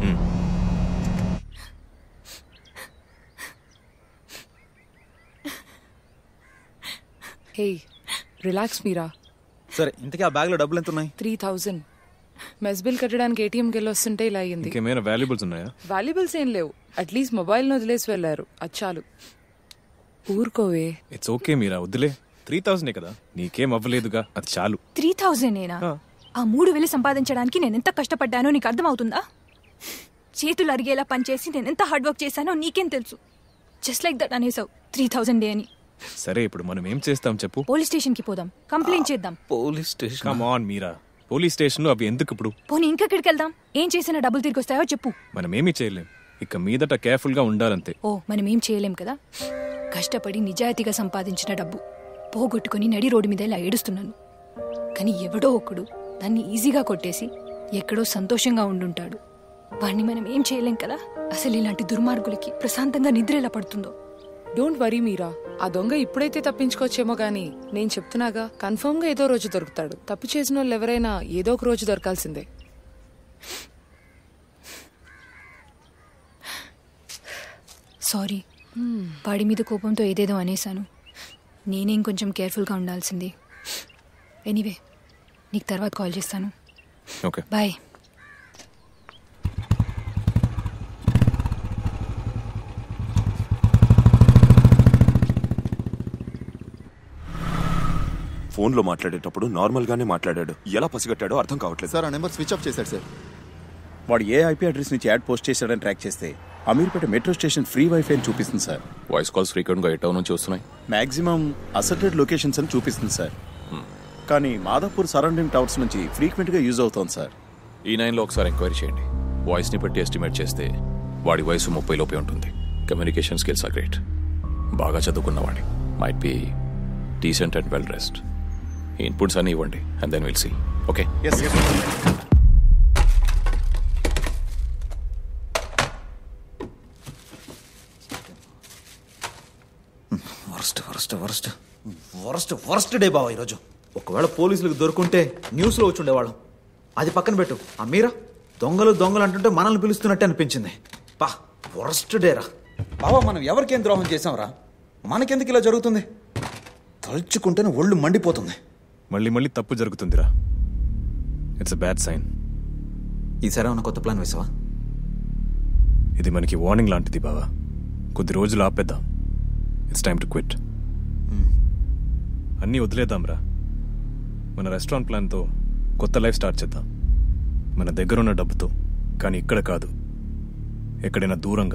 Speaker 8: హే రిలాక్స్ మీరా
Speaker 3: సరే ఇంతకీ ఆ బ్యాగ్లో డబ్బులు ఎంత ఉన్నాయి
Speaker 8: త్రీ థౌజండ్ మెస్ బిల్ కట్టడానికి ఏటీఎంకి వెళ్ళి వస్తుంటే ఇలా అయ్యింది
Speaker 1: ఇంకేమైనా వాల్యుబుల్స్ ఉన్నాయా
Speaker 8: వాల్యుబుల్స్ ఏం లేవు అట్లీస్ట్ మొబైల్ని వదిలేసి వెళ్ళారు అచ్చాలు ఊరుకోవే
Speaker 1: ఇట్స్ ఓకే మీరా వద్దులే త్రీ థౌసండే కదా నీకేం అవ్వలేదుగా అది చాలు
Speaker 4: త్రీ థౌజండేనా ఆ మూడు వేలు సంపాదించడానికి నేను ఎంత కష్టపడ్డానో నీకు అర్థమవుతుందా చేతులు అరిగేలా పనిచేసి నేను ఎంత హార్డ్ వర్క్ చేశానో నీకేం తెలుసు జస్ట్ లైక్ దట్ అనేసావు త్రీ థౌజండ్ డే అని
Speaker 1: సరే ఇప్పుడు మనం ఏం చేస్తాం చెప్పు
Speaker 4: పోలీస్ స్టేషన్ కి పోదాం కంప్లైంట్ చేద్దాం
Speaker 1: police station come on Meera police station అవి ఎందుకు ఇప్పుడు
Speaker 4: పోనీ ఇంకెక్కడికి వెళ్దాం ఏం చేసినా డబ్బులు తిరిగి వస్తాయో చెప్పు
Speaker 1: మనం ఏమీ చేయలేం ఇక మీదట కేర్ఫుల్ గా ఉండాలంతే
Speaker 4: ఓ మనం ఏం చేయలేం కదా కష్టపడి నిజాయితీగా సంపాదించిన డబ్బు పోగొట్టుకుని నడి రోడ్డు మీద ఇలా ఏడుస్తున్నాను కానీ ఎవడో ఒకడు దాన్ని ఈజీగా కొట్టేసి ఎక్కడో సంతోషంగా ఉండుంటాడు వాణ్ణి మనం ఏం చేయలేం కదా అసలు ఇలాంటి దుర్మార్గులకి ప్రశాంతంగా నిద్ర ఎలా పడుతుందో
Speaker 8: డోంట్ వరీ మీరా ఆ దొంగ ఇప్పుడైతే తప్పించుకోవచ్చేమో గానీ నేను చెప్తున్నాగా కన్ఫర్మ్ గా ఏదో రోజు దొరుకుతాడు తప్పు చేసిన వాళ్ళు ఎవరైనా ఏదో ఒక రోజు దొరకాల్సిందే
Speaker 4: సారీ వాడి మీద కోపంతో ఏదేదో అనేశాను నేనేం కొంచెం కేర్ఫుల్గా ఉండాల్సింది ఎనీవే నీకు తర్వాత కాల్ చేస్తాను
Speaker 1: ఓకే
Speaker 4: బాయ్
Speaker 17: ఫోన్లో మాట్లాడేటప్పుడు నార్మల్ గానే మాట్లాడాడు ఎలా పసిగట్టాడో అర్థం కావట్లేదు
Speaker 14: సార్ ఆ నెంబర్ స్విచ్ ఆఫ్ చేశాడు సార్
Speaker 7: వాడు ఏ ఐపీ అడ్రస్ నుంచి యాడ్ పోస్ట్ చేశాడని ట్రాక్ చేస్తే Ameerpet metro station free wifi అని చూపిస్తుంది సార్
Speaker 12: వాయిస్ కాల్స్ ఫ్రీక్వెంట్ గా ఏ టౌన్ నుంచి వస్తున్నాయి
Speaker 7: మాక్సిమం అసర్టెడ్ లొకేషన్స్ అని చూపిస్తుంది సార్ కానీ మాదాపూర్ సరౌండింగ్ టవర్స్ నుంచి ఫ్రీక్వెంట్ గా యూజ్ అవుతోంది సార్
Speaker 12: ఈ నైన్లో ఒకసారి ఎంక్వైరీ చేయండి వాయిస్ని బట్టి ఎస్టిమేట్ చేస్తే వాడి వయసు ముప్పై లోపే ఉంటుంది కమ్యూనికేషన్ స్కిల్స్ ఆర్ గ్రేట్ బాగా చదువుకున్నవాడి might be decent and well rest ఈ ఇన్పుట్స్ అన్ని ఇవ్వండి and then will see okay
Speaker 7: yes
Speaker 3: worst worst worst worst worst day బావ ఈరోజు ఒకవేళ పోలీసులకు దొరుకుంటే న్యూస్లో వచ్చి ఉండేవాళ్ళం అది పక్కన పెట్టు ఆ మీరా దొంగలు దొంగలు అంటుంటే మనల్ని పిలుస్తున్నట్టే అనిపించింది పా వరస్ట్ డేరా బావా మనం ఎవరికేం ద్రోహం చేసాంరా మనకెందుకు ఇలా జరుగుతుంది తలుచుకుంటేనే ఒళ్ళు మండిపోతుంది
Speaker 1: మళ్ళీ మళ్ళీ తప్పు జరుగుతుందిరా ఇట్స్ అ బ్యాడ్ సైన్
Speaker 3: ఈసారి ఏమైనా కొత్త ప్లాన్ వేసావా
Speaker 1: ఇది మనకి వార్నింగ్ లాంటిది బావా కొద్ది రోజులు ఆపేద్దాం ఇట్స్ టైమ్ టు క్విట్ అన్నీ వదిలేద్దాంరా మన రెస్టారెంట్ ప్లాన్తో కొత్త లైఫ్ స్టార్ట్ చేద్దాం మన దగ్గరున్న డబ్బుతో కానీ ఇక్కడ కాదు ఎక్కడైనా దూరంగా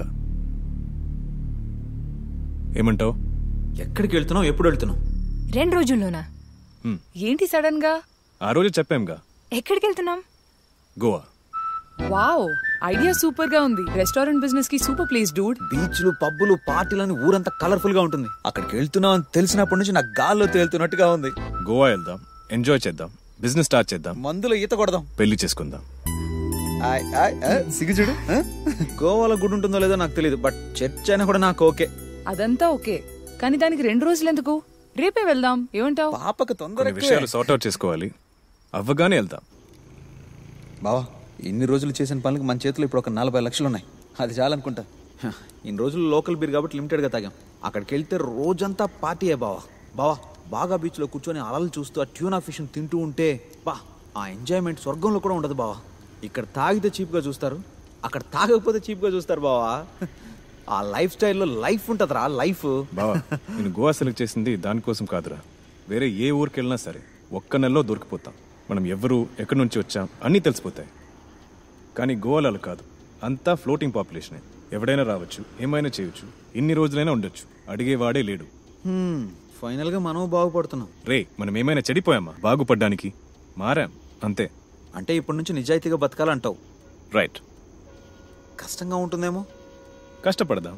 Speaker 1: ఏమంటావు
Speaker 3: ఎక్కడికి వెళ్తున్నావు ఎప్పుడు వెళ్తున్నావు
Speaker 4: రెండు రోజుల్లోనా
Speaker 8: ఏంటి సడన్ గా
Speaker 1: ఆ రోజు చెప్పాంగా
Speaker 4: ఎక్కడికి వెళ్తున్నాం
Speaker 1: గోవా
Speaker 8: వావ్ ఐడియా సూపర్ గా ఉంది రెస్టారెంట్ బిజినెస్ కి సూపర్ ప్లేస్ డూడ్
Speaker 3: బీచ్లు పబ్బులు పార్టీలని ఊరంతా కలర్ఫుల్ గా ఉంటుంది అక్కడికి వెళ్తున్నాం అని తెలిసినప్పటి నుంచి నాకు గాల్లో తేలుతున్నట్టుగా ఉంది
Speaker 1: గోవా వెళ్దాం ఎంజాయ్ చేద్దాం బిజినెస్ స్టార్ట్ చేద్దాం
Speaker 3: మందులో ఈత కొడదాం
Speaker 1: పెళ్లి చేసుకుందాం
Speaker 3: ఆయ్, ఆయ్, ఆ, సిగ్గు చూడు ఆ? గోవాలో గుడి ఉంటుందో లేదో నాకు తెలియదు బట్ చర్చ్ అయినా కూడా నాకు ఓకే
Speaker 8: అదంతా ఓకే కానీ దానికి రెండు రోజులు ఎందుకు రేపే వెళ్దాం ఏమంటావు
Speaker 3: పాపకు
Speaker 1: కొన్ని విషయాలు సార్ట్ అవుట్ చేసుకోవాలి అవ్వగానే వెళ్దాం
Speaker 3: బావా ఇన్ని రోజులు చేసిన పనులకు మన చేతిలో ఇప్పుడు ఒక నలభై లక్షలు ఉన్నాయి అది చాలనుకుంటా హ, ఇన్ని రోజులు లోకల్ బీర్ కాబట్టి లిమిటెడ్గా తాగాం అక్కడికి వెళ్తే రోజంతా పార్టీయే బావా బావా బాగా బీచ్లో కూర్చొని అలలు చూస్తూ ఆ ట్యూనా ఫిష్ని తింటూ ఉంటే బా ఆ ఎంజాయ్మెంట్ స్వర్గంలో కూడా ఉండదు బావా ఇక్కడ తాగితే చీప్గా చూస్తారు అక్కడ తాగకపోతే చీప్గా చూస్తారు బావా ఆ లైఫ్ స్టైల్లో లైఫ్ ఉంటుందిరా లైఫ్
Speaker 1: బావా నేను గోవా సెలెక్ట్ చేసింది దానికోసం కాదురా వేరే ఏ ఊరికి వెళ్ళినా సరే ఒక్క నెలలో దొరికిపోతాం మనం ఎవరు ఎక్కడి నుంచి వచ్చాం అన్నీ తెలిసిపోతాయి కానీ గోవాలో అలా కాదు అంతా ఫ్లోటింగ్ పాపులేషనే ఎవడైనా రావచ్చు ఏమైనా చేయొచ్చు ఇన్ని రోజులైనా ఉండొచ్చు అడిగేవాడే లేడు
Speaker 3: హ్మ్, ఫైనల్గా మనం బాగుపడుతున్నాం
Speaker 1: రే మనం ఏమైనా చెడిపోయామా బాగుపడ్డానికి మారాం అంతే
Speaker 3: అంటే ఇప్పటి నుంచి నిజాయితీగా బతకాలంటావు
Speaker 1: రైట్
Speaker 3: కష్టంగా ఉంటుందేమో
Speaker 1: కష్టపడదాం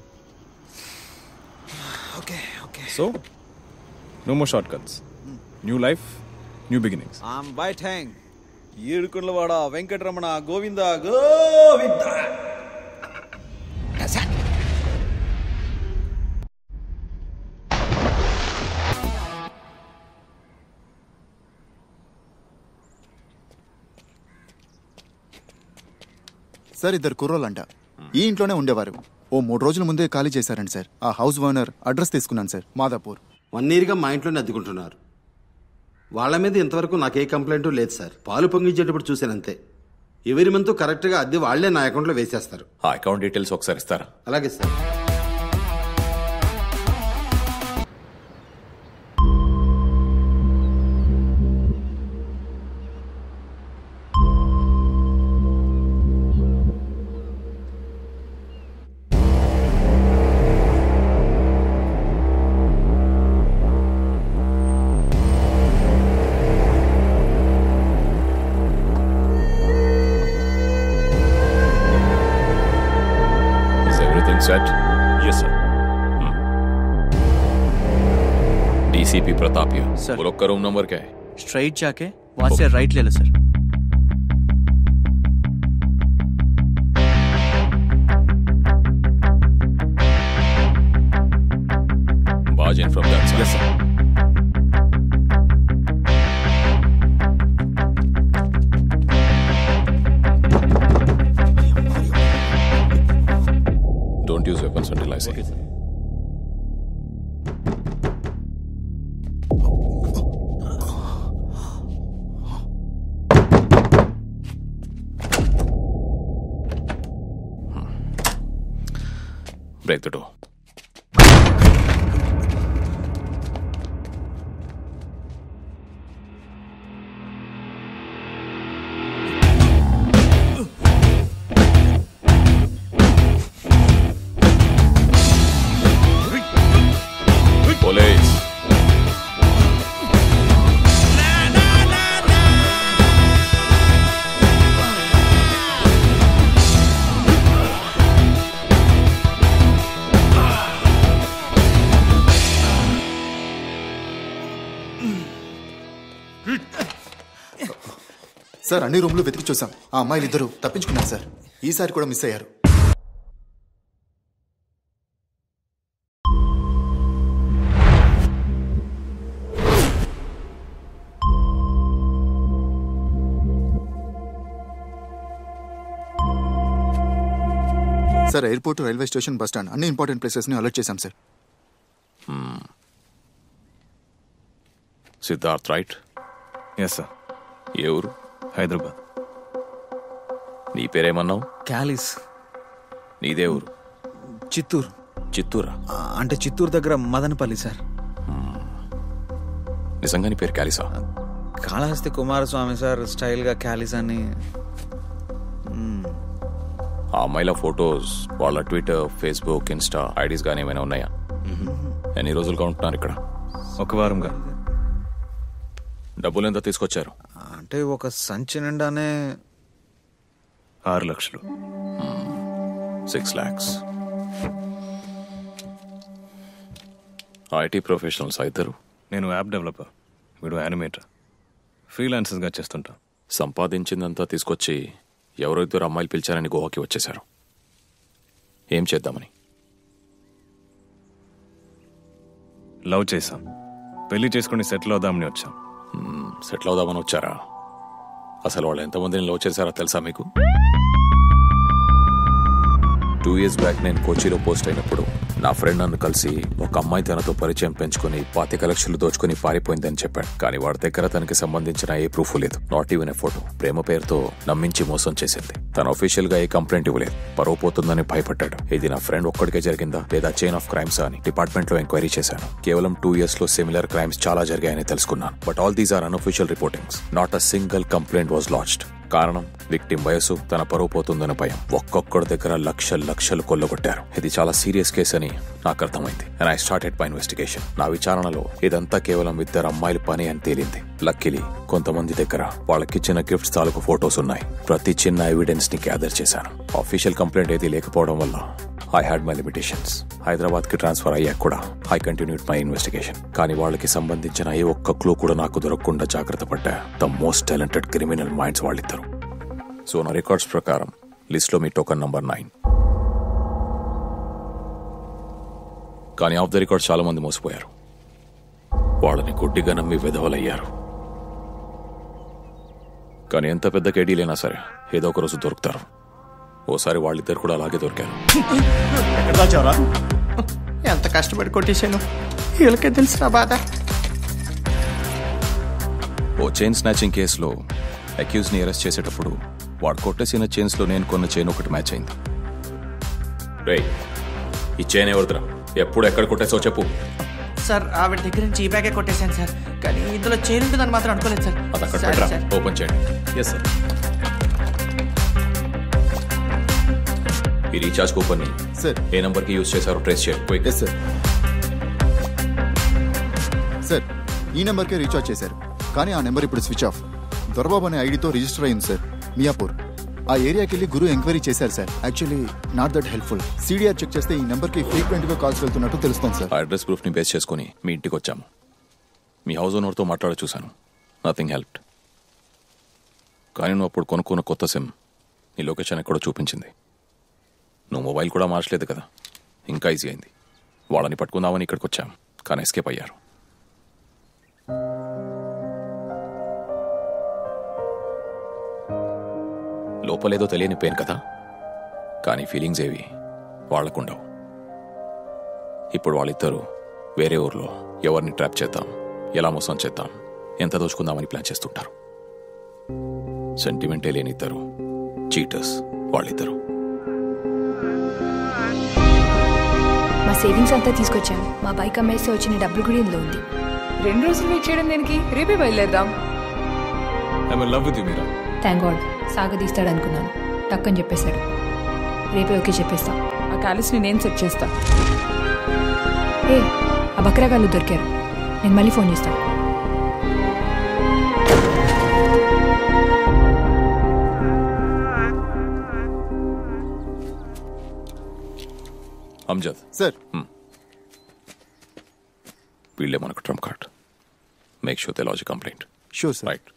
Speaker 3: okay okay
Speaker 1: so no more short cuts new life new beginnings
Speaker 3: um bye thank ఏడుకుండ్లవాడ వెంకటరమణ గోవింద గోవింద
Speaker 14: సార్ ఇద్దరు కుర్రోళ్ళంట ఈ ఇంట్లోనే ఉండేవారు ఓ మూడు రోజుల ముందే ఖాళీ చేశారండి సార్ ఆ హౌస్ ఓనర్ అడ్రస్ తీసుకున్నాను సార్ మాదాపూర్
Speaker 19: వన్ ఇయర్గా మా ఇంట్లోనే అద్దెకుంటున్నారు వాళ్ళ మీద ఇంతవరకు నాకు ఏ కంప్లైంట్ లేదు సార్ పాలు పొంగించేటప్పుడు చూశానంతే ఎవరి మంత్ కరెక్ట్గా అద్దె వాళ్లే నా అకౌంట్లో వేసేస్తారు
Speaker 12: ఆ అకౌంట్ డీటెయిల్స్ ఒకసారి ఇస్తారా
Speaker 19: అలాగే sir
Speaker 12: is everything set
Speaker 5: yes sir
Speaker 12: DCP Pratap ये
Speaker 6: सर।
Speaker 12: वो लोग का रूम नंबर क्या है
Speaker 6: स्ट्राइट जाके वहां से राइट ले लो sir
Speaker 12: barge in from that
Speaker 1: yes sir
Speaker 12: don't use weapons until I say. Break the door. Police.
Speaker 14: Sir అన్ని రూమ్లు వెతికి చూసాం ఆ అమ్మాయిలు ఇద్దరు తప్పించుకున్నారు సార్ ఈసారి కూడా మిస్ అయ్యారు sir airport railway station bus stand అన్ని ఇంపార్టెంట్ ప్లేసెస్ ని అలర్ట్ చేశాం sir
Speaker 12: Siddharth right
Speaker 1: yes sir
Speaker 12: ఏ ఊరు
Speaker 1: హైదరాబాద్
Speaker 12: నీ పేరేమన్నావు
Speaker 3: క్యాలిస్
Speaker 12: నీదే ఊరు
Speaker 3: చిత్తూరు
Speaker 12: చిత్తూరా
Speaker 3: ఆ, అంటే చిత్తూరు దగ్గర మదనపల్లి సార్
Speaker 12: నిజంగా నీ పేరు క్యాలిసా
Speaker 3: కాళహస్తి కుమారస్వామి సార్ స్టైల్గా క్యాలిస్ అని మ్మ్.
Speaker 12: ఆ అమ్మాయిల ఫొటోస్ వాళ్ళ ట్విట్టర్ ఫేస్బుక్ ఇన్స్టా ఐడీస్ కానీ ఏమైనా ఉన్నాయా ఎన్ని రోజులుగా ఉంటున్నారు ఇక్కడ
Speaker 1: ఒక వారంగా
Speaker 12: డబ్బులు ఎంత తీసుకొచ్చారు
Speaker 3: అంటే ఒక సంచి నిండానే
Speaker 1: ఆరు లక్షలు
Speaker 12: సిక్స్ ల్యాక్స్ ఐటీ ప్రొఫెషనల్స్ ఇద్దరు
Speaker 1: నేను యాప్ డెవలపర్ వీడు యానిమేటర్ ఫ్రీలాన్సర్స్గా చేస్తుంటా
Speaker 12: సంపాదించిందంతా తీసుకొచ్చి ఎవరో ఇద్దరు అమ్మాయిలు పిలిచారని గోవాకి వచ్చేశారు ఏం చేద్దామని
Speaker 1: లవ్ చేశాం పెళ్లి చేసుకుని సెటిల్ అవుదామని వచ్చాం
Speaker 12: సెటిల్ అవుదామని వచ్చారా అసలు వాళ్ళు ఎంతమందిని లవ్ చేశారో తెలుసా మీకు టూ ఇయర్స్ బ్యాక్ నేను కోచిలో పోస్ట్ అయినప్పుడు నా ఫ్రెండ్ నన్ను కలిసి ఒక అమ్మాయి తనతో పరిచయం పెంచుకుని పాతిక లక్షలు దోచుకుని పారిపోయిందని చెప్పాడు కానీ వాడి దగ్గర తనకి సంబంధించిన ఏ ప్రూఫ్ లేదు నాట్ ఈవెన్ ఏ ఫోటో ప్రేమ పేరుతో నమ్మించి మోసం చేసింది తను అఫీషియల్ గా ఏ కంప్లైంట్ ఇవ్వలేదు పరువు పోతుందని భయపడ్డాడు ఇది నా ఫ్రెండ్ ఒక్కడికే జరిగిందా లేదా చైన్ ఆఫ్ క్రైమ్స్ అని డిపార్ట్మెంట్ లో ఎంక్వైరీ చేశాను కేవలం టూ ఇయర్స్ లో సిమిలర్ క్రైమ్స్ చాలా జరిగాయని తెలుసుకున్నాను but all these are unofficial reportings not a single complaint was launched కారణం విక్టిం వయసు తన పరువు పోతుందన్న భయం ఒక్కొక్కడి దగ్గర లక్షలు లక్షలు కొల్లగొట్టారు ఇది చాలా సీరియస్ కేసు అని నాకు అర్థమైంది and I started my investigation నా విచారణలో ఇదంతా కేవలం ఇద్దరు అమ్మాయిల పని అని తేలింది లక్కిలి కొంతమంది దగ్గర వాళ్ళకిచ్చిన గిఫ్ట్స్ తాలూకు ఫొటోస్ ఉన్నాయి ప్రతి చిన్న ఎవిడెన్స్ ని గ్యాదర్ చేశాను అఫీషియల్ కంప్లైంట్ ఏది లేకపోవడం వల్ల I had my limitations Hyderabad కి ట్రాన్స్ఫర్ అయ్యాక కూడా ఐ కంటిన్యూడ్ మై ఇన్వెస్టిగేషన్ కానీ వాళ్ళకి సంబంధించిన ఏ ఒక్క క్లూ కూడా నాకు దొరకకుండా జాగ్రత్త పడ్డా the most talented criminal minds వాళ్ళిద్దరు సో నా రికార్డ్స్ ప్రకారం లిస్ట్ లో మీ టోకన్ నంబర్ నైన్ కానీ ఆఫ్ ద రికార్డ్ చాలా మంది మోసపోయారు వాళ్ళని గుడ్డిగా నమ్మి విధవలయ్యారు కానీ ఎంత పెద్ద కేడీలైనా సరే ఏదో ఒక రోజు దొరుకుతారు ఓసారి వాళ్ళిద్దరు కూడా అలాగే దొరికారు
Speaker 6: ఎక్కడ దాచావరా ఎంత కష్టపడి కొట్టేశాను వీళ్ళకే తెలుసు బాధ
Speaker 12: ఓ చైన్ స్నాచింగ్ కేసులో అక్యూజ్ ని అరెస్ట్ చేసేటప్పుడు వాడు కొట్టేసిన చైన్స్ లో నేను కొన్న చైన్ ఒకటి మ్యాచ్ అయింది రే ఈ చైన్ ఎవరిదిరా ఎప్పుడు ఎక్కడ కొట్టేసో చెప్పు
Speaker 6: సార్ ఆవిడ దగ్గర నుంచి ఈ బ్యాగే కొట్టేశాను సార్ కానీ ఇందులో చైన్ ఉంటుందని మాత్రం అనుకోలేదు సార్
Speaker 12: అది అక్కడ
Speaker 6: సారీ
Speaker 12: పెట్టరా
Speaker 6: సార్.
Speaker 12: ఓపెన్ చేయండి ఎస్ సార్ ఈ రీఛార్జ్ కూపన్ ని
Speaker 14: సార్
Speaker 12: ఏ నంబర్ కి యూజ్ చేశారో ట్రేస్ చేయండి క్విక్
Speaker 14: సార్ సార్ ఈ నెంబర్కే రీఛార్జ్ చేశారు కానీ ఆ నెంబర్ ఇప్పుడు స్విచ్ ఆఫ్ దొరబాబు అనే ఐడితో రిజిస్టర్ అయింది సార్ మియాపూర్ ఆ ఏరియాకి వెళ్ళి గురు ఎంక్వైరీ చేశారు sir actually not that helpful CDR check చేస్తే ఈ నెంబర్కి ఫ్రీక్వెంట్ గా కాల్స్ వెళ్తున్నట్టు తెలుస్తుంది సార్
Speaker 12: ఆ అడ్రస్ ప్రూఫ్ ని బేస్ చేసుకుని మీ ఇంటికి వచ్చాము మీ హౌస్ ఓనర్తో మాట్లాడ చూశాను నథింగ్ హెల్ప్ కానీ నువ్వు అప్పుడు కొనుక్కున్న కొత్త సిమ్ నీ లొకేషన్ ఎక్కడో చూపించింది నువ్వు మొబైల్ కూడా మార్చలేదు కదా ఇంకా ఈజీ అయింది వాళ్ళని పట్టుకుందామని ఇక్కడికి వచ్చాం కానీ ఎస్కేప్ అయ్యారు లోపలేదో తెలియని పెయిన్ కదా కానీ ఫీలింగ్స్ ఏవి వాళ్ళకుండవు ఇప్పుడు వాళ్ళిద్దరూ వేరే ఊర్లో ఎవరిని ట్రాప్ చేద్దాం ఎలా మోసం చేద్దాం ఎంత దోచుకుందామని ప్లాన్ చేస్తుంటారు సెంటిమెంటే లేని ఇద్దరు చీటర్స్ వాళ్ళిద్దరు
Speaker 4: మా సేవింగ్స్ అంతా తీసుకొచ్చాను మా బైక్ అమ్మేస్తే వచ్చిన డబ్బులు కూడా ఇందులో ఉంది
Speaker 8: రెండు రోజులు వెయిట్ చేయడం దేనికి రేపే బయలుదేరదాం
Speaker 1: I'm love with Meera
Speaker 4: thank god సాగదీస్తాడు అనుకున్నాను టక్కని చెప్పేశాడు రేపే ఓకే చెప్పేస్తా
Speaker 8: ఆ క్యాలిస్ని నేను సెట్ చేస్తా
Speaker 4: ఏ ఆ బక్రాగాళ్ళు దొరికారు నేను మళ్ళీ ఫోన్ చేస్తాను
Speaker 12: అమ్జద్
Speaker 14: సార్
Speaker 12: వీళ్ళే మనకు trump card make sure they lodge complaint
Speaker 14: sure sir
Speaker 12: right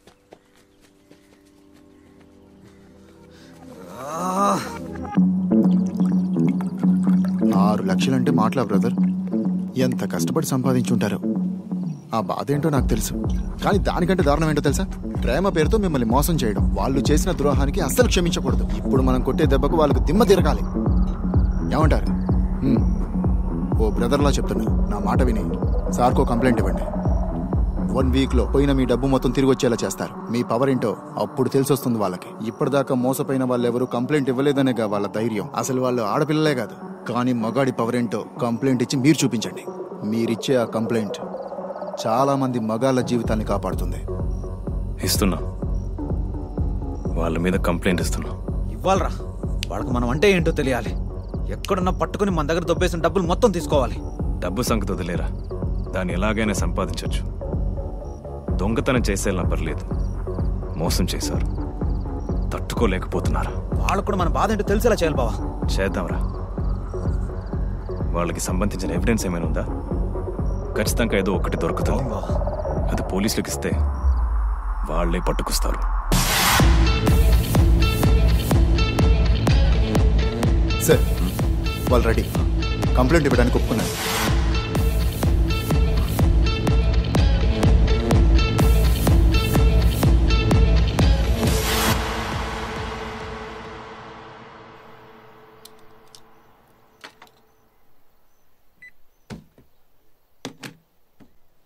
Speaker 14: ఆరు లక్షలంటే మాటలా బ్రదర్ ఎంత కష్టపడి సంపాదించుంటారు ఆ బాధ ఏంటో నాకు తెలుసు కానీ దానికంటే దారుణం ఏంటో తెలుసా ప్రేమ పేరుతో మిమ్మల్ని మోసం చేయడం వాళ్ళు చేసిన ద్రోహానికి అస్సలు క్షమించకూడదు ఇప్పుడు మనం కొట్టే దెబ్బకు వాళ్ళకు దిమ్మ తిరగాలి ఏమంటారు హ్మ్. ఓ బ్రదర్లా చెప్తున్నా నా మాట విని సార్కో కంప్లైంట్ ఇవ్వండి వన్ వీక్ లో పోయిన మీ డబ్బు మొత్తం తిరిగి వచ్చేలా చేస్తారు మీ పవర్ ఏంటో అప్పుడు తెలిసొస్తుంది వాళ్ళకి ఇప్పటిదాకా మోసపోయిన వాళ్ళు ఎవరు కంప్లైంట్ ఇవ్వలేదనేగా వాళ్ళ ధైర్యం అసలు వాళ్ళు ఆడపిల్లలే కాదు కానీ మగాడి పవర్ ఏంటో కంప్లైంట్ ఇచ్చి మీరు చూపించండి మీరిచ్చే ఆ కంప్లైంట్ చాలా మంది మగాళ్ళ జీవితాన్ని కాపాడుతుంది
Speaker 1: ఇస్తున్నా వాళ్ళ మీద కంప్లైంట్ ఇస్తున్నా
Speaker 3: ఇవ్వాలరా వాళ్ళకి మనం అంటే ఏంటో తెలియాలి ఎక్కడున్నా పట్టుకుని మన దగ్గర దొబ్బేసిన డబ్బులు మొత్తం తీసుకోవాలి
Speaker 1: డబ్బు సంగతి వదిలేరా దాన్ని ఎలాగైనా సంపాదించవచ్చు దొంగతనం చేసేలా పర్లేదు మోసం చేశారు తట్టుకోలేకపోతున్నారా
Speaker 3: వాళ్ళకు కూడా మన బాధ ఏంటో తెలిసేలా చేయాలి బావా
Speaker 1: చేద్దాంరా వాళ్ళకి సంబంధించిన ఎవిడెన్స్ ఏమైనా ఉందా ఖచ్చితంగా ఏదో ఒకటి దొరుకుతుంది అది పోలీసులకు ఇస్తే వాళ్ళే పట్టుకొస్తారు
Speaker 14: సార్ వాళ్ళు రెడీ కంప్లైంట్ ఇవ్వడానికి ఒప్పుకున్నారు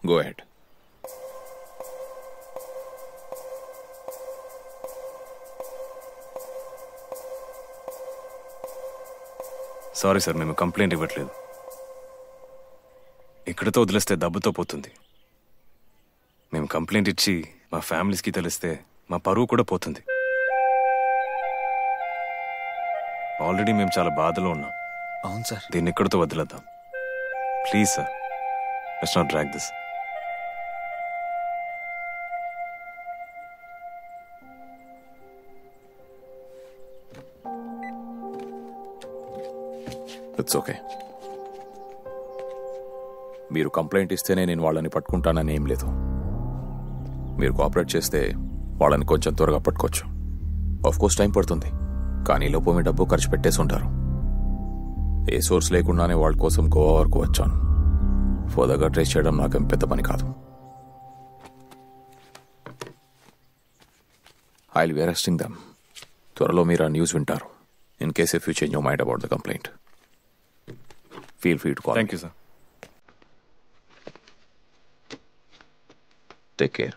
Speaker 12: గో హెడ్
Speaker 1: సారీ సార్ మేము కంప్లైంట్ ఇవ్వట్లేదు ఇక్కడితో వదిలేస్తే దెబ్బతో పోతుంది మేము కంప్లైంట్ ఇచ్చి మా ఫ్యామిలీస్కి తెలిస్తే మా పరువు కూడా పోతుంది ఆల్రెడీ మేము చాలా బాధలో ఉన్నాం
Speaker 3: అవును సార్
Speaker 1: దీన్ని ఇక్కడితో వదిలేద్దాం please sir let's not drag this
Speaker 12: it's okay మీరు కంప్లైంట్ ఇస్తేనే నేను వాళ్ళని పట్టుకుంటానని ఏం లేదు మీరు కోఆపరేట్ చేస్తే వాళ్ళని కొంచెం త్వరగా పట్టుకోవచ్చు ఆఫ్ కోర్స్ టైం పడుతుంది కానీ ఈ లోపు మీ డబ్బు ఖర్చు పెట్టేసి ఉంటారు ఏ సోర్స్ లేకుండానే వాళ్ళ కోసం గోవా వరకు వచ్చాను ఫర్దర్గా ట్రేస్ చేయడం నాకేం పెద్ద పని కాదు I will be arresting them త్వరలో మీరు ఆ న్యూస్ వింటారు in case if you change you mind about the complaint feel free to call
Speaker 1: thank you sir
Speaker 12: take care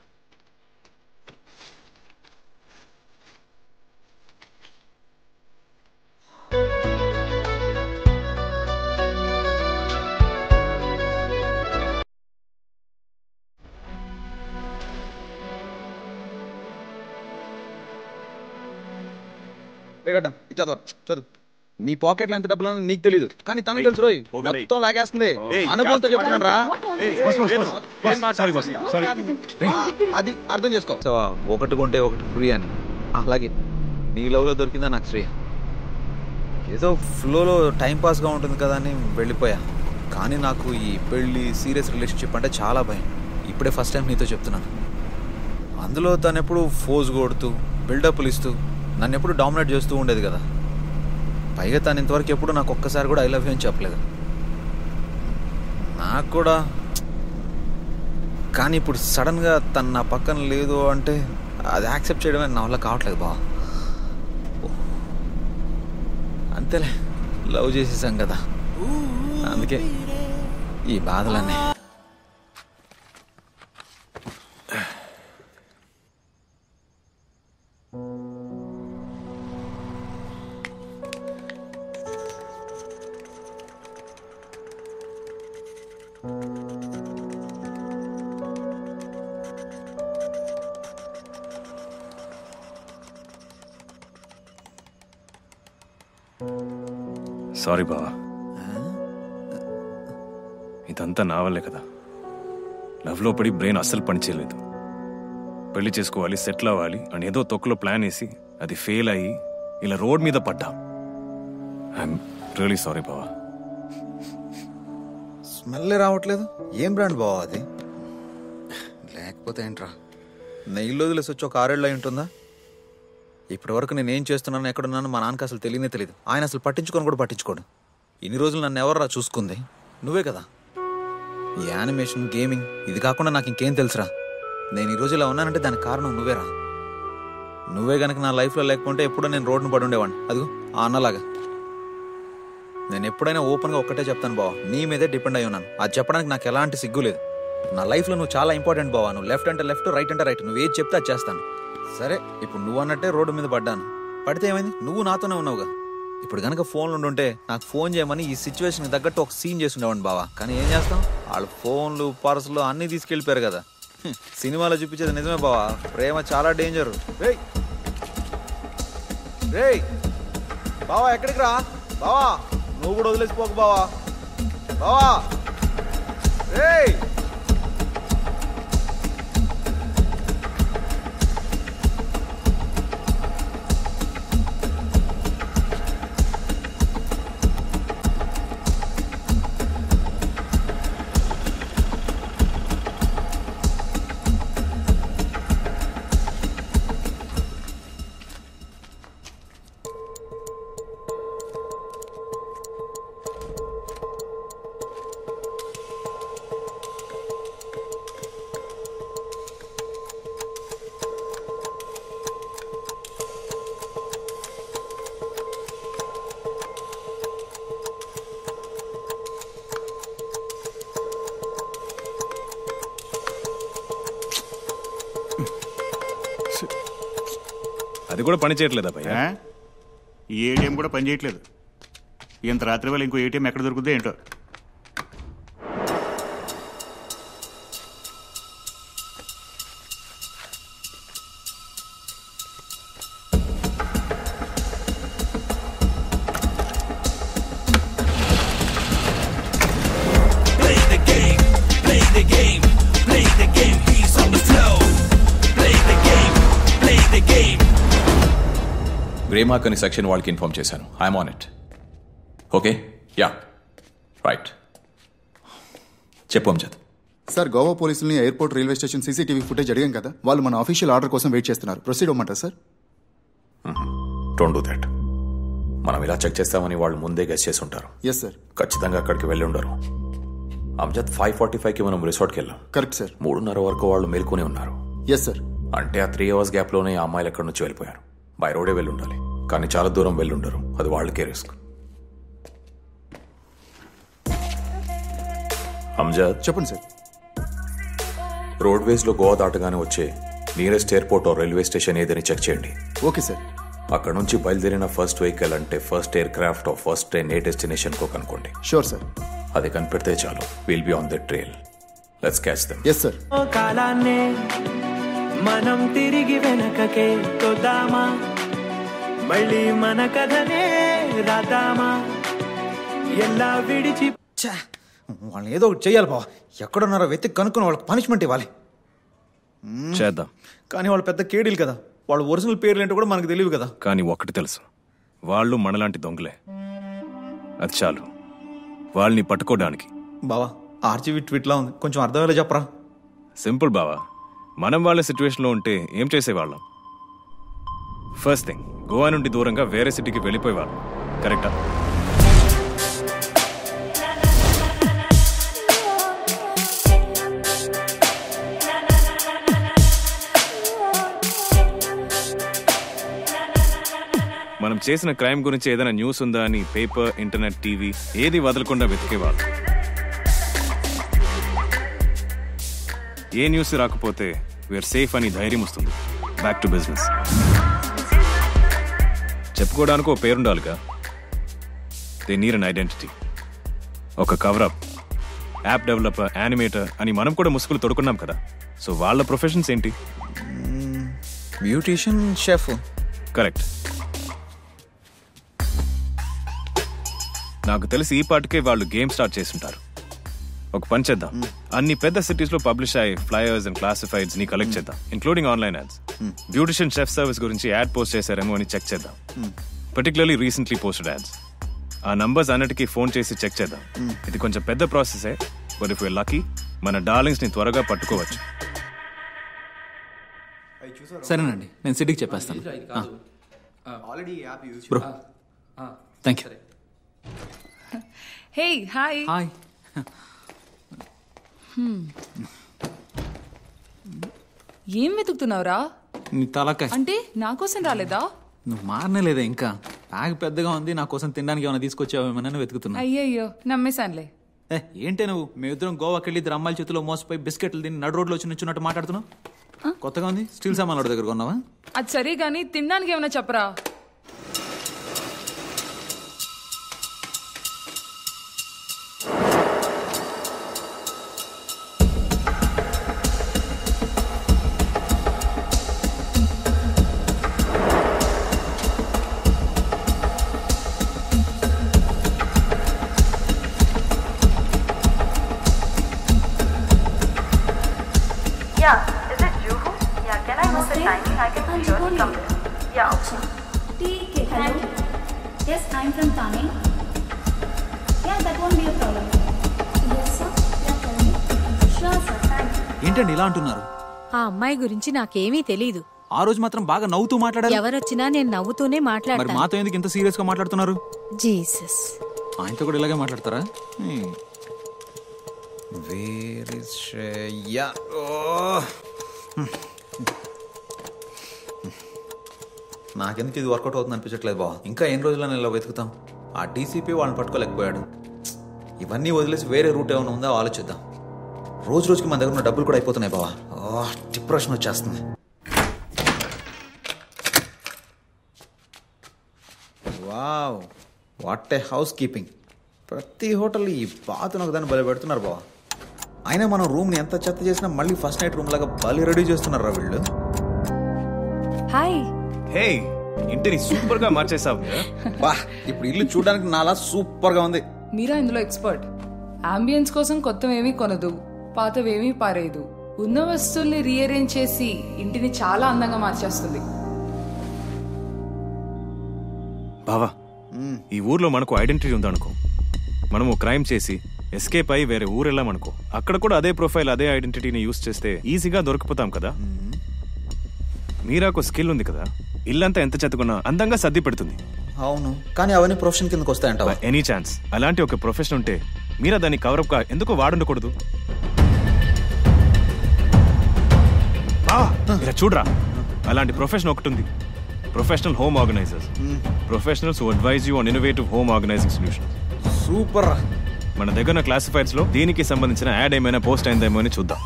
Speaker 3: రేగడ్డం చదువు చదువు నీ పాకెట్లో ఎంత డబ్బులు ఉన్నాయో నీకు తెలియదు కానీ తనకు తెలుసు రోయ్ మొత్తం లాగేస్తుంది అనుభవంతో చెప్తున్నాను రా అది అర్థం చేసుకో సో ఒకటి కొంటే ఒకటి ఫ్రీ అని అలాగే నీ లవ్లో దొరికిందా నాకు శ్రేయ ఏదో ఫ్లోలో టైం పాస్గా ఉంటుంది కదా అని వెళ్ళిపోయా కానీ నాకు ఈ పెళ్ళి సీరియస్ రిలేషన్షిప్ అంటే చాలా భయం ఇప్పుడే ఫస్ట్ టైం నీతో చెప్తున్నాను అందులో తను ఎప్పుడు ఫోజ్ కొడుతూ బిల్డప్లు ఇస్తూ నన్ను ఎప్పుడు డామినేట్ చేస్తూ ఉండేది కదా పైగా తను ఇంతవరకు ఎప్పుడు నాకు ఒక్కసారి కూడా ఐ లవ్ యూ అని చెప్పలేదు నాకు కూడా కానీ ఇప్పుడు సడన్గా తను నా పక్కన లేదు అంటే అది యాక్సెప్ట్ చేయడమే నా వల్ల కావట్లేదు బా అంతేలే లవ్ చేసేసాం కదా అందుకే ఈ బాధలన్నీ
Speaker 1: సారీ బావా ఇదంతా నా వల్లే కదా లవ్లో పడి బ్రెయిన్ అస్సలు పనిచేయలేదు పెళ్లి చేసుకోవాలి సెటిల్ అవ్వాలి అని ఏదో తొక్కులో ప్లాన్ వేసి అది ఫెయిల్ అయ్యి ఇలా రోడ్ మీద పడ్డా ఐఎమ్ రియలీ సారీ బావా
Speaker 3: స్మెల్ రావట్లేదు ఏం బ్రాండ్ బావా అది లేకపోతే ఏంట్రా నెయ్యిలో వదిలేసి వచ్చి ఒక ఆరేళ్ళు అయి ఉంటుందా ఇప్పటి వరకు నేను ఏం చేస్తున్నాను ఎక్కడున్నాను మా నాన్నకి అసలు తెలియనే తెలియదు ఆయన అసలు పట్టించుకొని కూడా పట్టించుకోడు ఇన్ని రోజులు నన్ను ఎవర్రా చూసుకుంది నువ్వే కదా ఈ యానిమేషన్ గేమింగ్ ఇది కాకుండా నాకు ఇంకేం తెలుసురా నేను ఈ రోజు ఇలా ఉన్నానంటే దానికి కారణం నువ్వేరా నువ్వే గనక నా లైఫ్లో లేకపోతే ఎప్పుడో నేను రోడ్డును పడి ఉండేవాడిని అదిగో ఆ అన్నలాగా నేను ఎప్పుడైనా ఓపెన్గా ఒక్కటే చెప్తాను బావా నీ మీదే డిపెండ్ అయి ఉన్నాను అది చెప్పడానికి నాకు ఎలాంటి సిగ్గు లేదు నా లైఫ్లో నువ్వు చాలా ఇంపార్టెంట్ బావా నువ్వు లెఫ్ట్ అంటే లెఫ్ట్ రైట్ అంటే రైట్ నువ్వు ఏది చెప్తే అది చేస్తాను సరే ఇప్పుడు నువ్వు అన్నట్టే రోడ్డు మీద పడ్డాను పడితే ఏమైంది నువ్వు నాతోనే ఉన్నావుగా ఇప్పుడు కనుక ఫోన్లు ఉండుంటే నాకు ఫోన్ చేయమని ఈ సిచ్యువేషన్కి తగ్గట్టు ఒక సీన్ చేసి ఉండేవాడిని బావా కానీ ఏం చేస్తాం వాళ్ళ ఫోన్లు పర్సులు అన్నీ తీసుకెళ్ళిపోయారు కదా హ్మ్, సినిమాలో చూపించేది నిజమే బావా ప్రేమ చాలా డేంజర్ రేయ్ రేయ్ బావా ఎక్కడికి రా బావా నువ్వు కూడా వదిలేసిపోకు బావా బావా రేయ్
Speaker 1: అది కూడా పని చేయట్లేదా భయ్యా
Speaker 20: ఆ? ఈ ఏటీఎం కూడా పనిచేయట్లేదు ఇంత రాత్రి వేళ ఇంకో ఏటీఎం ఎక్కడ దొరుకుతుందో ఏంటో
Speaker 2: Play the game, play the game, play the game. He's on the flow. Play the game, play the game.
Speaker 12: Grey mark అని సెక్షన్ వాళ్ళకి ఇన్ఫార్మ్ చేశాను I'm on it okay yeah right చెప్పు అంజద్
Speaker 14: సార్ గోవా పోలీసుల్ని airport railway station CCTV footage అడిగాం కదా వాళ్ళు మన అఫీషియల్ ఆర్డర్ కోసం వెయిట్ చేస్తున్నారు ప్రొసీడ్ అవ్వమంటారా సార్
Speaker 12: డోంట్ డూ దట్ మనం ఇలా చెక్ చేస్తామని వాళ్ళు ముందే గెస్ చేసి ఉంటారు
Speaker 14: ఎస్ సార్
Speaker 12: ఖచ్చితంగా అక్కడికి వెళ్ళి ఉండరు అంజద్ ఫైవ్ ఫార్టీ ఫైవ్కి మనం రిసార్ట్కి వెళ్ళాం
Speaker 14: కరెక్ట్ సార్
Speaker 12: మూడున్నర వరకు వాళ్ళు మేల్కొని ఉన్నారు
Speaker 14: ఎస్ సార్
Speaker 12: అంటే ఆ త్రీ అవర్స్ గ్యాప్లోనే ఆ అమ్మాయిలు ఎక్కడి నుంచి వెళ్ళిపోయారు బై రోడే వెళ్ళి ఉండాలి కానీ చాలా దూరం వెళ్ళి ఉండరు అది వాళ్ళకే రిస్క్ అంజద్
Speaker 14: చెప్పండి సార్
Speaker 12: రోడ్వేస్లో గోవా దాటగానే వచ్చే nearest airport or railway station ఏదని చెక్ చేయండి
Speaker 14: ఓకే సార్
Speaker 12: అక్కడ నుంచి బయలుదేరిన ఫస్ట్ వెహికల్ అంటే first aircraft or first train ఏ డెస్టినేషన్ కో కనుకోండి
Speaker 14: షూర్ సార్
Speaker 12: అది కనిపెడితే చాలు will be on the trail let's catch them
Speaker 14: yes sir
Speaker 2: ఓ కాలాన్నే మనం తిరిగి వెనకకే తొద్దామా మళ్ళీ మన కథనే రాద్దామా ఎలా విడిచి
Speaker 3: వాళ్ళని ఏదో ఒకటి చెయ్యాలి బావ ఎక్కడున్నారో వెతికి కనుక్కుని వాళ్ళకి పనిష్మెంట్ ఇవ్వాలి మ్మ్.
Speaker 1: చేద్దాం
Speaker 3: కానీ వాళ్ళు పెద్ద కేడీలు కదా వాళ్ళ ఒరిజినల్ పేర్లు ఏంటో కూడా మనకు తెలియదు కదా
Speaker 1: కానీ ఒక్కటి తెలుసు వాళ్ళు మనలాంటి దొంగలే అది చాలు వాళ్ళని పట్టుకోవడానికి
Speaker 3: బావా ఆర్జీవి ట్వీట్లా ఉంది కొంచెం అర్థమయ్యేలా చెప్పరా
Speaker 1: సింపుల్ బావా మనం వాళ్ళ సిచ్యువేషన్లో ఉంటే ఏం చేసేవాళ్ళం ఫస్ట్ థింగ్ గోవా నుండి దూరంగా వేరే సిటీకి వెళ్ళిపోయేవాళ్ళం కరెక్టా మనం చేసిన క్రైమ్ గురించి ఏదైనా న్యూస్ ఉందా అని పేపర్ ఇంటర్నెట్ టీవీ ఏది వదలకుండా వెతికేవాళ్ళు ఏ న్యూస్ రాకపోతే వీఆర్ సేఫ్ అని ధైర్యం వస్తుంది బ్యాక్ టు బిజినెస్ చెప్పుకోవడానికి ఒక పేరుండాలిగా దే నీర్ అన్ ఐడెంటిటీ ఒక కవరప్ యాప్ డెవలపర్ యానిమేటర్ అని మనం కూడా ముసుగులు తొడుకున్నాం కదా సో వాళ్ళ ప్రొఫెషన్స్ ఏంటి
Speaker 3: బ్యూటీషియన్ షెఫ్
Speaker 1: కరెక్ట్ నాకు తెలిసి ఈ పాటికే వాళ్ళు గేమ్ స్టార్ట్ చేస్తుంటారు ఒక పని చేద్దాం అన్ని పెద్ద సిటీస్ లో పబ్లిష్ అయ్యే ఫ్లయర్స్ అండ్ క్లాసిఫైడ్స్ ని కలెక్ట్ చేద్దాం including online ads beautician chef service గురించి యాడ్ పోస్ట్ చేశారేమో అని చెక్ చేద్దాం పర్టికులర్లీ రీసెంట్లీ పోస్టెడ్ యాడ్స్ ఆ నంబర్స్ అన్నిటికీ ఫోన్ చేసి చెక్ చేద్దాం
Speaker 3: Hmm.
Speaker 1: ఇది కొంచెం పెద్ద ప్రాసెసే బట్ ఇఫ్ లక్కీ మన డార్లింగ్స్ ని త్వరగా పట్టుకోవచ్చు
Speaker 3: సరేనండి నేను సిటీకి చెప్పేస్తాను
Speaker 6: already app use
Speaker 3: bro thank you
Speaker 8: hey hi
Speaker 3: hi
Speaker 8: ఏం వెతుకుతున్నావురా
Speaker 3: నీ తలకాయ
Speaker 8: అంటే నా కోసం రాలేదా
Speaker 3: నువ్వు మారనేలేదా ఇంకా బ్యాగ్ పెద్దగా ఉంది నా కోసం తినడానికి ఏమైనా తీసుకొచ్చావేమోనని వెతుకుతున్నా
Speaker 8: అయ్యయ్యో నమ్మేశానులే
Speaker 3: ఏ, ఏంటే నువ్వు మేమిద్దరం గోవాకి వెళ్ళి ఇద్దరు అమ్మాయిల చేతిలో మోసపోయి బిస్కెట్లు తిని నడు రోడ్లో వచ్చి నుంచున్నట్టు మాట్లాడుతున్నావు కొత్తగా ఉంది స్టీల్ సామాన్ల దగ్గర కొన్నావా
Speaker 8: అది సరే గానీ తినడానికి ఏమైనా చెప్పరా
Speaker 21: Yeah, is it Juhu? Yeah, can I know the timing? I can see yours from there. Yeah, okay.
Speaker 22: ठीक है hello yes I am from थाने yeah that won't be a problem yes sir yeah sure sir thank you
Speaker 3: ఏంటండి ఇలా అంటున్నారు
Speaker 23: ఆ అమ్మాయి గురించి నాకేమీ తెలీదు
Speaker 3: ఆ రోజు మాత్రం బాగా నవ్వుతూ మాట్లాడారు
Speaker 23: ఎవరొచ్చినా నేను నవ్వుతూనే
Speaker 3: మరి
Speaker 23: మాట్లాడతాను
Speaker 3: మాతో ఎందుకు ఇంత సీరియస్ గా మాట్లాడుతున్నారు
Speaker 23: జీసస్
Speaker 3: ఆయనతో కూడా ఇలాగే మాట్లాడతారా
Speaker 24: వేర్ ఇస్ శ్రేయ నాకెందుకు ఇది వర్కౌట్ అవుతుంది అనిపించట్లేదు బావ ఇంకా ఎన్ని రోజులని ఇలా వెతుకుతాం ఆ డీసీపీ వాళ్ళని పట్టుకోలేకపోయాడు ఇవన్నీ వదిలేసి వేరే రూట్ ఏమైనా ఉందో ఆలోచిద్దాం రోజు రోజుకి మన దగ్గర ఉన్న డబ్బులు కూడా అయిపోతున్నాయి బావా డిప్రెషన్ వచ్చేస్తుంది wow what a house keeping ప్రతి హోటల్ ఈ బాతును ఒకదాన్ని బలి పెడుతున్నారు బావ అయినా మనం రూమ్ని ఎంత చెత్త చేసినా మళ్ళీ ఫస్ట్ నైట్ రూమ్ లాగా బలి రెడీ చేస్తున్నారా వీళ్ళు
Speaker 4: హాయ్
Speaker 1: హే ఇంటిని సూపర్ గా మార్చేసావు
Speaker 24: బా ఇప్పుడు ఇల్లు చూడడానికి నాలా సూపర్ గా ఉంది
Speaker 8: మీరా ఇందులో ఎక్స్పర్ట్ అంబియన్స్ కోసం కొత్తవేమీ కొనదు పాతవేమీ పారేయదు ఉన్న వస్తువుల్ని రీఅరేంజ్ చేసి ఇంటిని చాలా అందంగా మార్చేస్తుంది
Speaker 1: బావా ఈ ఊర్లో మనకు ఐడెంటిటీ ఉందనుకో మనము క్రైమ్ చేసి ఎస్కేప్ అయి వేరే ఊరు వెళ్ళామనుకో అక్కడ కూడా అదే ప్రొఫైల్ అదే ఐడెంటిటీని యూస్ చేస్తే ఈజీగా దొరికిపోతాం కదా మీరాకు స్కిల్ ఉంది కదా ఇల్లంతా ఎంత చెత్తకున్నా అందంగా సర్ది పెడుతుంది
Speaker 24: అవును కానీ అవన్నీ ప్రొఫెషన్ కిందకి వస్తాయంటావా
Speaker 1: ఎనీ ఛాన్స్ అలాంటి ఒక ప్రొఫెషన్ ఉంటే మీరా దాన్ని కవరప్ గా ఎందుకు వాడుండకూడదు ఆ, ఇలా చూడరా అలాంటి ప్రొఫెషన్ ఒకటి ఉంది professional home organisers professionals advise you on innovative home organising solution
Speaker 24: super
Speaker 1: మన దగ్గర క్లాసిఫైడ్స్ లో దీనికి సంబంధించిన యాడ్ ఏమైనా పోస్ట్ అయిందేమో అని చూద్దాం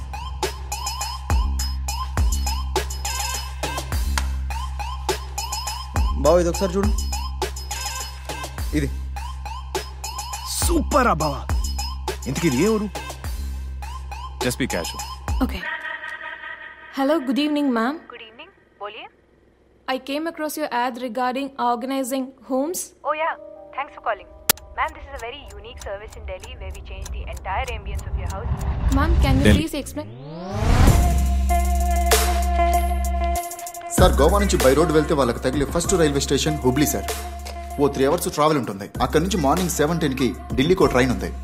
Speaker 24: బావ ఇది ఒకసారి చూడు ఇది
Speaker 1: సూపర్ అబ్బావా ఇంతకీ ఇది ఏ ఊరు just be casual
Speaker 9: Okay. Hello, good evening, ma'am.
Speaker 21: Good evening. बोलिए.
Speaker 9: I came across your ad regarding organizing homes.
Speaker 21: Oh yeah. Thanks for calling. Ma'am, this is a very unique service in Delhi where we change the entire ambience of your house.
Speaker 9: Ma'am, can you
Speaker 14: Delhi.
Speaker 9: please explain?
Speaker 14: Sir Goa నుంచి బై రోడ్ వెళ్తే వాళ్ళకి తగిలే first railway station Hubli sir ఓ త్రీ అవర్స్ ట్రావెల్ ఉంటుంది అక్కడ నుంచి మార్నింగ్ సెవెన్ టెన్కి ఢిల్లీకి ఓ ట్రైన్ ఉంది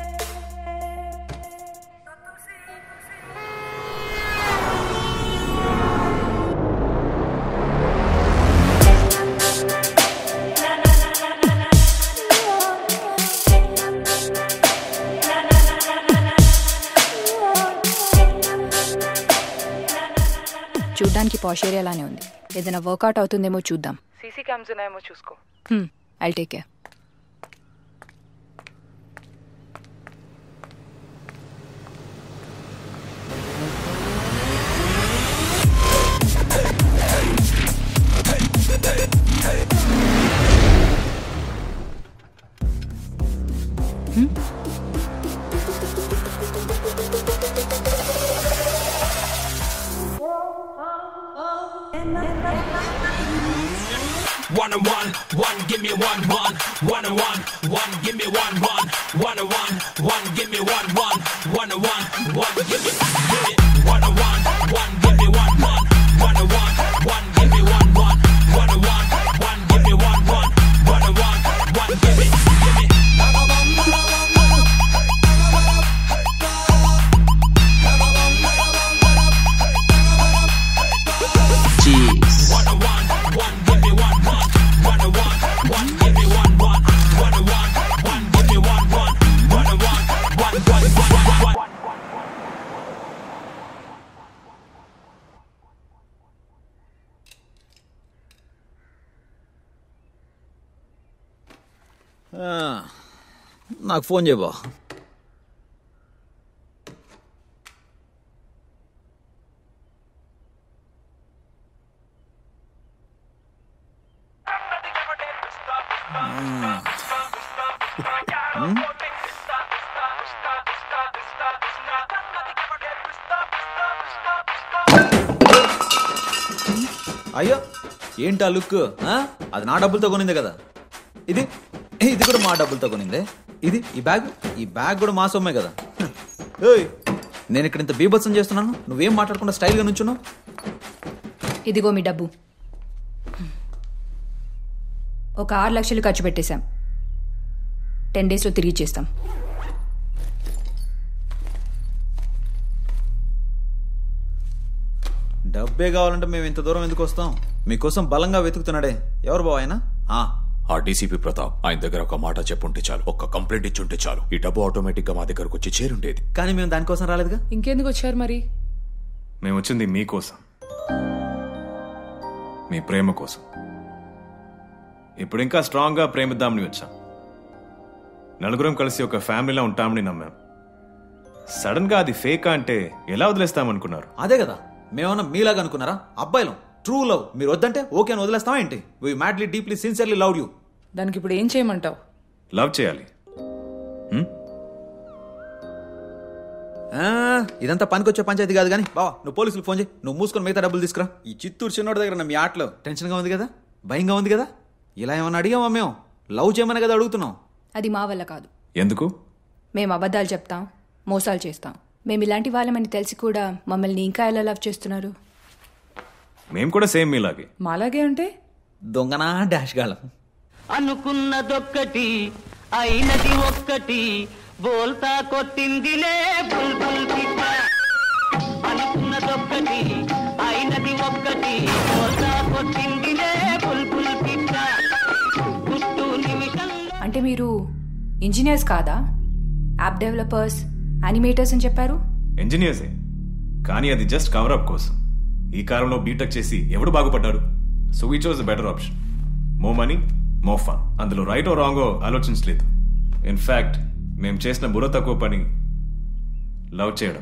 Speaker 4: చూడ్డానికి పాష్ ఏరియాలానే ఉంది ఏదైనా వర్కౌట్ అవుతుందేమో చూద్దాం
Speaker 8: సీసీ క్యామ్స్ ఉన్నాయేమో చూసుకో
Speaker 4: I'll take care
Speaker 2: One on one, one, give me one, one, one on one, one, give me one, one, one on one, one, give me one, one, one on one, one, give me, give me, one on one, one, give me one, one, one on one, one, give me one, one, one on one, one, give me one, one, one on one, one, give me, give me.
Speaker 6: Jeez.
Speaker 2: One on one, one, give me one, one, one on one, one, give me one, one, one on one, one, give me one, one, one on one, one, one, one, one, one.
Speaker 24: ఆ, నాకు ఫోన్ చేయబా అయ్యో ఏంటి ఆ లుక్ ఆ? అది నా డబ్బులతో కొనిందే కదా ఇది ఇది కూడా మా డబ్బులతో కొనిందే ఇది ఈ బ్యాగ్ ఈ బ్యాగ్ కూడా మా సొమ్మే కదా హ. ఏయ్ నేను ఇక్కడ ఇంత బీభత్సం చేస్తున్నాను నువ్వేం మాట్లాడకుండా స్టైల్గా నుంచున్నావు
Speaker 4: ఇదిగో మీ డబ్బు ఒక ఆరు లక్షలు ఖర్చు పెట్టేశాం టెన్ డేస్లో తిరిగి చేస్తాం
Speaker 24: డబ్బే కావాలంటే మేము ఇంత దూరం ఎందుకు వస్తాం మీకోసం బలంగా వెతుకుతున్నాడే ఎవరు బావ ఆయన ఆ,
Speaker 12: ఆ డీసీపీ ప్రతాప్ ఆయన దగ్గర ఒక మాట చెప్పుంటే చాలు ఒక్క కంప్లైంట్ ఇచ్చుంటే చాలు ఈ డబ్బు ఆటోమేటిక్ గా మా దగ్గరకు వచ్చి చేరుండేది
Speaker 24: కానీ మేము దానికోసం రాలేదుగా
Speaker 8: ఇంకెందుకు వచ్చారు మరి
Speaker 1: మేము వచ్చింది మీకోసం మీ ప్రేమ కోసం ఇప్పుడు ఇంకా స్ట్రాంగ్గా ప్రేమిద్దామని వచ్చాం నలుగురం కలిసి ఒక ఫ్యామిలీలో ఉంటామని నమ్మాం సడన్ గా అది ఫేకా అంటే ఎలా వదిలేస్తామనుకున్నారు
Speaker 24: అదే కదా మేమన్నా మీలాగా అనుకున్నారా అబ్బాయిలం ట్రూ లవ్ మీరు వద్దంటే ఓకే అని వదిలేస్తావా ఏంటి we madly deeply sincerely love you
Speaker 8: దానికి ఇప్పుడు ఏం చేయమంటావు
Speaker 1: లవ్ చేయాలి
Speaker 24: ఆ, ఇదంతా పనికొచ్చే పంచాయతీ కాదు కానీ బావా నువ్వు పోలీసులకు ఫోన్ చేయి నువ్వు మూసుకొని మిగతా డబ్బులు తీసుకురా ఈ చిత్తూరు చిన్నోడి దగ్గర మీ ఆటలో టెన్షన్గా ఉంది కదా భయంగా ఉంది కదా ఇలా ఏమన్నా అడిగామా మేము లవ్ చేయమని కదా అడుగుతున్నాం
Speaker 4: అది మా వల్ల కాదు
Speaker 1: ఎందుకు
Speaker 4: మేము అబద్ధాలు చెప్తాం మోసాలు చేస్తాం మేము ఇలాంటి వాళ్ళమని తెలిసి కూడా మమ్మల్ని ఇంకా ఎలా లవ్ చేస్తున్నారు
Speaker 1: మేము కూడా సేమ్ మీలాగే
Speaker 8: మాలాగే అంటే
Speaker 24: దొంగనా డాష్ గాళ్ళం
Speaker 10: అనుకున్నదొక్కటి అయినది ఒక్కటి బోల్తా కొట్టిందిలే బుల్బుల్ పిట్ట అనుకున్నదొక్కటి అయినది ఒక్కటి బోల్తా కొట్టిందిలే బుల్బుల్ పిట్ట గుట్టు నిమిషం
Speaker 4: అంటే మీరు ఇంజనీర్స్ కాదా యాప్ డెవలపర్స్ యానిమేటర్స్ అని చెప్పారు
Speaker 1: ఇంజనీర్సే కానీ అది జస్ట్ కవరప్ కోసం ఈ కాలంలో బీటెక్ చేసి ఎవడు బాగుపడ్డాడు so we chose better option more money more fun అందులో రైట్ ఓ రాంగో ఆలోచించలేదు ఇన్ఫ్యాక్ట్ మేము చేసిన బుర్ర తక్కువ పని లవ్ చేయడం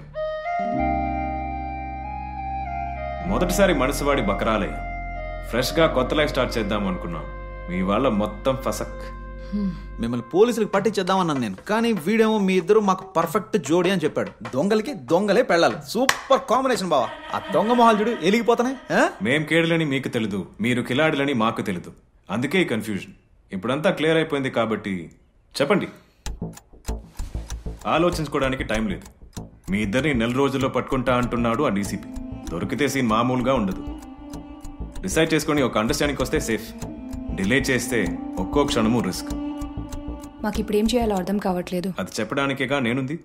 Speaker 1: మొదటిసారి మనసువాడి బకరాలే ఫ్రెష్గా కొత్త లైఫ్ స్టార్ట్ చేద్దాం అనుకున్నాం మీ వాళ్ళ మొత్తం ఫసక్
Speaker 24: మిమ్మల్ని పోలీసులకు పట్టించేద్దామన్నాను నేను కానీ వీడేమో మీ ఇద్దరు మాకు పర్ఫెక్ట్ జోడి అని చెప్పాడు దొంగలకి దొంగలే పెళ్ళాలి సూపర్ కాంబినేషన్ బావా ఆ దొంగ మొహాలు చూడు ఎలిగిపోతున్నాయి ఆ?
Speaker 1: మేం కేడులని మీకు తెలీదు మీరు కిలాడులని మాకు తెలీదు అందుకే ఈ కన్ఫ్యూజన్ ఇప్పుడంతా క్లియర్ అయిపోయింది కాబట్టి చెప్పండి ఆలోచించుకోవడానికి టైం లేదు మీ ఇద్దరిని నెల రోజుల్లో పట్టుకుంటా అంటున్నాడు ఆ డీసీపీ దొరికితే సీన్ మామూలుగా ఉండదు డిసైడ్ చేసుకొని ఒక అండర్స్టాండింగ్ వస్తే సేఫ్ డిలే చేస్తే ఒక్కో క్షణము రిస్క్
Speaker 4: మాకు ఇప్పుడు ఏం చేయాలో అర్థం కావట్లేదు
Speaker 1: అది చెప్పడానికేగా నేనుంది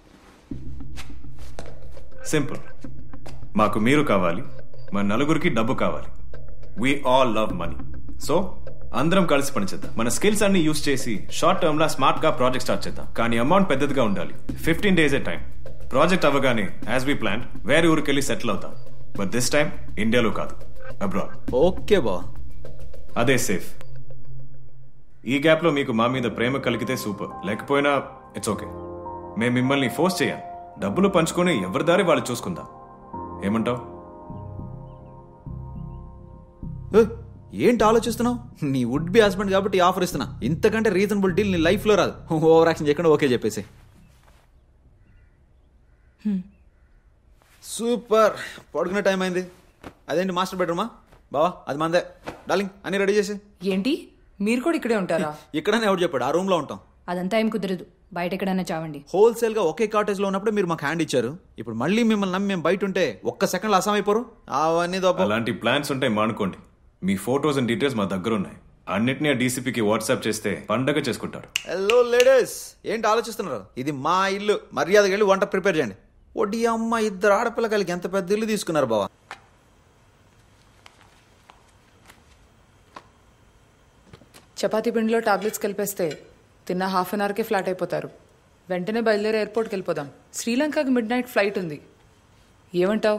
Speaker 1: సింపుల్ మాకు మీరు కావాలి మా నలుగురికి డబ్బు కావాలి we all love money so అందరం కలిసి పనిచేద్దాం మన స్కిల్స్ అన్ని యూస్ చేసి షార్ట్ టర్మ్ లా స్మార్ట్ గా ప్రాజెక్ట్ స్టార్ట్ చేద్దాం కానీ అమౌంట్ పెద్దదిగా ఉండాలి fifteen days a time project అవ్వగానే యాజ్ వి ప్లాన్ వేరే ఊరికి వెళ్ళి సెటిల్ అవుతాం బట్ దిస్ టైం ఇండియాలో కాదు అబ్రాడ్
Speaker 24: ఓకే బా
Speaker 1: అదే సేఫ్ ఈ గ్యాప్ లో మీకు మా మీద ప్రేమ కలిగితే సూపర్ లేకపోయినా ఇట్స్ ఓకే మేము మిమ్మల్ని ఫోర్స్ చేయం డబ్బులు పంచుకొని ఎవరి దారి వాళ్ళు చూసుకుందాం ఏమంటావ్
Speaker 24: ఏ, ఏంటి ఆలోచిస్తున్నావు నీ వుడ్ బి హస్బెండ్ కాబట్టి ఆఫర్ ఇస్తున్నా ఇంతకంటే రీజనబుల్ డీల్ నీ లైఫ్ లో రాదు ఓవర్ యాక్షన్ చేయకుండా ఓకే చెప్పేసి సూపర్ పడుకునే టైం అయింది అదేంటి మాస్టర్ బెడ్రూమా బావా అది మందే డార్లింగ్ అన్ని రెడీ చేసి
Speaker 8: ఏంటి మీరు కూడా ఇక్కడే ఉంటారా
Speaker 24: ఇక్కడనే ఎవరు చెప్పాడు ఆ రూమ్ లో ఉంటాం
Speaker 4: అదంతా ఏం కుదరదు బయట ఎక్కడైనా చావండి
Speaker 24: హోల్సేల్ గా ఒకే కాటేజ్ లో ఉన్నప్పుడు మీరు మాకు హ్యాండ్ ఇచ్చారు ఇప్పుడు మళ్ళీ మిమ్మల్ని నమ్మి మేము బయట ఉంటే ఒక్క సెకండ్ లో అసాం అయిపోరు అవన్నీ దొబ్బ
Speaker 1: అలాంటి ప్లాన్స్ ఉంటే మానుకోండి మీ ఫోటోస్ అండ్ డీటెయిల్స్ మా దగ్గర ఉన్నాయి అన్నిటినీ ఆ డీసీపీకి వాట్సాప్ చేస్తే పండగ చేసుకుంటారు
Speaker 24: హలో లేడీస్ ఏంటి ఆలోచిస్తున్నారు ఇది మా ఇల్లు మర్యాదగా వెళ్ళి వంట ప్రిపేర్ చేయండి వడ్డీ అమ్మ ఇద్దరు ఆడపిల్లకాయలకి ఎంత పెద్ద ఇల్లు తీసుకున్నారు బావా
Speaker 8: చపాతీ పిండిలో టాబ్లెట్స్ కలిపేస్తే తిన్న హాఫ్ అన్ అవర్కే ఫ్లాట్ అయిపోతారు వెంటనే బయలుదేరి ఎయిర్పోర్ట్కి వెళ్ళిపోదాం శ్రీలంకకి మిడ్ నైట్ ఫ్లైట్ ఉంది ఏమంటావు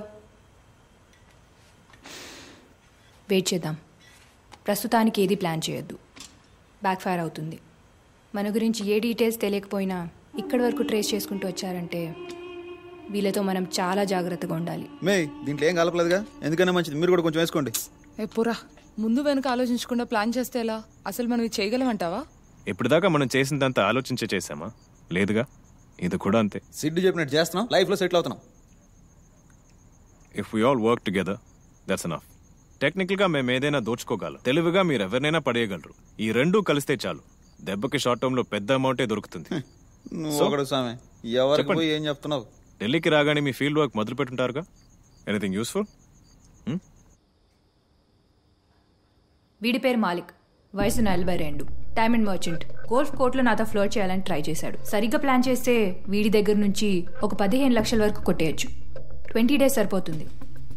Speaker 4: వెయిట్ చేద్దాం ప్రస్తుతానికి ఏది ప్లాన్ చేయొద్దు బ్యాక్ ఫైర్ అవుతుంది మన గురించి ఏ డీటెయిల్స్ తెలియకపోయినా ఇక్కడి వరకు ట్రేస్ చేసుకుంటూ వచ్చారంటే వీళ్ళతో మనం చాలా జాగ్రత్తగా ఉండాలి
Speaker 24: మే దీంట్లో ఏం కలపలేదుగా ఎందుకైనా మంచిది మీరు కూడా కొంచెం వేసుకోండి
Speaker 8: ఏ పురా ముందు వెనుక ఆలోచించకుండా ప్లాన్ చేస్తే ఎలా అసలు మనం ఇది చేయగలమంటావా
Speaker 1: ఇప్పటిదాకా మనం చేసిందంతా ఆలోచించే చేసామా లేదుగా ఇది కూడా అంతే
Speaker 24: సిడ్డు చెప్పినట్టు చేస్తున్నాం లైఫ్ లో సెటిల్ అవుతున్నాం
Speaker 1: if we all work together that's enough technical గా మేము ఏదైనా దోచుకోగలం తెలివిగా మీరు ఎవరినైనా పడేయగలరు ఈ రెండూ కలిస్తే చాలు దెబ్బకి షార్ట్ టర్మ్ లో పెద్ద అమౌంటే దొరుకుతుంది
Speaker 24: నువ్వు
Speaker 1: So,
Speaker 24: ఒకడు సామె ఎవరికి
Speaker 1: చెప్పండి.
Speaker 24: పోయి ఏం చెప్తున్నావు
Speaker 1: ఢిల్లీకి రాగానే మీ ఫీల్డ్ వర్క్ మొదలు పెట్టుంటారుగా ఎనీథింగ్ యూస్ఫుల్
Speaker 4: వీడి పేరు మాలిక్ వయసు నలభై రెండు డైమండ్ మర్చెంట్ గోల్ఫ్ కోర్ట్లో నాతో ఫ్లోర్ చేయాలని ట్రై చేశాడు సరిగ్గా ప్లాన్ చేస్తే వీడి దగ్గర నుంచి ఒక పదిహేను లక్షల వరకు కొట్టేయచ్చు ట్వంటీ డేస్ సరిపోతుంది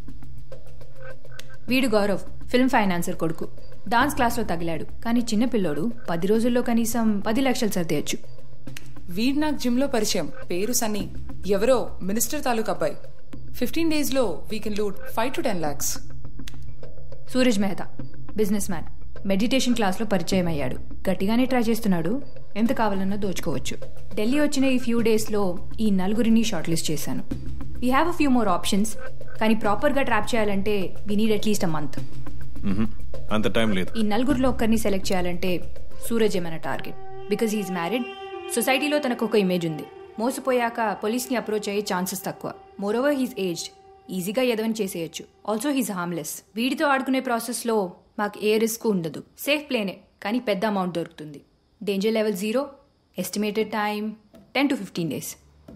Speaker 4: వీడు గౌరవ్ ఫిల్మ్ ఫైనాన్సర్ కొడుకు డాన్స్ క్లాస్లో తగిలాడు కానీ చిన్న పిల్లోడు పది రోజుల్లో కనీసం పది లక్షలు సర్దేయచ్చు
Speaker 8: వీడ్ నాకు జిమ్లో పరిచయం పేరు సన్నీ ఎవరో మినిస్టర్ తాలూకు అబ్బాయి ఫిఫ్టీన్ డేస్లో we can loot five to ten lakhs
Speaker 4: Suraj Mehta businessman meditation క్లాస్లో పరిచయం అయ్యాడు గట్టిగానే ట్రై చేస్తున్నాడు ఎంత కావాలన్నా దోచుకోవచ్చు ఢిల్లీ వచ్చిన ఈ ఫ్యూ డేస్లో ఈ నలుగురిని షార్ట్ లిస్ట్ చేశాను we have a few more options కానీ ప్రాపర్గా ట్రాప్ చేయాలంటే we need at least a month
Speaker 1: అంత టైం లేదు
Speaker 4: ఈ నలుగురిలో ఒక్కరిని సెలెక్ట్ చేయాలంటే సూరజ్ మన టార్గెట్ బికాజ్ హీఈస్ మ్యారీడ్ సొసైటీలో తనకు ఒక ఇమేజ్ ఉంది మోసపోయాక పోలీస్ని అప్రోచ్ అయ్యే ఛాన్సెస్ తక్కువ మోరోవర్ హీస్ ఏజ్డ్ ఈజీగా ఎదవని చేసేయచ్చు ఆల్సో హీస్ హార్మ్లెస్ వీడితో ఆడుకునే ప్రాసెస్లో మాకు ఏ రిస్క్ ఉండదు సేఫ్ ప్లేనే కానీ పెద్ద అమౌంట్ దొరుకుతుంది danger level zero estimated time ten to fifteen days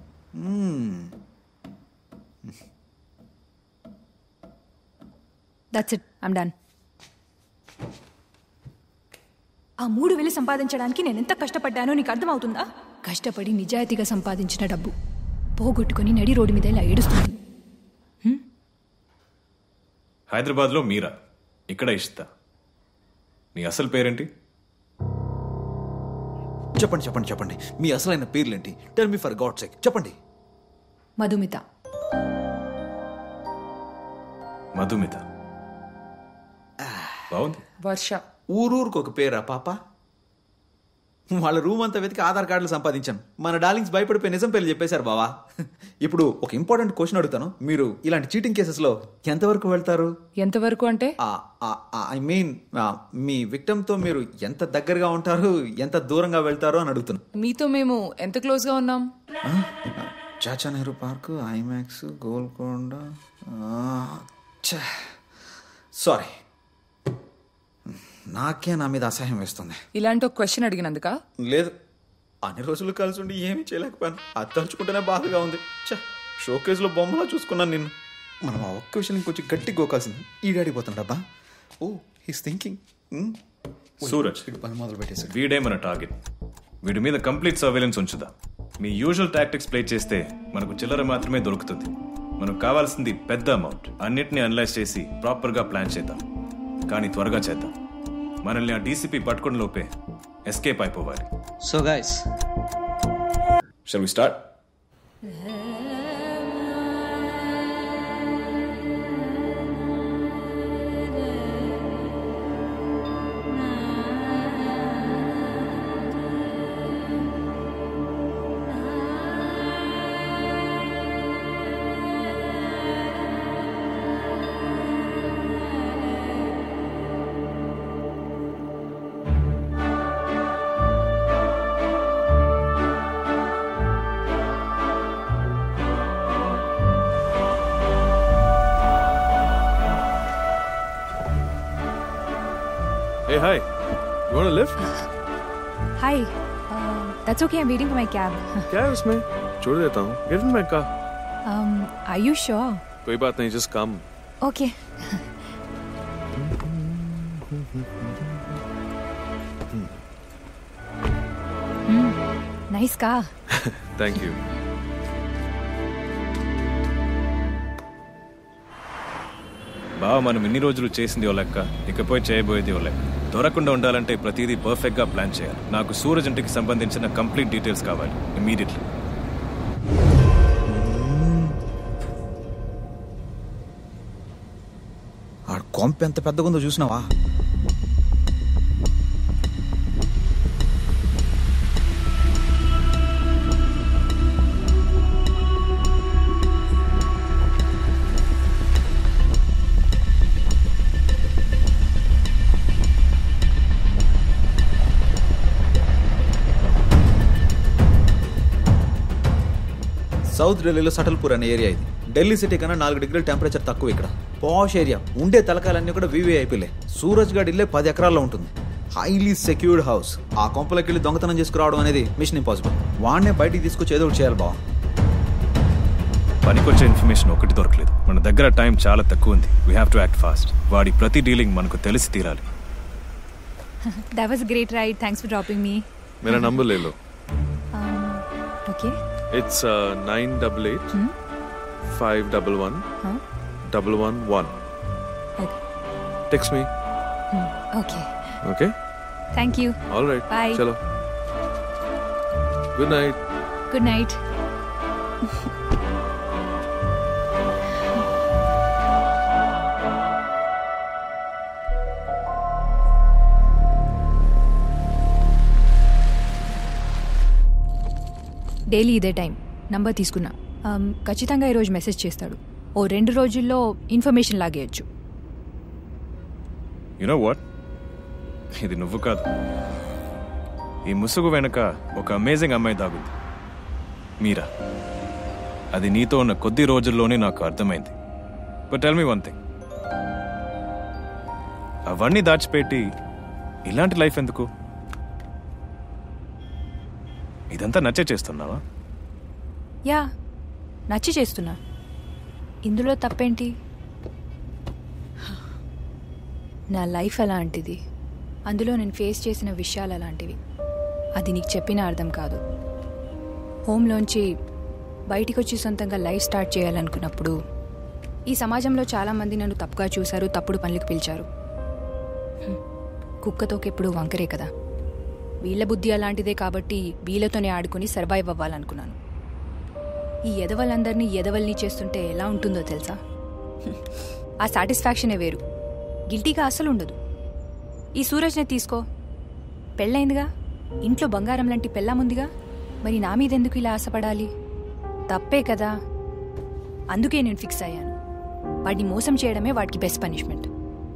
Speaker 4: that's it I'm done ఆ మూడు వేలు సంపాదించడానికి నేను ఎంత కష్టపడ్డానో నీకు అర్థమవుతుందా కష్టపడి నిజాయితీగా సంపాదించిన డబ్బు పోగొట్టుకొని నడి రోడ్డు మీద ఇలా ఏడుస్తుంది
Speaker 1: హైదరాబాద్లో మీరా ఇక్కడ ఇష్తా నీ అసలు పేరేంటి
Speaker 24: చెప్పండి చెప్పండి చెప్పండి మీ అసలైన పేర్లేంటి tell me for God sake చెప్పండి
Speaker 4: మధుమిత
Speaker 1: మధుమిత బాగుంది
Speaker 8: వర్ష
Speaker 24: ఊరూరుకు ఒక పేరా పాప వాళ్ళ రూమ్ అంతా వెతికి ఆధార్ కార్డులు సంపాదించాను మన డార్లింగ్స్ భయపడిపోయి నిజం పేర్లు చెప్పేశారు బావా ఇప్పుడు ఒక ఇంపార్టెంట్ క్వశ్చన్ అడుగుతాను మీరు ఇలాంటి చీటింగ్ కేసెస్లో ఎంతవరకు వెళ్తారు
Speaker 8: ఎంతవరకు అంటే
Speaker 24: ఐ మీన్ మీ విక్టమ్తో మీరు ఎంత దగ్గరగా ఉంటారు ఎంత దూరంగా వెళ్తారో అని అడుగుతున్నాను
Speaker 8: మీతో మేము ఎంత క్లోజ్ గా ఉన్నాం
Speaker 24: Chacha Nehru park IMAX Golconda sorry నాకే నా మీద అసహ్యం వేస్తుంది
Speaker 8: ఇలాంటి ఒక క్వశ్చన్ అడిగినందుక
Speaker 24: లేదు అన్ని రోజులు కలిసి ఉండి ఏమీ చేయలేకపోయాను అది తలుచుకుంటేనే బాధగా ఉంది ఛ షోకేస్లో బొమ్మలా చూసుకున్నాను నిన్ను మనం ఆ ఒక్క విషయం ఇంకొంచెం గట్టి గోకాల్సింది ఈడాడిపోతుండబ్బా ఓ హీస్ థింకింగ్
Speaker 1: సూరజ్
Speaker 24: పని మొదలు పెట్టేశాడు
Speaker 1: వీడే మన టార్గెట్ వీడి మీద కంప్లీట్ సర్వేలెన్స్ ఉంచుదా మీ యూజువల్ టాక్టిక్స్ ప్లే చేస్తే మనకు చిల్లర మాత్రమే దొరుకుతుంది మనకు కావాల్సింది పెద్ద అమౌంట్ అన్నిటిని అనలైజ్ చేసి ప్రాపర్గా ప్లాన్ చేద్దాం కానీ త్వరగా చేద్దాం మనల్ని ఆ డీసీపీ పట్టుకుని లోపే ఎస్కేప్ అయిపోవాలి
Speaker 6: so guys
Speaker 1: shall we start
Speaker 13: Hey, hi. You want a lift?
Speaker 4: Hi that's okay I'm waiting for my cab
Speaker 13: क्या है उसमें छोड़ देता हूँ get in my car
Speaker 4: I you sure
Speaker 13: कोई बात नहीं जस्ट कम
Speaker 4: ఓకే నైస్ కా
Speaker 13: थैंक यू
Speaker 1: బావ మనం ఇన్ని రోజులు చేసింది ఓ లెక్క ఇకపై చేయబోయేది ఓ లెక్క దొరకకుండా ఉండాలంటే ప్రతిదీ పర్ఫెక్ట్ గా ప్లాన్ చేయాలి నాకు సూరజ్ ఇంటికి సంబంధించిన కంప్లీట్ డీటెయిల్స్ కావాలి ఇమీడియట్లీ
Speaker 24: ఆ కొంప ఎంత పెద్దగా ఉందో చూసినావా సౌత్ ఢిల్లీలో సటల్పూర్ అనే ఏరియా ఇది ఢిల్లీ సిటీ కన్నా నాలుగు డిగ్రీల టెంపరేచర్ తక్కువ ఇక్కడ పాష్ ఏరియా ఉండే తలకాలన్నీ కూడా వివిఐపీలే సూరజ్ గఢ్ ఇల్లే పది ఎకరాల్లో ఉంటుంది హైలీ సెక్యూర్డ్ హౌస్ ఆ కొంపలకి వెళ్ళి దొంగతనం చేసుకురావడం అనేది మిషన్ ఇంపాసిబుల్ వాడినే బయటికి తీసుకొచ్చి ఏదో ఒకటి చేయాలి బావ
Speaker 1: పనికొచ్చే ఇన్ఫర్మేషన్ ఒకటి దొరకలేదు మన దగ్గర టైం చాలా తక్కువ ఉంది we have to act fast వాడి ప్రతి డీలింగ్ మనకు తెలిసి తీరాలి
Speaker 4: that was great ride thanks for dropping me
Speaker 13: मेरा नंबर ले लो
Speaker 4: okay
Speaker 13: it's nine double eight five double one double one one text me
Speaker 4: okay
Speaker 13: okay
Speaker 4: thank you
Speaker 13: all right
Speaker 4: Bye.
Speaker 13: चलो good night
Speaker 4: good night daily ఇదే టైం నంబర్ తీసుకున్నా Um, ఖచ్చితంగా ఈరోజు మెసేజ్ చేస్తాడు ఓ రెండు రోజుల్లో ఇన్ఫర్మేషన్ లాగేయచ్చు
Speaker 1: యునో వాట్ ఇది నువ్వు కాదు ఈ ముసుగు వెనుక ఒక అమేజింగ్ అమ్మాయి దాగుంది మీరా అది నీతో ఉన్న కొద్ది రోజుల్లోనే నాకు అర్థమైంది but tell me one thing అవన్నీ దాచిపెట్టి ఇలాంటి లైఫ్ ఎందుకు ఇదంతా నచ్చే చేస్తున్నావా
Speaker 4: యా నచ్చి చేస్తున్నా ఇందులో తప్పేంటి నా లైఫ్ అలాంటిది అందులో నేను ఫేస్ చేసిన విషయాలు అలాంటివి అది నీకు చెప్పిన అర్థం కాదు హోమ్లోంచి బయటికి వచ్చి సొంతంగా లైఫ్ స్టార్ట్ చేయాలనుకున్నప్పుడు ఈ సమాజంలో చాలామంది నన్ను తప్పుగా చూశారు తప్పుడు పనులకు పిలిచారు హ్మ్. కుక్కతోకెప్పుడు వంకరే కదా వీళ్ళ బుద్ధి అలాంటిదే కాబట్టి వీళ్ళతోనే ఆడుకుని సర్వైవ్ అవ్వాలనుకున్నాను ఈ ఎదవలందరినీ ఎదవల్ని చేస్తుంటే ఎలా ఉంటుందో తెలుసా హ్మ్. ఆ సాటిస్ఫాక్షనే వేరు గిల్టీగా అసలు ఉండదు ఈ సూరజ్ని తీసుకో పెళ్ళైందిగా ఇంట్లో బంగారం లాంటి పెళ్ళాముందిగా మరి నా మీద ఎందుకు ఇలా ఆశపడాలి తప్పే కదా అందుకే నేను ఫిక్స్ అయ్యాను వాడిని మోసం చేయడమే వాడికి బెస్ట్ పనిష్మెంట్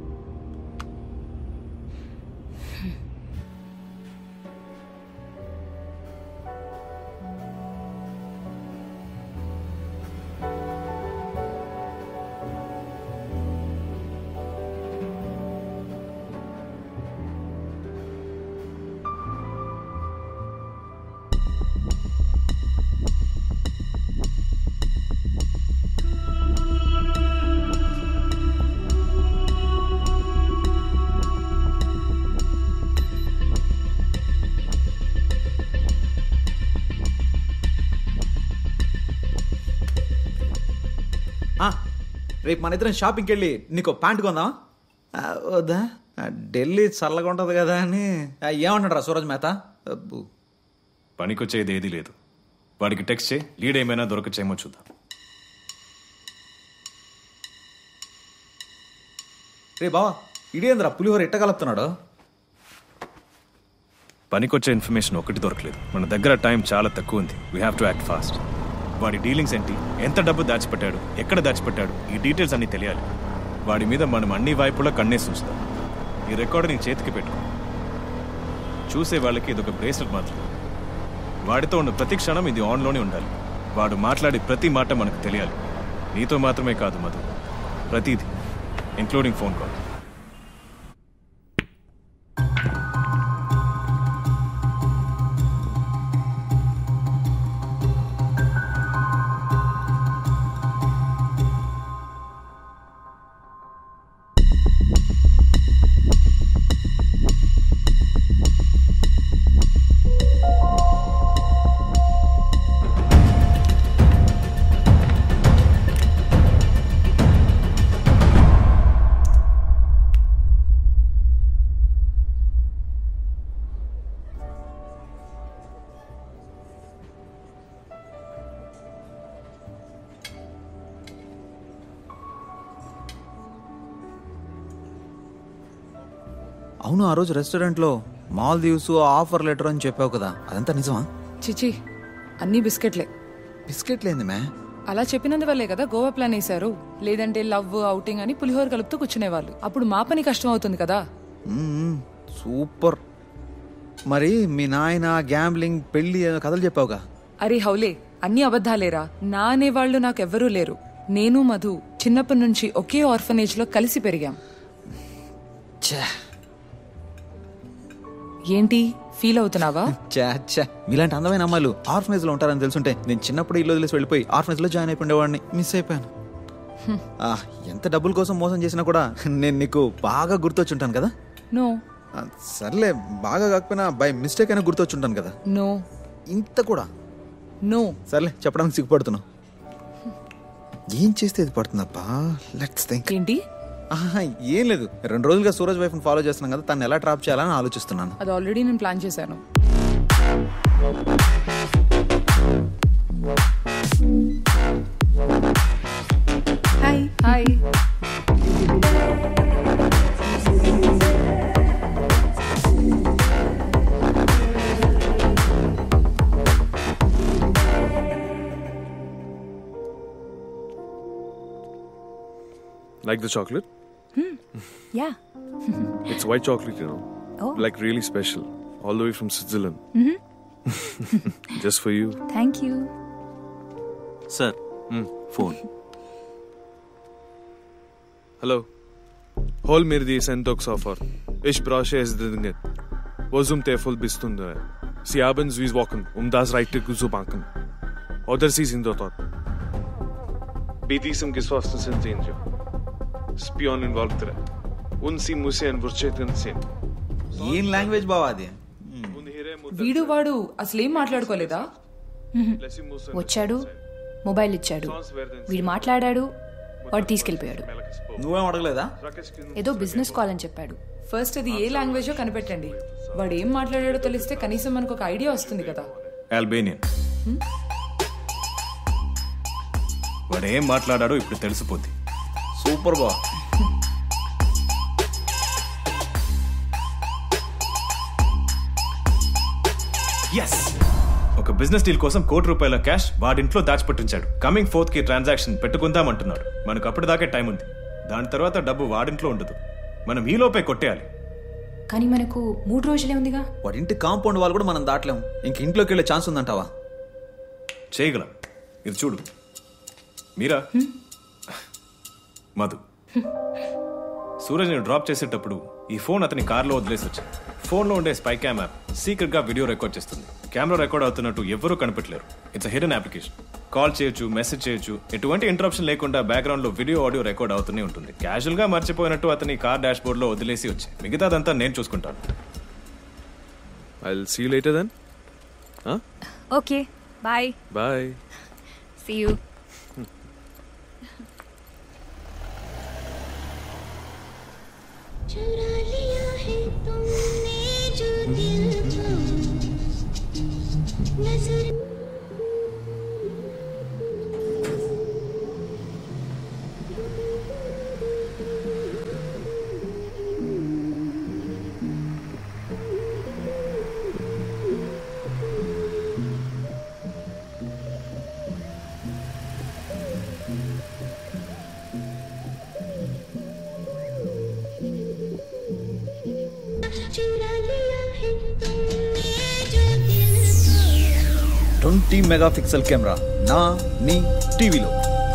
Speaker 24: ఆ, రేపు మన ఇద్దరం షాపింగ్కి వెళ్ళి నీకు ప్యాంట్ కొందాం వద్దా ఆ, ఢిల్లీ చల్లగా ఉంటుంది కదా అని ఆ, ఏమంటాడు రా సూరజ్ మేత అబ్బో.
Speaker 1: పనికొచ్చేది ఏదీ లేదు వాడికి టెక్స్ట్ చేయి లీడ్ ఏమైనా దొరకచ్చేమో చూద్దాం
Speaker 24: రే బావా ఇడేంద్రా పులిహోర ఎట్ట కలుపుతున్నాడు
Speaker 1: పనికొచ్చే ఇన్ఫర్మేషన్ ఒకటి దొరకలేదు మన దగ్గర టైం చాలా తక్కువ ఉంది we have to act fast వాడి డీలింగ్స్ ఏంటి ఎంత డబ్బు దాచిపెట్టాడు ఎక్కడ దాచిపెట్టాడు ఈ డీటెయిల్స్ అన్నీ తెలియాలి వాడి మీద మనం అన్ని వైపులా కన్నేసి ఉంచుతాం ఈ రికార్డు నీ చేతికి పెట్టుకో చూసే వాళ్ళకి ఇదొక బ్రేస్లెట్ మాత్రం వాడితో ఉన్న ప్రతి క్షణం ఇది ఆన్లోనే ఉండాలి వాడు మాట్లాడే ప్రతి మాట మనకు తెలియాలి నీతో మాత్రమే కాదు మధు ప్రతిదీ ఇంక్లూడింగ్ ఫోన్ కాల్
Speaker 24: అవును ఆ రోజు రెస్టారెంట్లో మాల్దీవ్స్ ఆఫర్ లెటర్ అని చెప్పావు కదా అదంతా నిజమా
Speaker 8: చిచి అన్ని బిస్కెట్లే
Speaker 24: బిస్కెట్లేంది మ్యా
Speaker 8: అలా చెప్పినందువల్లే కదా గోవా ప్లాన్ వేశారు లేదంటే లవ్ అవుటింగ్ అని పులిహోర కలుపుతూ కూర్చునేవాళ్ళు అప్పుడు మా పని కష్టం అవుతుంది కదా
Speaker 24: మ్మ్, సూపర్ మరి మీ నాయన గ్యాంబ్లింగ్ పెళ్లి ఏదో కథలు చెప్పావుగా
Speaker 8: అరే హౌలే అన్ని అబద్ధాలేరా నా అనేవాళ్ళు నాకెవ్వరూ లేరు నేను మధు చిన్నప్పటి నుంచి ఒకే ఆర్ఫనేజ్ లో కలిసి పెరిగాం ఏంటి ఫీల్ అవుతున్నావా
Speaker 24: చా చా మీలాంటి అందమైన అమ్మాయిలు ఆర్ఫనేజ్ లో ఉంటారని తెలుసుంటే నేను చిన్నప్పుడు ఇల్లు వదిలేసి వెళ్ళిపోయి ఆర్ఫనేజ్ లో జాయిన్ అయిపోయేవాడిని మిస్ అయిపోయాను
Speaker 8: హ్మ్.
Speaker 24: ఆ, ఎంత డబ్బుల కోసం మోసం చేసినా కూడా నేను నీకు బాగా గుర్తొచ్చుంటాను కదా
Speaker 8: నో
Speaker 24: ఆ, సర్లే బాగా కాకపోయినా బై మిస్టేక్ అయినా గుర్తొచ్చుంటాను కదా
Speaker 8: నో
Speaker 24: ఇంత కూడా
Speaker 8: నో
Speaker 24: సర్లే చెప్పడానికి సిగ్గుపడుతున్నావు ఏం చేస్తే ఇది పడుతుందప్పా లెట్స్ థింక్
Speaker 8: ఏంటి
Speaker 24: ఏం లేదు రెండు రోజులుగా సూరజ్ వైఫ్ ఫాలో చేస్తున్నాం కదా తను ఎలా ట్రాప్ చేయాలని ఆలోచిస్తున్నాను
Speaker 8: అది ఆల్రెడీ నేను ప్లాన్ చేశాను
Speaker 4: hi
Speaker 8: hi
Speaker 13: Like the chocolate?
Speaker 4: Yeah
Speaker 13: It's white chocolate, you know.
Speaker 4: Oh.
Speaker 13: Like really special. All the way from Switzerland just for you
Speaker 4: thank you
Speaker 5: sir phone
Speaker 13: Hallo. Hol mir die Sendungsoffer. Ich brauche es dringend. Wo zum Teufel bist du denn? Sie haben Swiss Wochen, um das Reiter zu banken. Oder Sie sind dort. Bei diesem gefassten Sentenz. Spion involved. Und Sie müssen Wurzeln sehen.
Speaker 24: ఏం లాంగ్వేజ్ బావా అది
Speaker 8: వీడు వాడు అసలేం మాట్లాడుకోలేదా
Speaker 4: వచ్చాడు మొబైల్ ఇచ్చాడు వీడు మాట్లాడాడు వాడు తీసుకెళ్ళిపోయాడు
Speaker 24: నువ్వేం అడగలేదా
Speaker 4: ఏదో బిజినెస్ కాల్ అని చెప్పాడు
Speaker 8: ఫస్ట్ అది ఏ లాంగ్వేజో కనిపెట్టండి వాడు ఏం మాట్లాడాడో తెలిస్తే కనీసం మనకు ఒక ఐడియా వస్తుంది కదా
Speaker 1: ఆల్బేనియన్ వాడు ఏం మాట్లాడాడో ఇప్పుడు తెలిసిపోద్ది
Speaker 24: సూపర్ బా
Speaker 1: ఎస్ ఒక బిజినెస్ డీల్ కోసం కోటి రూపాయల క్యాష్ వాడింట్లో దాచిపెట్టించాడు కమింగ్ ఫోర్త్ కి ట్రాన్సాక్షన్ పెట్టుకుందాం అంటున్నాడు మనకు అప్పటిదాకే టైం ఉంది దాని తర్వాత డబ్బు వాడింట్లో ఉండదు మనం ఈ లోపే కొట్టేయాలి
Speaker 4: కానీ మనకు మూడు రోజులే ఉందిగా
Speaker 24: వాడి ఇంటి కాంపౌండ్ వాళ్ళు కూడా మనం దాటలేం ఇంక ఇంట్లోకి వెళ్ళే ఛాన్స్ ఉందంటావా
Speaker 1: చేయగలం ఇది చూడు మీరా మధు సూరజ్ ని డ్రాప్ చేసేటప్పుడు ఈ ఫోన్ అతని కార్లో వదిలేసి వచ్చాను ఫోన్లో ఉండే స్పై క్యామ్ యాప్ సీక్రెట్ గా వీడియో రికార్డ్ చేస్తుంది కెమెరా రికార్డ్ అవుతున్నట్టు ఎవరూ కనిపెట్టలేరు ఇట్స్ హిడెన్ అప్లికేషన్ కాల్ చేయొచ్చు మెసేజ్ చేయొచ్చు ఎటువంటి ఇంటరప్షన్ లేకుండా బ్యాక్గ్రౌండ్ లో వీడియో ఆడియో రికార్డ్ అవుతూనే ఉంటుంది క్యాజువల్ గా మర్చిపోయినట్టు అతని కార్ డాష్ బోర్డ్ లో వదిలేసి వచ్చి మిగతాదంతా నేను చూసుకుంటాను
Speaker 13: I'll see you later then. Huh?
Speaker 4: Okay bye
Speaker 13: Bye.
Speaker 4: See you
Speaker 22: चुरा लिया है तुमने जो दिल को नजर चुरा लिया है तुमने जो दिल को
Speaker 24: ట్వంటీ మెగా పిక్సెల్ కెమెరా నా నీ టీవీలో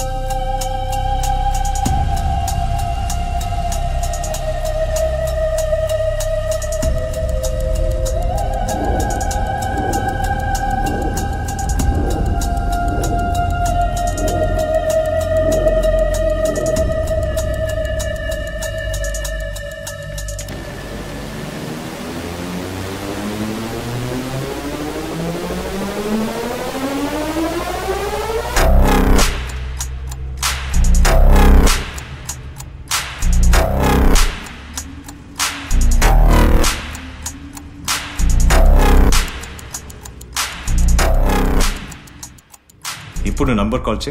Speaker 1: ఇప్పుడు నంబర్ కాల్ చే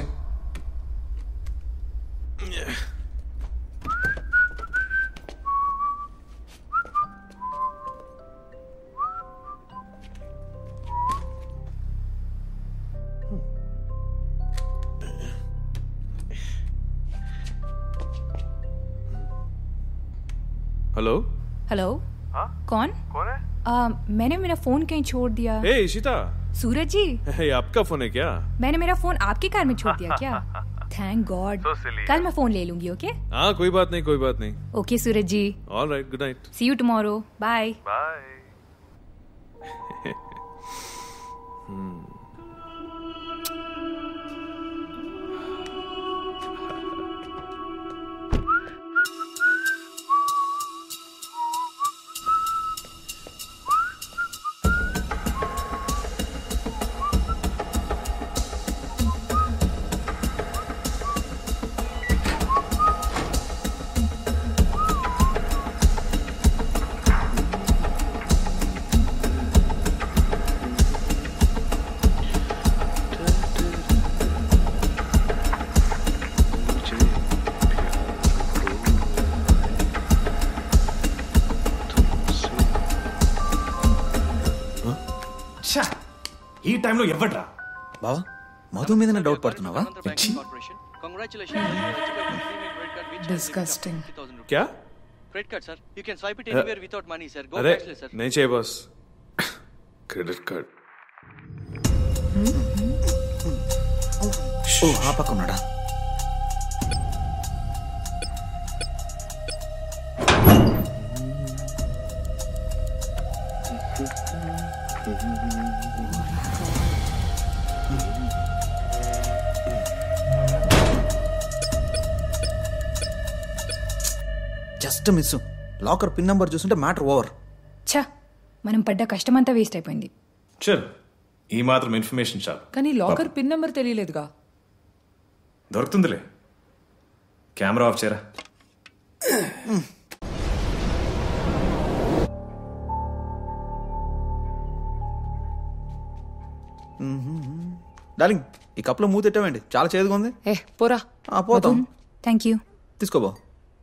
Speaker 13: हेलो
Speaker 4: हेलो कौन
Speaker 13: कौन है
Speaker 4: आ, मैंने मेरा फोन कहीं छोड़ दिया
Speaker 13: हे इशिता
Speaker 4: सूरज जी
Speaker 13: ये आपका फोन है क्या
Speaker 4: मैंने मेरा फोन आपकी कार में छोड़ दिया क्या थैंक गॉड
Speaker 13: So silly,
Speaker 4: कल मैं फोन ले लूंगी ओके
Speaker 13: हाँ कोई बात नहीं कोई बात नहीं
Speaker 4: okay Suraj ji
Speaker 13: all right good night
Speaker 4: see you tomorrow bye
Speaker 13: bye
Speaker 1: ఛా! ఈ టైంలో ఎవడ్రా
Speaker 24: బావా మధు మీద డౌట్ పడుతున్నావా
Speaker 8: డిస్గస్టింగ్
Speaker 13: क्या
Speaker 6: credit card sir you can swipe it anywhere without money sir go
Speaker 13: अरे
Speaker 6: క్యాష్లెస్ సార్
Speaker 13: नहीं चाहिए बस క్రెడిట్ కార్డ్
Speaker 24: ఓ ఆ పక్క ఉన్నాడా just miss locker pin number చూస్తుంటే మ్యాటర్ ఓవర్
Speaker 4: ఛ మనం పడ్డ కష్టమంతా వేస్ట్ అయిపోయింది
Speaker 1: చల్ ఈ మాత్రం ఇన్ఫర్మేషన్ చాలు
Speaker 8: కానీ లాకర్ పిన్ నెంబర్ తెలియలేదుగా
Speaker 1: దొరుకుతుందిలే కెమెరా ఆఫ్ చేయరా
Speaker 24: డార్లింగ్ ఈ కప్లో మూత ఎట్టామండి చాలా చేదుగా ఉంది
Speaker 8: ఏ పోరా
Speaker 24: ఆ, పోతాం
Speaker 4: థ్యాంక్ యూ
Speaker 24: తీసుకోబో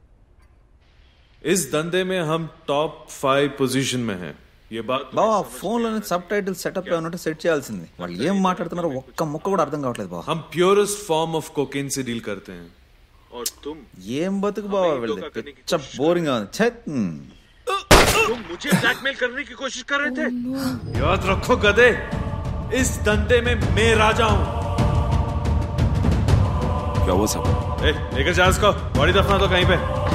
Speaker 13: इस धंधे में हम टॉप फाइव पोजीशन में हैं ये बात
Speaker 24: బావా ఫోన్లోనే సబ్ టైటిల్ సెటప్ ఏమన్నట్టు సెట్ చేయాల్సింది వాళ్ళు ఏం మాట్లాడుతున్నారో ఒక్క ముక్క కూడా అర్థం కావట్లేదు బావా
Speaker 13: हम प्योरेस्ट फॉर्म ऑफ कोकेन से डील करते हैं और तुम
Speaker 24: ఏం బతుకు బావా వీళ్ళది పిచ్చ బోరింగ్ ఉంది ఛే, హ్మ్.
Speaker 13: तुम मुझे ब्लैकमेल करने की कोशिश कर रहे थे याद रखो गधे इस धंधे में मैं राजा हूँ
Speaker 17: क्या हुआ सब
Speaker 13: ए, लेकर जा इसको बॉडी दफना दो कहीं पे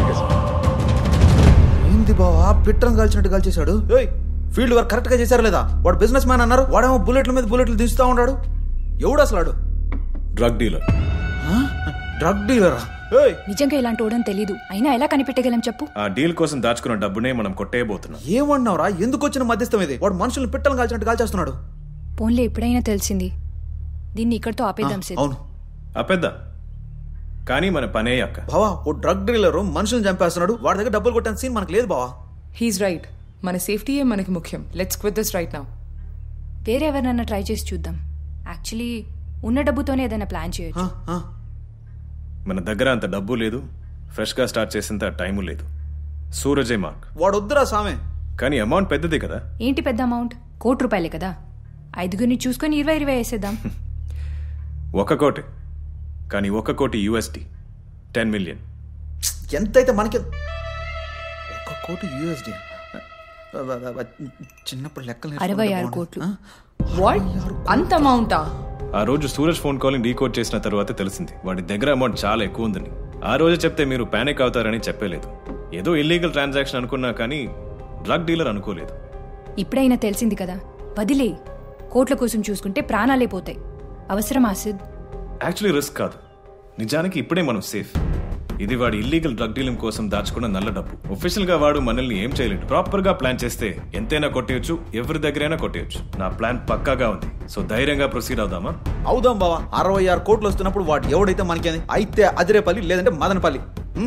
Speaker 24: ఏంది బావా పిట్టరం కాల్చినట్టు కాల్చేశాడు ఏయ్ ఫీల్డ్ వర్క్ కరెక్ట్ గా చేశారు లేదా వాడు బిజినెస్ మ్యాన్ అన్నారు వాడేమో బుల్లెట్ల మీద బుల్లెట్లు దించుతా ఉన్నాడు ఎవడు అసలు వాడు?
Speaker 1: డ్రగ్ డీలర్
Speaker 24: డ్రగ్ డీలరా
Speaker 4: నిజంగా ఇలాంటి ఓడని తెలీదు అయినా ఎలా కనిపెట్టగలం చెప్పు
Speaker 1: ఆ డీల్ కోసం దాచుకున్న డబ్బునే మనం కొట్టేయబోతున్నాం
Speaker 24: ఏమన్నావురా ఎందుకు వచ్చిన మధ్యస్థం ఇది వాడు మనుషుల్ని పిట్టలు కాల్చినట్టు కాల్చేస్తున్నాడు
Speaker 4: పోన్లే ఎప్పుడైనా తెలిసింది దీన్ని ఇక్కడితో ఆపేద్దాం సిద్ధ్
Speaker 24: అవును
Speaker 1: అపెద్ద కానీ మన పనే అక్క
Speaker 24: బావా ఓ డ్రగ్ డీలర్ మనుషుల్ని చంపేస్తున్నాడు వాడి దగ్గర డబ్బులు కొట్టిన సీన్ మనకు లేదు బావా
Speaker 8: హీస్ రైట్ మన సేఫ్టీయే మనకి ముఖ్యం let's quit this right now
Speaker 4: వేరే ఎవరినన్నా ట్రై చేసి చూద్దాం యాక్చువల్లీ ఉన్న డబ్బుతోనే ఏదైనా ప్లాన్ చేయొచ్చు
Speaker 1: మన దగ్గర అంత డబ్బు లేదు ఫ్రెష్గా స్టార్ట్ చేసేంత టైము లేదు సూరజే మార్క్
Speaker 24: వాడు వద్దురా సామే
Speaker 1: కానీ అమౌంట్ పెద్దదే కదా
Speaker 4: ఏంటి పెద్ద అమౌంట్ కోటి రూపాయలే కదా ఐదుగురిని చూసుకొని ఇరవై ఇరవై వేసేద్దాం
Speaker 1: ఒక కోటి కానీ ఒక కోటి యూఎస్డి టెన్ మిలియన్
Speaker 24: ఎంతైతే మనకి ఒక కోటి యూఎస్డి చిన్నప్పుడు లెక్కలు
Speaker 4: అరవై ఆరు కోట్లు
Speaker 8: వాట్ అంత అమౌంటా
Speaker 1: ఆ రోజు సూరజ్ ఫోన్ కాలింగ్ డీకోడ్ చేసిన తర్వాత తెలిసింది వాడి దగ్గర అమౌంట్ చాలా ఎక్కువ ఉందని ఆ రోజు చెప్తే మీరు పానిక్ అవుతారని చెప్పలేదు ఏదో ఇల్లీగల్ ట్రాన్సాక్షన్ అనుకున్నా కానీ డ్రగ్ డీలర్ అనుకోలేదు
Speaker 4: ఇప్పుడైనా తెలిసింది కదా వదిలే కోట్ల కోసం చూసుకుంటే ప్రాణాలే పోతాయి అవసరం ఆసిద్
Speaker 1: యాక్చువల్లీ రిస్క్ కాదు నిజానికి ఇప్పుడే మనం సేఫ్ ఇది వాడి ఇల్లీగల్ డ్రగ్ డీలింగ్ కోసం దాచుకున్న నల్ల డబ్బు ఒఫీషియల్ గా వాడు మనల్ని ఏం చేయలేడు ప్రాపర్ గా ప్లాన్ చేస్తే ఎంతైనా కొట్టేయచ్చు ఎవరి దగ్గరైనా కొట్టేయచ్చు నా ప్లాన్ పక్కాగా ఉంది సో ధైర్యంగా ప్రొసీడ్ అవుదామా
Speaker 24: అవుదాం బావా అరవై ఆరు కోట్లు వస్తున్నప్పుడు వాడు ఎవడైతే మనకేంది అయితే అదిరేపల్లి లేదంటే మదనపల్లి ఉం?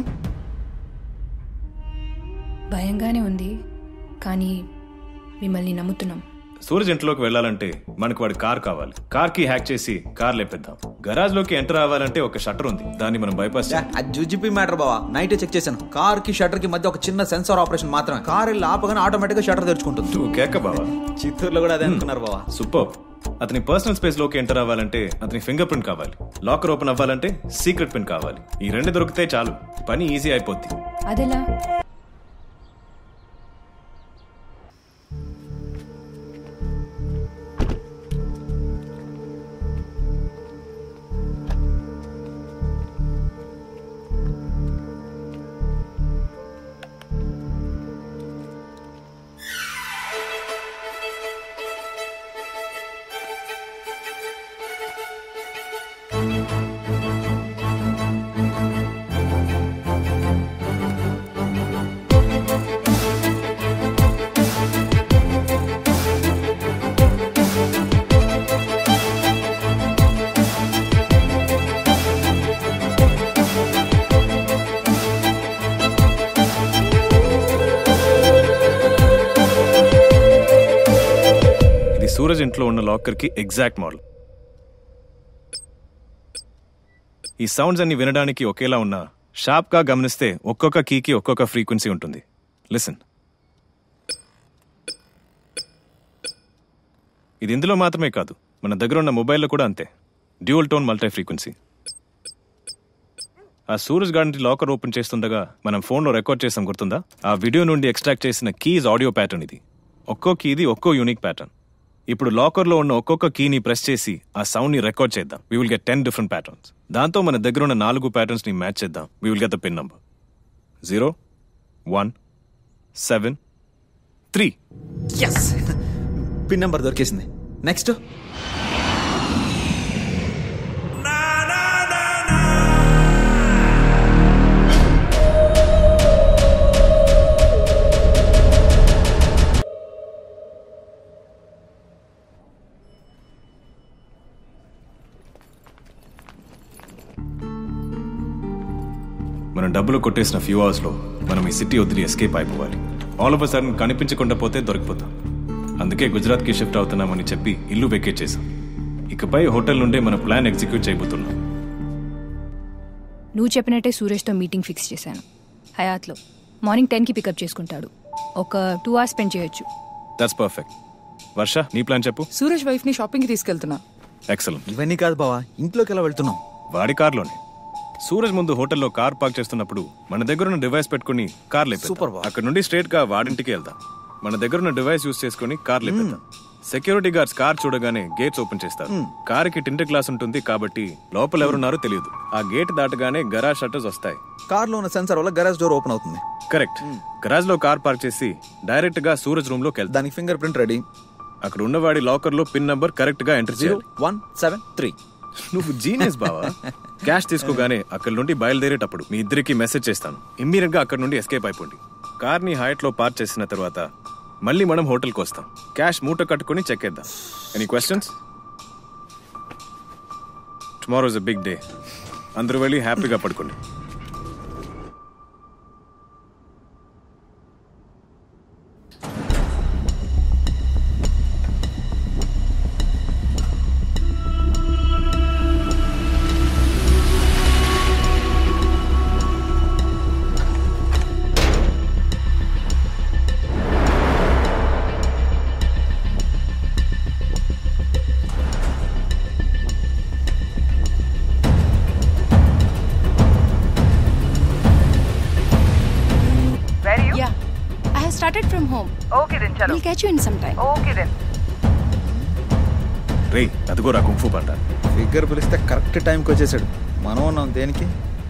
Speaker 4: భయంగానే ఉంది కానీ మిమ్మల్ని నమ్ముతున్నాం
Speaker 1: సూరజ్ ఇంట్లోకి వెళ్ళాలంటే మనకు వాడి కార్ కావాలి కార్ కి హ్యాక్ చేసి కార్ లేపిద్దాం గరాజ్ లోకి ఎంటర్ అవ్వాలంటే ఒక షట్టర్ ఉంది దాన్ని మనం బైపాస్
Speaker 24: యా, అది జుజిపి మ్యాటర్ బావా నైట్ చెక్ చేశాను కార్ కి షటర్ కి మధ్య ఒక చిన్న సెన్సార్ ఆపరేషన్ మాత్రమే కార్ వెళ్ళి ఆపగానే ఆటోమేటిక్ గా షటర్ తెరుచుకుంటుంది
Speaker 1: కేక బావా
Speaker 24: చిత్తూరులో కూడా అదే అనుకున్నారు బావా
Speaker 1: సూపర్ అతని పర్సనల్ స్పేస్ లోకి ఎంటర్ అవ్వాలంటే అతని ఫింగర్ ప్రింట్ కావాలి లాకర్ ఓపెన్ అవ్వాలంటే సీక్రెట్ పిన్ కావాలి ఈ రెండు దొరికితే చాలు పని ఈజీ అయిపోద్ది
Speaker 4: అదెలా
Speaker 1: ఇది సూరజ్ ఇంట్లో ఉన్న లాకర్ కి ఎగ్జాక్ట్ మోడల్ ఈ సౌండ్స్ అన్ని వినడానికి ఒకేలా ఉన్నా షార్ప్ గా గమనిస్తే ఒక్కొక్క కీకి ఒక్కొక్క ఫ్రీక్వెన్సీ ఉంటుంది లిసన్ ఇది ఇందులో మాత్రమే కాదు మన దగ్గర ఉన్న మొబైల్లో కూడా అంతే డ్యూల్ టోన్ మల్టీ ఫ్రీక్వెన్సీ ఆ సూరజ్ గార్డెన్ లాకర్ ఓపెన్ చేస్తుండగా మనం ఫోన్లో రికార్డ్ చేసాం గుర్తుందా ఆ వీడియో నుండి ఎక్స్ట్రాక్ట్ చేసిన కీజ్ ఆడియో ప్యాటర్న్ ఇది ఒక్కో కీది ఒక్కో యూనిక్ ప్యాటర్న్ ఇప్పుడు లాకర్ లో ఉన్న ఒక్కొక్క కీని ప్రెస్ చేసి ఆ సౌండ్ ని రికార్డ్ చేద్దాం we will get ten different patterns దాంతో మన దగ్గర ఉన్న నాలుగు ప్యాటర్న్స్ ని మ్యాచ్ చేద్దాం we will get the pin number zero one seven three
Speaker 24: yes pin number దొరికేసింది నెక్స్ట్
Speaker 1: మనం డబ్బులు కొట్టేసిన ఫ్యూ అవర్స్ లో మనం ఈ సిటీ వదిలి ఎస్కేప్ అయిపోవాలి ఆల్ ఆఫ్ సడన్ కనిపించకుండా పోతే దొరికిపోతాం అందుకే గుజరాత్ కి షిఫ్ట్ అవుతున్నామని చెప్పి ఇల్లు వెకేట్ చేశాం ఇకపై హోటల్ నుండే మన ప్లాన్ ఎగ్జిక్యూట్ చేయబోతున్నాం
Speaker 4: నువ్వు చెప్పినట్టే సురేష్తో మీటింగ్ ఫిక్స్ చేశాను హయాత్లో మార్నింగ్ టెన్కి పికప్ చేసుకుంటాడు ఒక టూ అవర్స్ స్పెండ్ చేయొచ్చు
Speaker 1: దట్స్ పర్ఫెక్ట్ వర్ష నీ ప్లాన్ చెప్పు
Speaker 8: సూరజ్ వైఫ్ ని షాపింగ్ కి తీసుకెళ్తున్నా
Speaker 1: ఎక్సలెంట్
Speaker 24: ఇవన్నీ కాదు బావా ఇంట్లోకి ఎలా వెళ్తున్నాం
Speaker 1: వాడి కార్లోనే సూరజ్ ముందు హోటల్లో కార్ పార్క్ చేస్తున్నప్పుడు మన దగ్గర ఉన్న డివైస్ పెట్టుకుని కార్ లేపేద్దాం
Speaker 24: Super, బావ.
Speaker 1: అక్కడ నుండి స్ట్రేట్ గా వాడింటికి వెళ్దాం మన దగ్గర ఉన్న డివైస్ యూస్ చేసుకుని కార్ లేపేద్దాం సెక్యూరిటీ గార్డ్స్ కార్ చూడగానే గేట్స్ ఓపెన్ చేస్తారు కార్ కి టింటర్ గ్లాస్ ఉంటుంది కాబట్టి లోపల ఎవరున్నారో తెలియదు ఆ గేట్ దాటగానే గరాజ్ షట్టర్స్ వస్తాయి
Speaker 24: కార్లో ఉన్న సెన్సార్ వల్ల గరాజ్ డోర్ ఓపెన్ అవుతుంది
Speaker 1: కరెక్ట్ గరాజ్ లో కార్ పార్క్ చేసి డైరెక్ట్ గా సూరజ్ రూమ్ లోకి వెళ్తాం
Speaker 24: దానికి ఫింగర్ ప్రింట్ రెడీ
Speaker 1: అక్కడ ఉన్నవాడి లాకర్ లో పిన్ నంబర్ కరెక్ట్ గా ఎంటర్
Speaker 24: జీరో
Speaker 1: చేయాలి
Speaker 24: వన్ సెవెన్ త్రీ
Speaker 1: నువ్వు జీనియస్ బావా క్యాష్ తీసుకోగానే అక్కడ నుండి బయలుదేరేటప్పుడు మీ ఇద్దరికి మెసేజ్ చేస్తాను ఇమ్మీడియట్ గా అక్కడ నుండి ఎస్కేప్ అయిపోండి కార్ ని హైట్ లో పార్క్ చేసిన తర్వాత మళ్ళీ మనం హోటల్కి వస్తాం క్యాష్ మూట కట్టుకొని చెక్ చేద్దాం any questions tomorrow is a big day అందరూ వెళ్ళి హ్యాపీగా పడుకోండి
Speaker 21: Where are you?
Speaker 9: Yeah. I have started from home.
Speaker 21: Okay then, chalo.
Speaker 9: We'll catch you in some time.
Speaker 21: Okay then.
Speaker 1: రే అదిగోరా కుంఫు పంట
Speaker 24: ఫిగర్ పిలిస్తే కరెక్ట్ టైంకి వచ్చేసాడు మనం ఉన్నాం దేనికి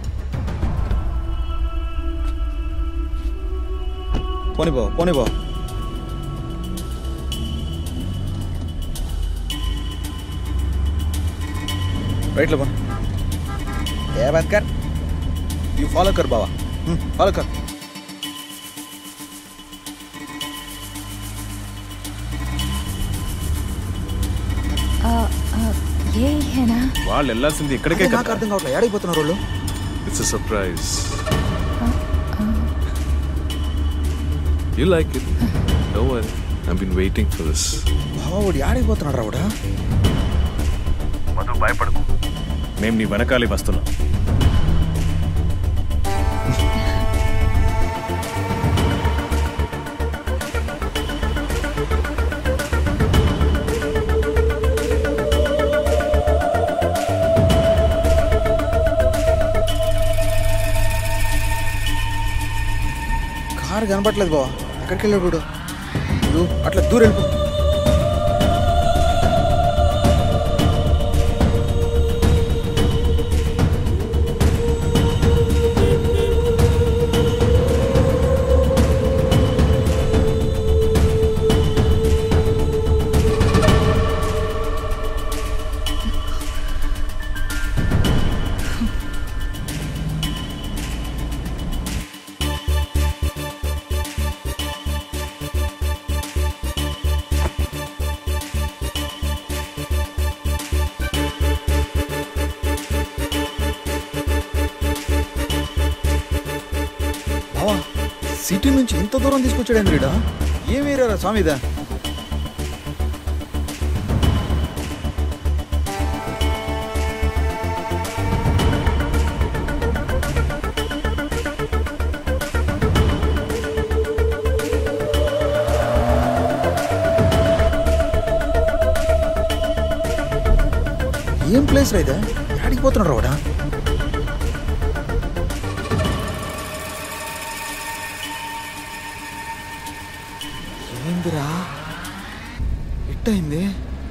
Speaker 24: పోనీ బావ పోనీ బావ రైట్లో పోనీ ఏ బాత్ కర్ యూ ఫాలో కర్ బావా ఫాలో కర్
Speaker 4: ఏ హేనా
Speaker 1: వాళ్ళు వెళ్ళాల్సింది ఇక్కడికే
Speaker 24: నాకు
Speaker 1: కదా
Speaker 24: అర్థం కావట్లేదు ఏడైపోతున్నారు వాళ్ళు
Speaker 13: It's a surprise. You like it? Don't worry. I've been waiting for this.
Speaker 24: బావా వాడు ఏడైపోతున్నాడు రావుడా
Speaker 1: మధు భయపడకు మేము నీ వెనకాలే వస్తున్నాం
Speaker 24: కారు కనపట్లేదు బావా ఎక్కడికి వెళ్ళాడు వీడు వీడు అట్లా దూరం వెళ్ళిపో బావా సిటీ నుంచి ఇంత దూరం తీసుకొచ్చాడు వీడా ఏమేరా స్వామి ఇదా ఏం ప్లేస్ రా ఇదే యాడికి పోతున్నాడు రావడా ఏందిరా ఇట్ట
Speaker 14: కట్ అయింది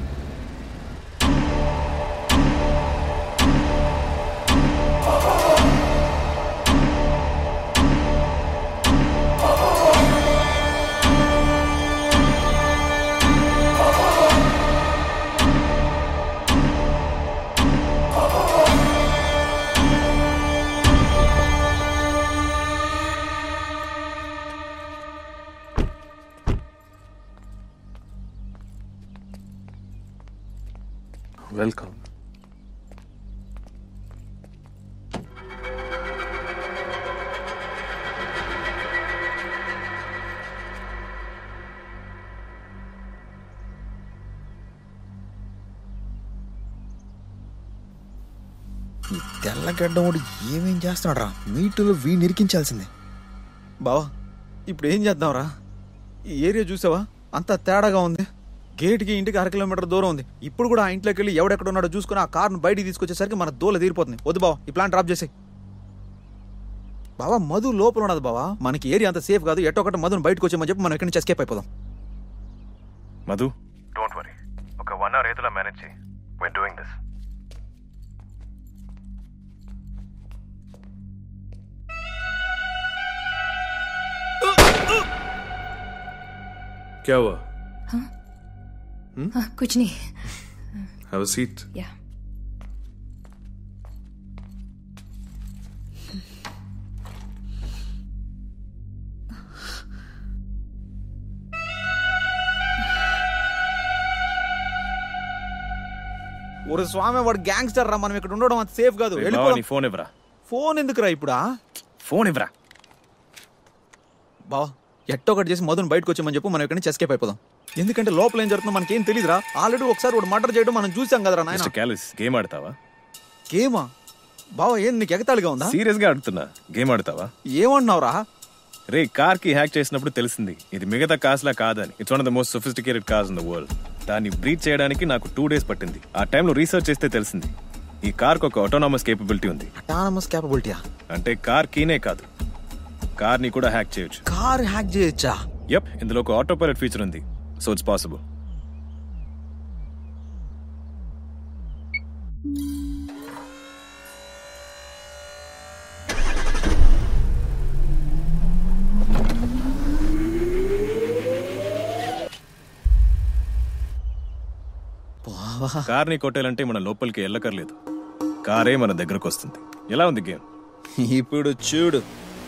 Speaker 13: వెల్కమ్
Speaker 14: ఈ తెల్లగడ్డ వాడు ఏమేం చేస్తున్నాడు రా మీటులో వీడిని ఇరికించాల్సిందే బావా ఇప్పుడు ఏం చేద్దాంరా ఈ ఏరియా చూసావా అంత తేడాగా ఉంది గేట్కి ఇంటికి అర కిలోమీటర్ దూరం ఉంది ఇప్పుడు కూడా ఆ ఇంట్లోకి వెళ్ళి ఎవడెక్కడ ఉన్నాడో చూసుకుని ఆ కార్ను బయటికి తీసుకొచ్చేసరికి మన దూల తీరిపోతుంది వద్దు బావా ఈ ప్లాన్ డ్రాప్ చేసేయి బావా మధు లోపల ఉన్నది బావా మనకి ఏరియా అంత సేఫ్ కాదు ఎట్టో ఒకటి మధుని బయటకు వచ్చేమని చెప్పి మనం ఎక్కడి నుంచి ఎస్కేప్ అయిపోదాం
Speaker 1: మధు డోంట్ వరీ ఒక వన్ అవర్ ఏదోలా మేనేజ్ చేయి we're డూయింగ్ దిస్
Speaker 13: क्या हुआ
Speaker 4: हाँ, कुछ नहीं
Speaker 13: हैव अ सीट
Speaker 4: या
Speaker 14: ఒరే స్వామి వాడు గ్యాంగ్స్టర్ రా మనం ఇక్కడ ఉండడం అంత సేఫ్ కాదు
Speaker 1: నీ
Speaker 14: వెళ్ళిపోదాం
Speaker 1: ఫోన్ ఇవ్వరా
Speaker 14: ఫోన్ ఎందుకురా ఇప్పుడా
Speaker 1: ఫోన్ ఇవ్వరా
Speaker 14: బావా ఎట్టో ఒకటి చేసి మధుని బయటకు వచ్చామని చెప్పు మనం ఇక్కడి నుంచి ఎస్కేప్ అయిపోదాం ఎందుకంటే లోపల ఏం జరుగుతుందో మనకేం తెలియదురా ఆల్రెడీ ఒకసారి వాడు మర్డర్ చేయడం మనం చూసాం కదరా నాయన
Speaker 1: మిస్టర్ క్యాలిస్ గేమ్ ఆడతావా
Speaker 14: గేమా బావా ఏం నీకు ఎగతాళిగా ఉందా
Speaker 1: సీరియస్ గా ఆడుతున్నా గేమ్ ఆడతావా
Speaker 14: ఏమన్నావురా
Speaker 1: రే కార్ కి హ్యాక్ చేసినప్పుడు తెలిసింది ఇది మిగతా కార్స్ లా కాదని it's one of the most sophisticated cars in the world దాన్ని బ్రీచ్ చేయడానికి నాకు టూ డేస్ పట్టింది ఆ టైంలో రీసెర్చ్ చేస్తే తెలిసింది ఈ కార్ ఒక ఆటోనామస్ కేపబిలిటీ ఉంది
Speaker 14: అటానమస్ క్యాపబిలిటీయా
Speaker 1: అంటే కార్ కీనే కాదు కార్ ని కూడా హ్యాక్ చేయొచ్చు
Speaker 14: కార్ హ్యాక్ చేయొచ్చా
Speaker 1: యప్ ఇందులో ఒక ఆటో పైలట్ ఫీచర్ ఉంది సో ఇట్స్ పాసిబుల్ కార్ ని కొట్టాలంటే మన లోపలికి వెళ్ళకర్లేదు కారే మన దగ్గరకు వస్తుంది ఎలా ఉంది గేమ్
Speaker 14: ఇప్పుడు చూడు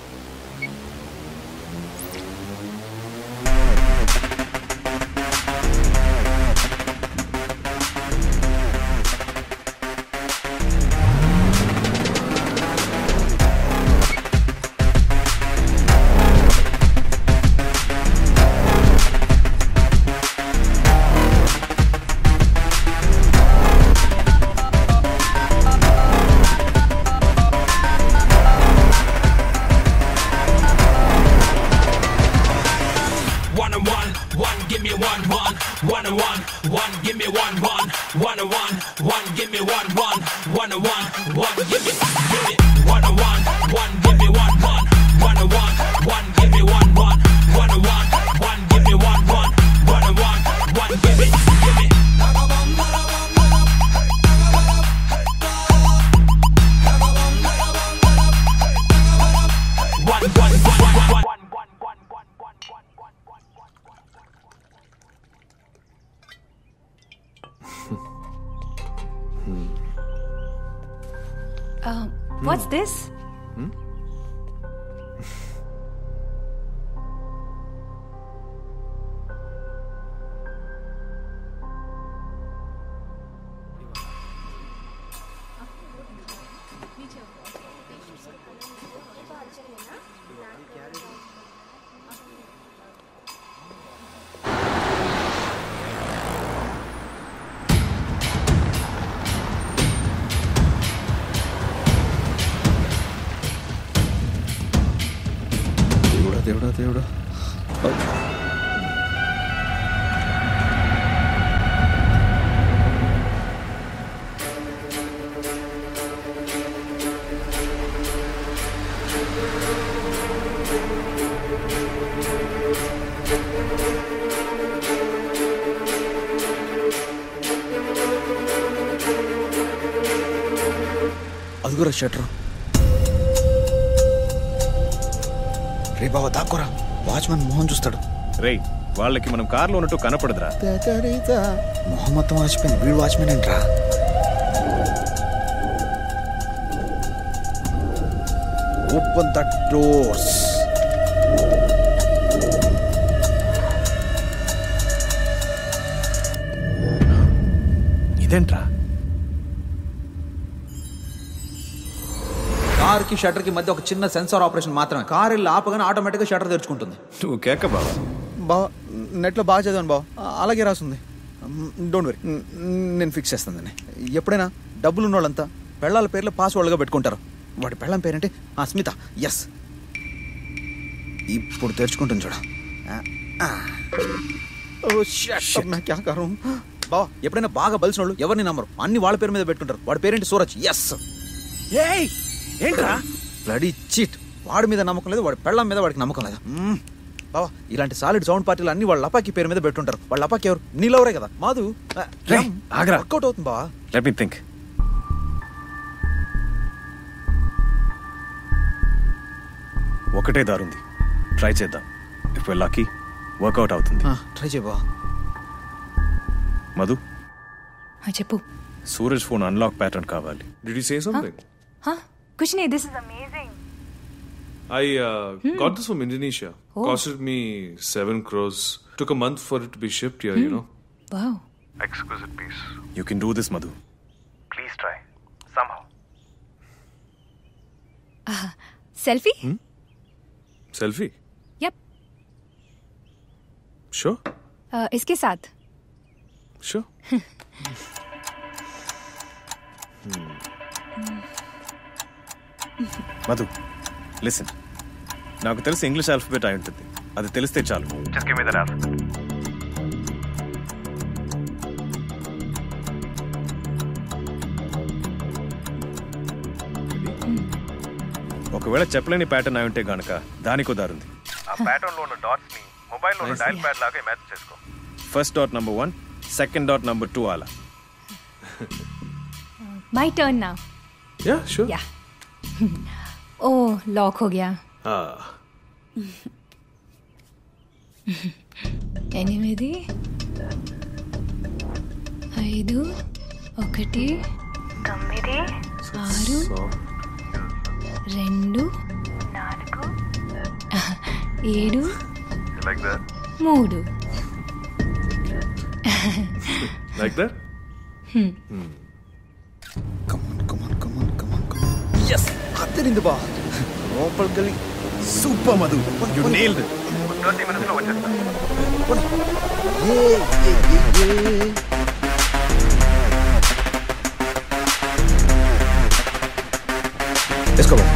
Speaker 2: One and one, one, give me one, one, one and one, one, give me one, one, one and one, one, give me one, one, one and one, one, give me, give me, one and one, one, give me one, one, one and one, one, give me one, one, one and one, one, give me one, one, one and one, one, give me, give me. One, one, one, one, one.
Speaker 4: Uh, what's this?
Speaker 3: ఇదిగోరా షట్టర్ రే బాబా దాక్కోరా వాచ్మెన్ మోహన్ చూస్తాడు
Speaker 1: రేయ్ వాళ్ళకి మనం కార్లో ఉన్నట్టు కనపడదురా
Speaker 3: మొహం మొత్తం వాచిపోయింది వీడు వాచ్మెన్ ఏంట్రా ఓపెన్ ద డోర్స్
Speaker 1: ఇదేంట్రా
Speaker 24: కార్ కి షట్టర్ కి మధ్య ఒక చిన్న సెన్సార్ ఆపరేషన్ మాత్రమే కార్ వెళ్ళి ఆపగానే ఆటోమేటిక్ గా షట్టర్ తెరుచుకుంటుంది
Speaker 1: నువ్వు కేక బావా
Speaker 3: బావా నెట్లో బాగా చదివాను బావ అలాగే రాసుంది డోంట్ వరీ నేను ఫిక్స్ చేస్తాను దాన్ని ఎప్పుడైనా డబ్బులు ఉన్న వాళ్ళంతా పెళ్ళాల పేర్లు పాస్వర్డ్గా పెట్టుకుంటారు వాడి పెళ్ళం పేరేంటి ఆ స్మిత ఎస్ ఇప్పుడు తెరుచుకుంటుంది చూడ ఓ షట్ మే క్యా కరూ బావా ఎప్పుడైనా బాగా బలిసిన వాళ్ళు ఎవరిని నమ్మరు అన్ని వాళ్ళ పేరు మీద పెట్టుకుంటారు వాడి పేరేంటి సూరజ్ ఎస్
Speaker 1: ఏయ్ ఏంట్రా
Speaker 3: బ్లడీ చీట్ వాడి మీద నమ్మకం లేదు వాడి పెళ్ళం మీద వాడికి నమ్మకం లేదు మ్మ్. బావా ఇలాంటి సాలిడ్ సౌండ్ పార్టీలు అన్ని వాళ్ళ లపాకి పేరు మీద పెట్టుంటారు వాళ్ళ లపాకి ఎవరు నీలవరే కదా మాధు
Speaker 1: రేయ్, ఆగ్రా.
Speaker 3: వర్కౌట్ అవుతుంది బావా
Speaker 1: లెట్ మీ థింక్ ఒకటే దారుంది ట్రై చేద్దాం ఇఫ్ లక్కీ వర్కౌట్ అవుతుంది
Speaker 3: ట్రై చేయ బావా
Speaker 1: మధు
Speaker 4: ఆ, చెప్పు
Speaker 1: సూరజ్ ఫోన్ అన్లాక్ ప్యాటర్న్ కావాలి
Speaker 13: Did you say something?
Speaker 4: హా, కుछ नहीं this
Speaker 13: I uh, got this from Indonesia.
Speaker 4: Oh.
Speaker 13: Costed me seven crores. Took a month for it to be shipped here, you know.
Speaker 4: Wow
Speaker 13: Exquisite piece.
Speaker 1: You can do this Madhu
Speaker 13: Please try. Somehow.
Speaker 4: Selfie
Speaker 13: Selfie?
Speaker 4: Yep.
Speaker 13: Sure.
Speaker 4: इसके साथ
Speaker 13: Sure.
Speaker 1: మధు లిసన్ నాకు తెలిసి ఇంగ్లీష్ ఆల్ఫబెట్ అయి ఉంటుంది అది తెలిస్తే చాలు
Speaker 11: Just give me that alphabet.
Speaker 1: ఒకవేళ చెప్పలేని ప్యాటర్న్ అయి ఉంటే గనక దానికో దారుంది
Speaker 11: ఆ ప్యాటర్న్ లో ఉన్న డాట్స్ ని మొబైల్ లో ఉన్న
Speaker 1: Nice.
Speaker 11: డైల్ ప్యాడ్ లాగా ఇమాజిన్ చేసుకో
Speaker 1: first dot number one second dot number two అలా
Speaker 4: माय टर्न ना
Speaker 13: Yeah, sure.
Speaker 4: या ओ लॉक हो गया
Speaker 13: Ah.
Speaker 4: ఎనిమిది ఐదు ఒకటి
Speaker 21: తొమ్మిది
Speaker 4: ఆరు రెండు
Speaker 21: నాలుగు
Speaker 4: ఏడు
Speaker 11: Like that.
Speaker 4: మూడు
Speaker 13: Like that?
Speaker 4: Hmm.
Speaker 3: ఎస్ అద్దరింది బా లోపలికి వెళ్ళి
Speaker 1: super Madhu you nailed
Speaker 11: thirty minutes లో వచ్చేస్తా
Speaker 3: వేసుకో బా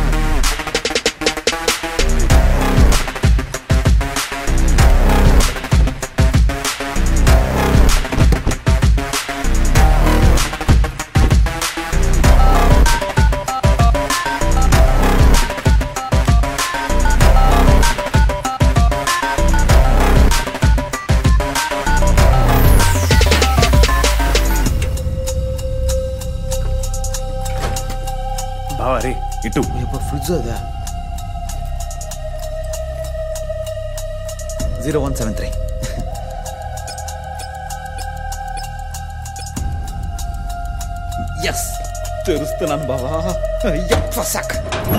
Speaker 1: బావా రే ఇటు
Speaker 3: ఫ్రిడ్జ్ అదా zero one seven three yes తెరుస్తున్నాను బావా సక్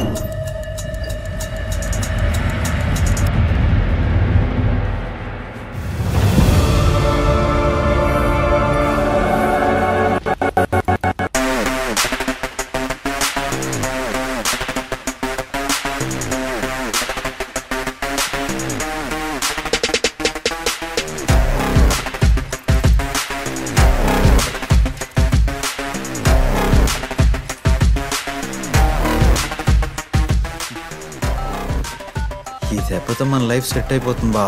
Speaker 3: ఈ దెబ్బతో మన లైఫ్ సెట్ అయిపోతుంది బా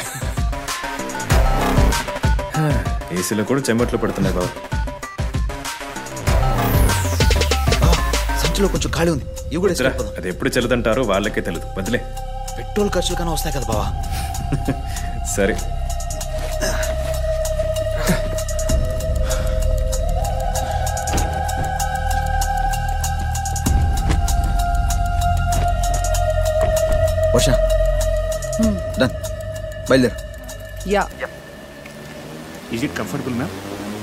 Speaker 1: ఏసీలో కూడా చెమట్లు పడుతున్నాయి బావ
Speaker 3: సంచిలో కొంచెం ఖాళీ ఉంది ఇవి కూడా
Speaker 1: వద్దురా,
Speaker 3: వేసుకెళ్ళిపోదాం.
Speaker 1: అది ఎప్పుడు చెల్లదంటారో వాళ్ళకే తెలియదు వదిలే
Speaker 3: పెట్రోల్ ఖర్చులు కన్నా వస్తాయి కదా బావా
Speaker 1: సరే
Speaker 3: బయలుదేరు
Speaker 8: yeah
Speaker 20: is it comfortable ma'am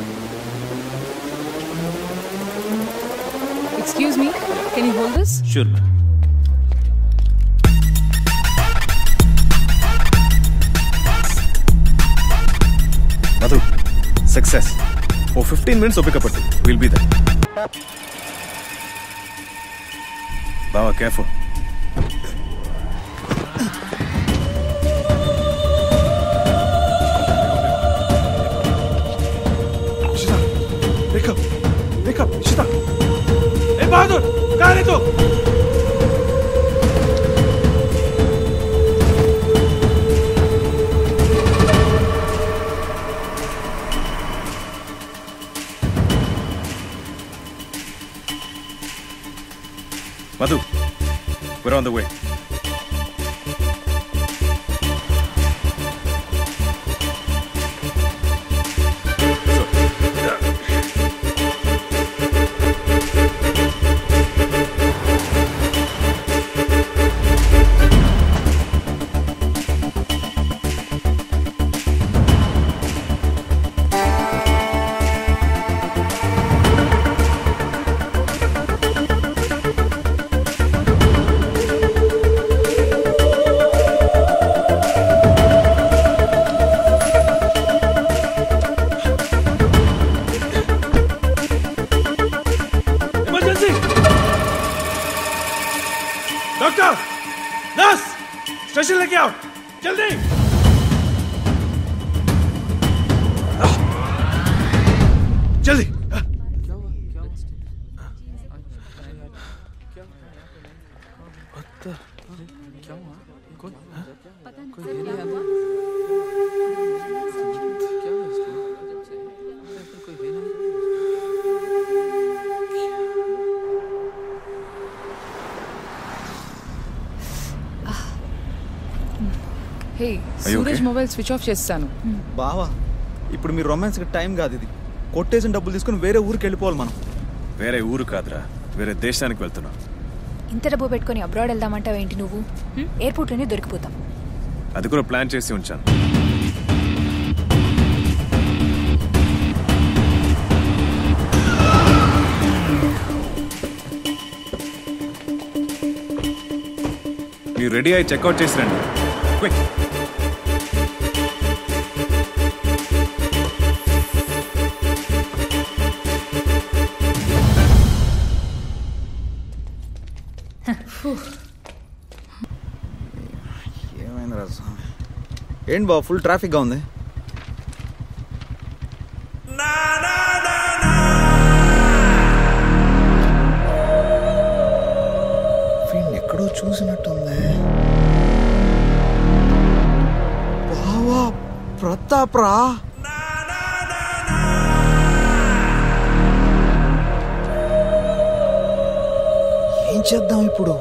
Speaker 8: excuse me can you hold this
Speaker 5: sure ma'am
Speaker 1: Madhu success ఓ ఫిఫ్టీన్ మినిట్స్ ఓపిక పట్టు విల్ బీ దట్ బావా careful
Speaker 13: Wake up! Wake up! Ishita! Hey, Bahadur! कहाँ है तू?
Speaker 1: Madhu, we're on the way.
Speaker 13: Emergency doctor nurse station लेके आओ जल्दी जल्दी
Speaker 8: hey
Speaker 1: you
Speaker 8: Suraj
Speaker 1: okay?
Speaker 8: Mobile switch off చేస్తాను
Speaker 3: బావా ఇప్పుడు మీ రొమాన్స్కి టైం కాదు ఇది కొట్టేసిన డబ్బులు తీసుకుని వేరే ఊరికి వెళ్ళిపోవాలి మనం
Speaker 1: వేరే ఊరు కాదురా వేరే దేశానికి వెళ్తున్నాం
Speaker 4: ఇంత డబ్బు పెట్టుకొని అబ్రాడ్ వెళ్దామంటావు ఏంటి నువ్వు హ్మ్? ఎయిర్పోర్ట్లోనే దొరికిపోతాం
Speaker 1: అది కూడా ప్లాన్ చేసి ఉంచాను మీరు రెడీ అయి చెక్అవుట్ చేసి రండి Quick.
Speaker 3: ఏమైంది రా స్వామి ఏంటి బావ ఫుల్ ట్రాఫిక్గా ఉంది వీడిని ఎక్కడో చూసినట్టుంది బావా ప్రతాప్ రా ఏం చేద్దాం ఇప్పుడు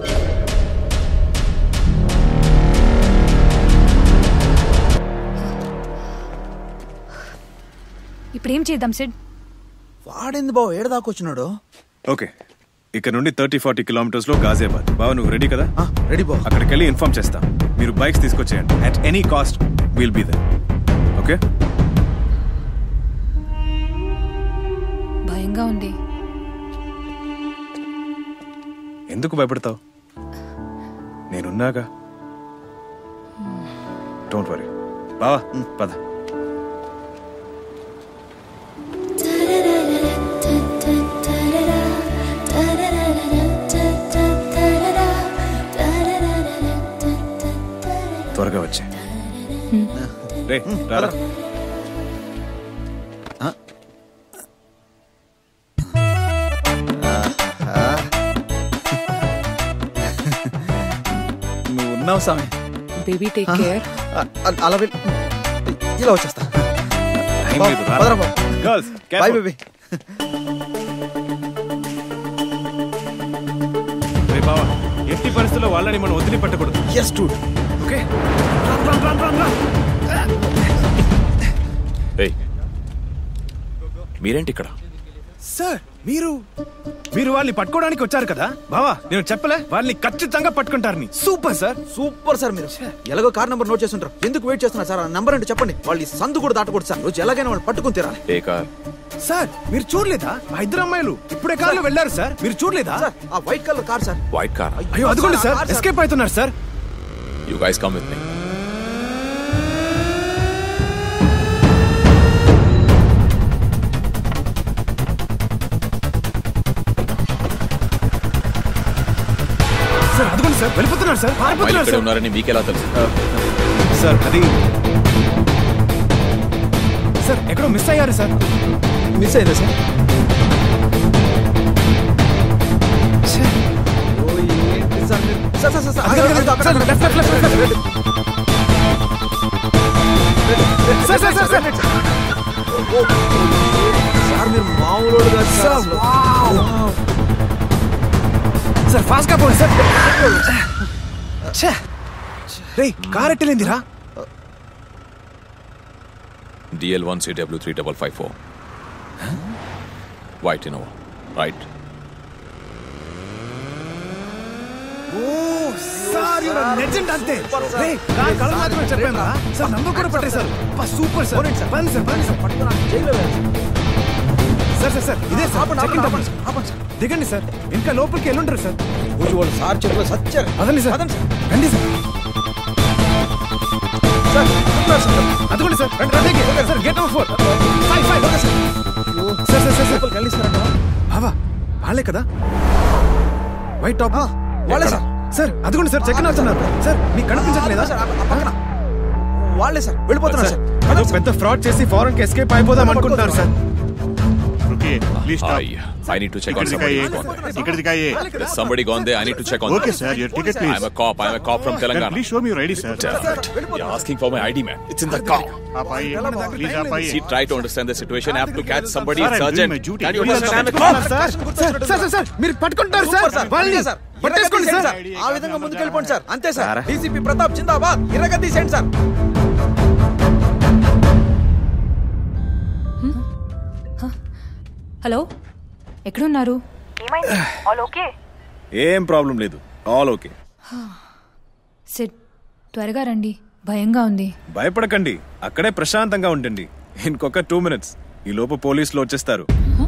Speaker 4: ఇప్పుడు ఏం చేద్దాం సిడ్
Speaker 3: వాడింది బావ ఏడదాకా వచ్చినాడు
Speaker 1: ఓకే ఇక్కడ నుండి థర్టీ ఫార్టీ కిలోమీటర్స్ లో గాజియాబాద్ బావ నువ్వు రెడీ కదా
Speaker 3: రెడీ బావ
Speaker 1: అక్కడికి వెళ్ళి ఇన్ఫార్మ్ చేస్తాం మీరు బైక్స్ తీసుకొచ్చేయండి at any cost will be there okay
Speaker 4: భయంగా ఉంది
Speaker 1: ఎందుకు భయపడతావు నేనున్నాగా డోంట్ వరీ బావా పద త్వరగా వచ్చే రే రారా
Speaker 3: నువ్వు ఉన్నావు స్వామి
Speaker 8: బేబీ టేక్ కేర్
Speaker 3: అ- అ- అలా వెళ్ళి ఇలా వచ్చేస్తా
Speaker 1: టైం
Speaker 3: బావ,
Speaker 1: లేదు, రారా.
Speaker 3: పదరా బావ.
Speaker 1: Girls,
Speaker 3: boy
Speaker 1: careful.
Speaker 3: బేబీ
Speaker 1: రే బావా ఎట్టి పరిస్థితుల్లో వాళ్ళని మనం వదిలి పెట్టకూడదు
Speaker 3: ఎస్ డూడ్
Speaker 1: ఓకే
Speaker 12: ఏయ్ మీరేంటి ఇక్కడ
Speaker 1: సార్ మీరు మీరు వాళ్ళని పట్టుకోవడానికి వచ్చారు కదా బావా నేను చెప్పలే వాళ్ళని ఖచ్చితంగా పట్టుకుంటారని సూపర్ సార్
Speaker 3: సూపర్ సార్ మీరు ఎలాగో కార్ నెంబర్ నోట్ చేస్తుంటారు ఎందుకు వెయిట్ చేస్తున్నారు సార్ ఆ నెంబర్ అంటే చెప్పండి వాళ్ళు ఈ సందు కూడా దాటకూడదు సార్ రోజు ఎలాగైనా వాళ్ళు పట్టుకుని తీరాలి
Speaker 12: ఏ కార్
Speaker 1: సార్ మీరు చూడలేదా ఆ ఇద్దరు అమ్మాయిలు ఇప్పుడే కార్లో వెళ్ళారు సార్ మీరు చూడలేదా
Speaker 3: సార్ ఆ white colour car sir
Speaker 12: white car
Speaker 1: అయ్యో అదిగోండి సార్ ఎస్కేప్ అవుతున్నారు sir
Speaker 12: you guys come with me
Speaker 1: sir అదిగోండి సార్ వెళ్ళిపోతున్నారు సార్ పారిపోతున్నారు
Speaker 12: ఇక్కడ
Speaker 1: సార్
Speaker 12: ఉన్నారని మీకెలా తెలుసు
Speaker 1: సార్ అది సార్ ఎక్కడో మిస్ అయ్యారు సార్
Speaker 3: మిస్ అయిందా సార్ ఓ, ఏంటి సార్ మీరు? సార్ సార్ సార్ సార్
Speaker 1: అదిగో, అదిగో,
Speaker 3: అక్కడ,
Speaker 1: సార్,
Speaker 3: అక్కడ,
Speaker 1: left, left, left, left, left. Sir sir sir sir
Speaker 3: ఓ, ఓ, సార్ మీరు మామూలు కాదు సార్
Speaker 1: సార్,
Speaker 3: అసలు.
Speaker 1: వావ్. సార్ ఫాస్ట్ గా పోండి సార్ ఛే. రేయ్ కార్ ఎట్టలేందిరా
Speaker 12: DL one CW three double five four white Innova right
Speaker 1: ఓ సార్ యువర్ లెజెండ్ అంతే రే నా కళ్ళ మాత్రమే చెప్పాను రా సార్ నంబర్ కూడా పట్టేశారు అబ్బా, సూపర్ సార్ పని సార్ పని సార్ సార్ సార్ సార్ ఇదే సార్
Speaker 3: ఆపండి,
Speaker 1: చెక్కింగ్
Speaker 3: ఆపండి,
Speaker 1: తప్పండి. దిగండి సార్ ఇంకా లోపలికి వెళ్ళుంటారు సార్
Speaker 3: రోజు వాళ్ళు సార్ చేతిలో సచ్చారు
Speaker 1: అదండి సార్ రండి సార్
Speaker 3: సార్ చెప్తున్నారు సార్
Speaker 1: అదిగోండి సార్ రండి రండి gate sir gate number four five five okay sir sir sir sir sir
Speaker 3: కలిస్తారంట
Speaker 1: బావా వాళ్ళే కదా వైట్ టాప్
Speaker 3: వాళ్ళే సార్
Speaker 1: సార్ అదిగోండి సార్ చెక్ అవుతున్నారు సార్ మీకు కనిపించట్లేదా
Speaker 3: సార్ ఆ పక్కన వాళ్ళే సార్ వెళ్ళిపోతున్నారు సార్
Speaker 1: అదో పెద్ద ఫ్రాడ్ చేసి ఫారెన్ కి ఎస్కేప్ అయిపోదాం అనుకుంటున్నారు సార్
Speaker 20: okay please stop
Speaker 12: I need to check on
Speaker 20: ఇక్కడిది
Speaker 12: somebody.
Speaker 20: కాయే ఇక్కడిది కాయే
Speaker 12: There's somebody gone there. I need to check on
Speaker 20: Okay,
Speaker 12: them.
Speaker 20: sir. Your ticket, please.
Speaker 12: I'm a cop. I'm a cop from Telangana.
Speaker 20: Please show me your ID, sir.
Speaker 12: Damn it. You're asking for my ID, man. It's in the car.
Speaker 20: आप आइए प्लीज आप आइए
Speaker 12: See, try to understand the situation. I have to catch somebody.
Speaker 20: Sir, I'm
Speaker 12: It's
Speaker 20: doing
Speaker 12: urgent.
Speaker 20: my duty.
Speaker 12: Can you
Speaker 20: Please
Speaker 12: understand?
Speaker 20: understand.
Speaker 1: Sir sir sir sir sir మీరు పట్టుకుంటారు సార్
Speaker 3: సూపర్ సార్
Speaker 1: వాళ్ళని
Speaker 3: సార్
Speaker 1: పట్టేసుకోండి సార్
Speaker 3: ఆ విధంగా ముందుకు వెళ్ళిపోండి సార్ అంతే సార్ డీసీపీ ప్రతాప్ జిందాబాద్ ఇరగ తీసేయండి సార్
Speaker 4: హలో ఎక్కడున్నారు
Speaker 21: ఏమైంది ఆల్ ఓకే
Speaker 1: ఏం ప్రాబ్లం లేదు ఆల్ ఓకే
Speaker 4: సిడ్ త్వరగా రండి భయంగా ఉంది
Speaker 1: భయపడకండి అక్కడే ప్రశాంతంగా ఉండండి ఇంకొక టూ మినిట్స్ ఈ లోపు పోలీసులు వచ్చేస్తారు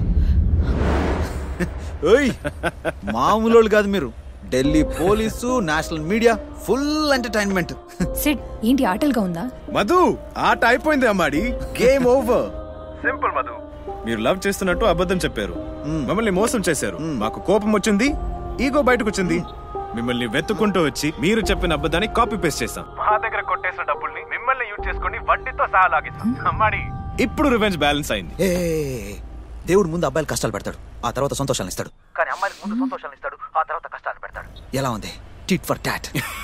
Speaker 3: ఓయ్ మామూలు కాదు మీరు Delhi police national media full entertainment
Speaker 4: Sid ఏంటి ఆటలుగా ఉందా
Speaker 1: మధు ఆట అయిపోయింది అమ్మాడి గేమ్ ఓవర్
Speaker 11: సింపుల్ మధు
Speaker 1: మీరు లవ్ చేస్తున్నట్టు అబద్ధం చెప్పారు మమ్మల్ని మోసం చేశారు మాకు కోపం వచ్చింది ఈగో బయటకు వచ్చింది మిమ్మల్ని వెతుకుంటూ వచ్చి మీరు చెప్పిన అబద్ధాన్ని కాపీ పేస్ట్ చేశాం
Speaker 11: మా దగ్గర కొట్టేసిన డబ్బుల్ని మిమ్మల్ని యూజ్ చేసుకుని వడ్డీతో సహా లాగేస్తాం అమ్మాడి
Speaker 1: ఇప్పుడు రివెంజ్ బ్యాలెన్స్ అయింది
Speaker 3: ఏ దేవుడు ముందు అబ్బాయిలు కష్టాలు పెడతాడు ఆ తర్వాత సంతోషాలు ఇస్తాడు
Speaker 11: కానీ అమ్మాయిలకు ముందు సంతోషాలు ఇస్తాడు ఆ తర్వాత కష్టాలు పెడతాడు
Speaker 3: ఎలా ఉంది టిట్ ఫర్ టాట్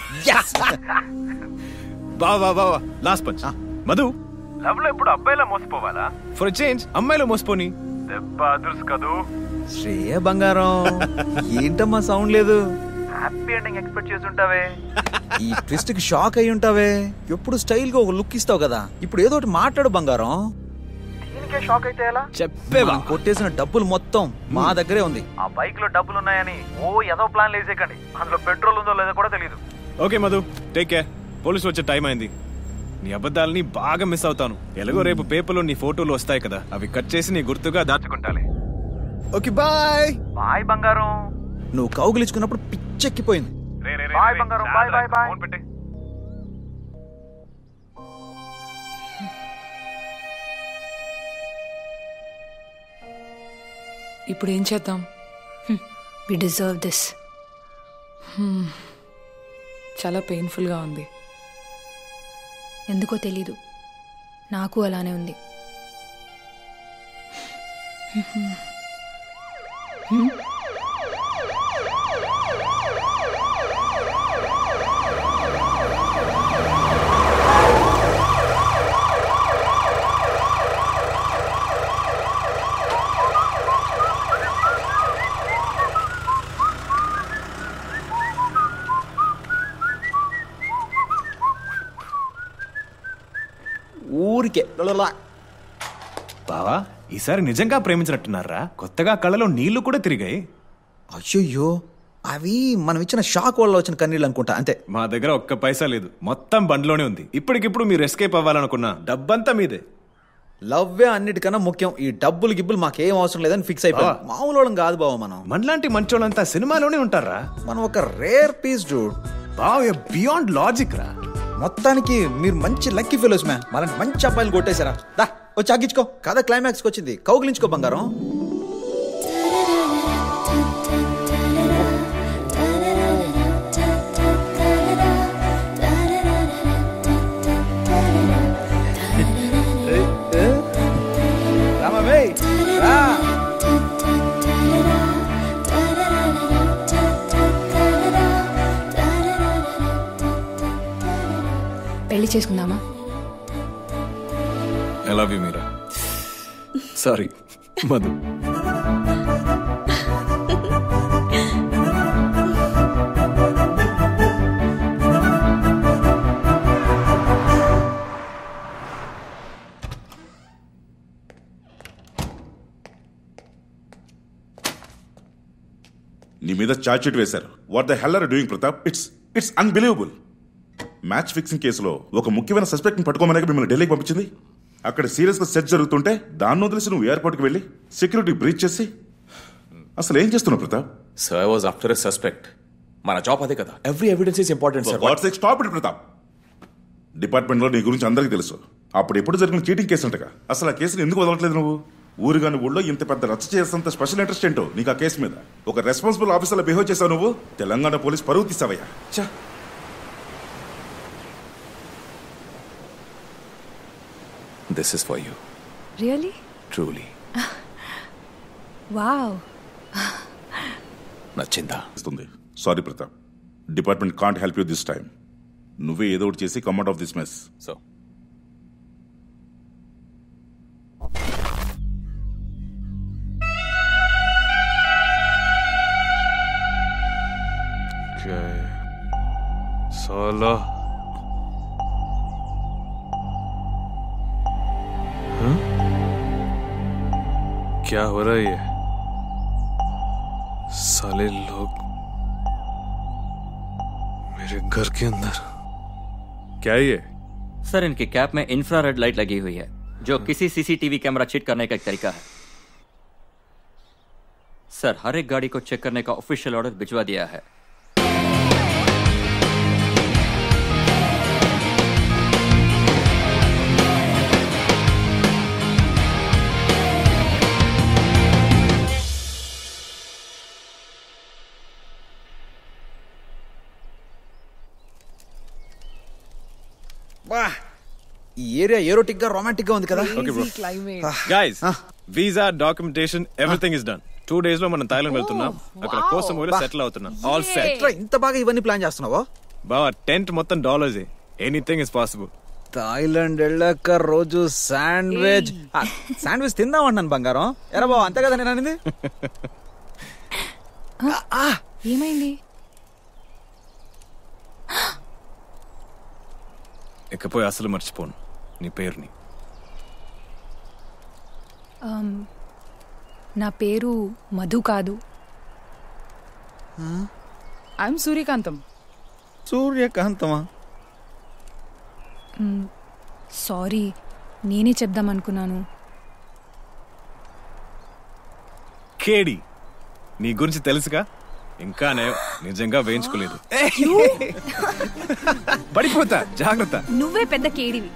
Speaker 1: బావా బావా లాస్ట్ పంచ్ మధు
Speaker 11: లవ్ లో ఇప్పుడు అబ్బాయిలా మోసపోవాలా
Speaker 1: ఫర్ చేంజ్ అమ్మాయిలో మోసపోని
Speaker 11: దెబ్బ అదుర్స్ కదూ
Speaker 3: శ్రేయ బంగారం ఏంటమ్మా సౌండ్ లేదు
Speaker 11: హ్యాపీ ఎండింగ్ ఎక్స్పెక్ట్ చేసి ఉంటావే
Speaker 3: ఈ ట్విస్ట్ కి షాక్ అయి ఉంటావే ఎప్పుడు స్టైల్ గా ఒక లుక్ ఇస్తావు కదా ఇప్పుడు ఏదో ఒకటి మాట్లాడు బంగారం
Speaker 11: దీనికే షాక్ అయితే ఎలా
Speaker 3: చెప్పే కొట్టేసిన డబ్బులు మొత్తం మా దగ్గరే ఉంది
Speaker 11: ఆ బైక్ లో డబ్బులు ఉన్నాయని ఓ ఏదో ప్లాన్ లేసేకండి అందులో పెట్రోల్ ఉందో లేదో కూడా తెలియదు
Speaker 1: okay Madhu take care police వచ్చే టైం అయింది నీ అబద్ధాలని బాగా మిస్ అవుతాను ఎలాగో రేపు పేపర్లో నీ ఫోటోలు వస్తాయి కదా అవి కట్ చేసి నీ గుర్తుగా దాచుకుంటాలే ఓకే బాయ్
Speaker 11: బాయ్ బంగారం
Speaker 3: నువ్వు కౌగిలించుకున్నప్పుడు పిచ్చెక్కిపోయింది
Speaker 11: బాయ్ బంగారం బాయ్ బాయ్ బాయ్ ఫోన్ పెట్టే
Speaker 8: ఇప్పుడు ఏం చేద్దాం
Speaker 4: వి డిజర్వ్ దిస్
Speaker 8: హ్మ్. చాలా పెయిన్ఫుల్గా ఉంది
Speaker 4: ఎందుకో తెలీదు నాకు అలానే ఉంది హ్మ్?
Speaker 3: ఊరికే లలలా.
Speaker 1: బావా ఈసారి నిజంగా ప్రేమించినట్టున్నారా కొత్తగా కళ్ళలో నీళ్లు కూడా తిరిగాయి
Speaker 3: అయ్యయ్యో అవి మనం ఇచ్చిన షాక్ వల్ల వచ్చిన కన్నీళ్ళు అనుకుంటా అంతే
Speaker 1: మా దగ్గర ఒక్క పైసా లేదు మొత్తం బండ్లోనే ఉంది ఇప్పటికిప్పుడు మీరు ఎస్కేప్ అవ్వాలనుకున్నా డబ్బంతా మీదే
Speaker 3: లవ్వే అన్నిటికన్నా ముఖ్యం ఈ డబ్బులు గిబ్బులు మాకేం అవసరం లేదని ఫిక్స్ అయిపోయాం మామూలు వాళ్ళం కాదు బావ మనం
Speaker 1: మనలాంటి మంచోళ్ళంతా సినిమాలోనే ఉంటారా
Speaker 3: మనం ఒక రేర్ పీస్ డూడ్
Speaker 1: బావ్ బియాండ్ లాజిక్ రా
Speaker 3: మొత్తానికి మీరు మంచి లక్కీ ఫెలోస్ మ్యా మనకి మంచి అబ్బాయిలు కొట్టేశారా దా వచ్చి అగ్గించుకో కథ క్లైమాక్స్కి వచ్చింది కౌగిలించుకో బంగారం రామవే రా
Speaker 4: పెళ్లి చేసుకుందామా
Speaker 1: I love you Meera sorry Madhu
Speaker 7: నీ మీద ఛార్జ్ షీట్ వేశారు what the hell are doing Pratap it's it's unbelievable match fixing కేసులో ఒక ముఖ్యమైన సస్పెక్ట్ ని పట్టుకోమని మిమ్మల్ని ఢిల్లీకి పంపించింది అక్కడ సీరియస్ గా సెర్చ్ జరుగుతుంటే దాన్ని వదిలేసి నువ్వు ఎయిర్పోర్ట్కి వెళ్ళి సెక్యూరిటీ బ్రీచ్ చేసి అసలు ఏం చేస్తున్నావు Pratap
Speaker 12: so I was after a suspect మన జాబ్ అదే కదా every evidence is important sir
Speaker 7: what's stop it Pratap department లో నీ గురించి అందరికీ తెలుసు అప్పుడు ఎప్పుడు జరిగిన చీటింగ్ కేసు అంటగా అసలు ఆ కేసుని ఎందుకు వదలట్లేదు నువ్వు ఊరుగాని ఊళ్ళో ఇంత పెద్ద రచ్చ చేసేంత స్పెషల్ ఇంట్రెస్ట్ ఏంటో నీకు ఆ కేసు మీద ఒక రెస్పాన్సిబుల్ ఆఫీసర్లో బిహేవ్ చేసావు నువ్వు తెలంగాణ పోలీస్ పరువు తీసావయ్యా ఛా
Speaker 12: this is for you
Speaker 4: really
Speaker 12: truly
Speaker 4: wow
Speaker 12: నచ్చిందా
Speaker 7: ఇస్తుంది sorry Pratap department can't help you this time నువ్వే ఏదో ఒకటి చేసి come out of this mess
Speaker 12: so
Speaker 13: Okay. साला हाँ? क्या हो रहा है ये साले लोग मेरे घर के अंदर क्या है ये
Speaker 15: सर इनकी कैप में इंफ्रारेड लाइट लगी हुई है जो किसी सीसीटीवी कैमरा चेक करने का एक तरीका है सर हर एक गाड़ी को चेक करने का ऑफिशियल ऑर्डर भिजवा दिया है
Speaker 3: బా ఈ ఏరియా ఏరోటిక్ గా రొమాంటిక్ గా ఉంది కదా
Speaker 1: okay bro guys visa documentation everything is done two days లో మనం థాయిలాండ్ వెళ్తున్నాం అక్కడ కోసం
Speaker 3: బా.
Speaker 1: సెటిల్ అవుతున్నాం ఆల్ సెట్
Speaker 3: ఎట్రా ఇంత బాగా ఇవన్నీ ప్లాన్ చేస్తున్నావా
Speaker 1: బావా టెంట్ మొత్తం dollars anything is possible
Speaker 3: Thailand వెళ్ళాక రోజు శాండ్విచ్ శాండ్విచ్ తిందాం అంటున్నాను బంగారం ఎరా బావ అంతే కదా నేను అనేది
Speaker 4: ఏమైంది
Speaker 1: ఇకపోయి అసలు మర్చిపోను నీ పేరుని
Speaker 4: Um, నా పేరు మధు కాదు
Speaker 8: ఐఎమ్ సూర్యకాంతం
Speaker 3: సూర్యకాంతమా
Speaker 4: సారీ నేనే చెప్దాం అనుకున్నాను
Speaker 1: కేడి నీ గురించి తెలుసుగా ఇంకా నే- నిజంగా వేయించుకోలేదు పడిపోతా జాగ్రత్త
Speaker 4: నువ్వే పెద్ద కేడివి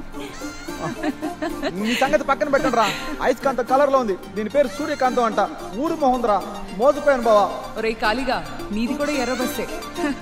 Speaker 3: నీ సంగతి పక్కన పెట్టండి రా ఐస్కాంత కలర్ లో ఉంది దీని పేరు సూర్యకాంతం అంట ఊరు మొహంద్రా మోసపోయాను బావా
Speaker 8: ఒరే కాళీగా నీది కూడా ఎర్ర బస్సే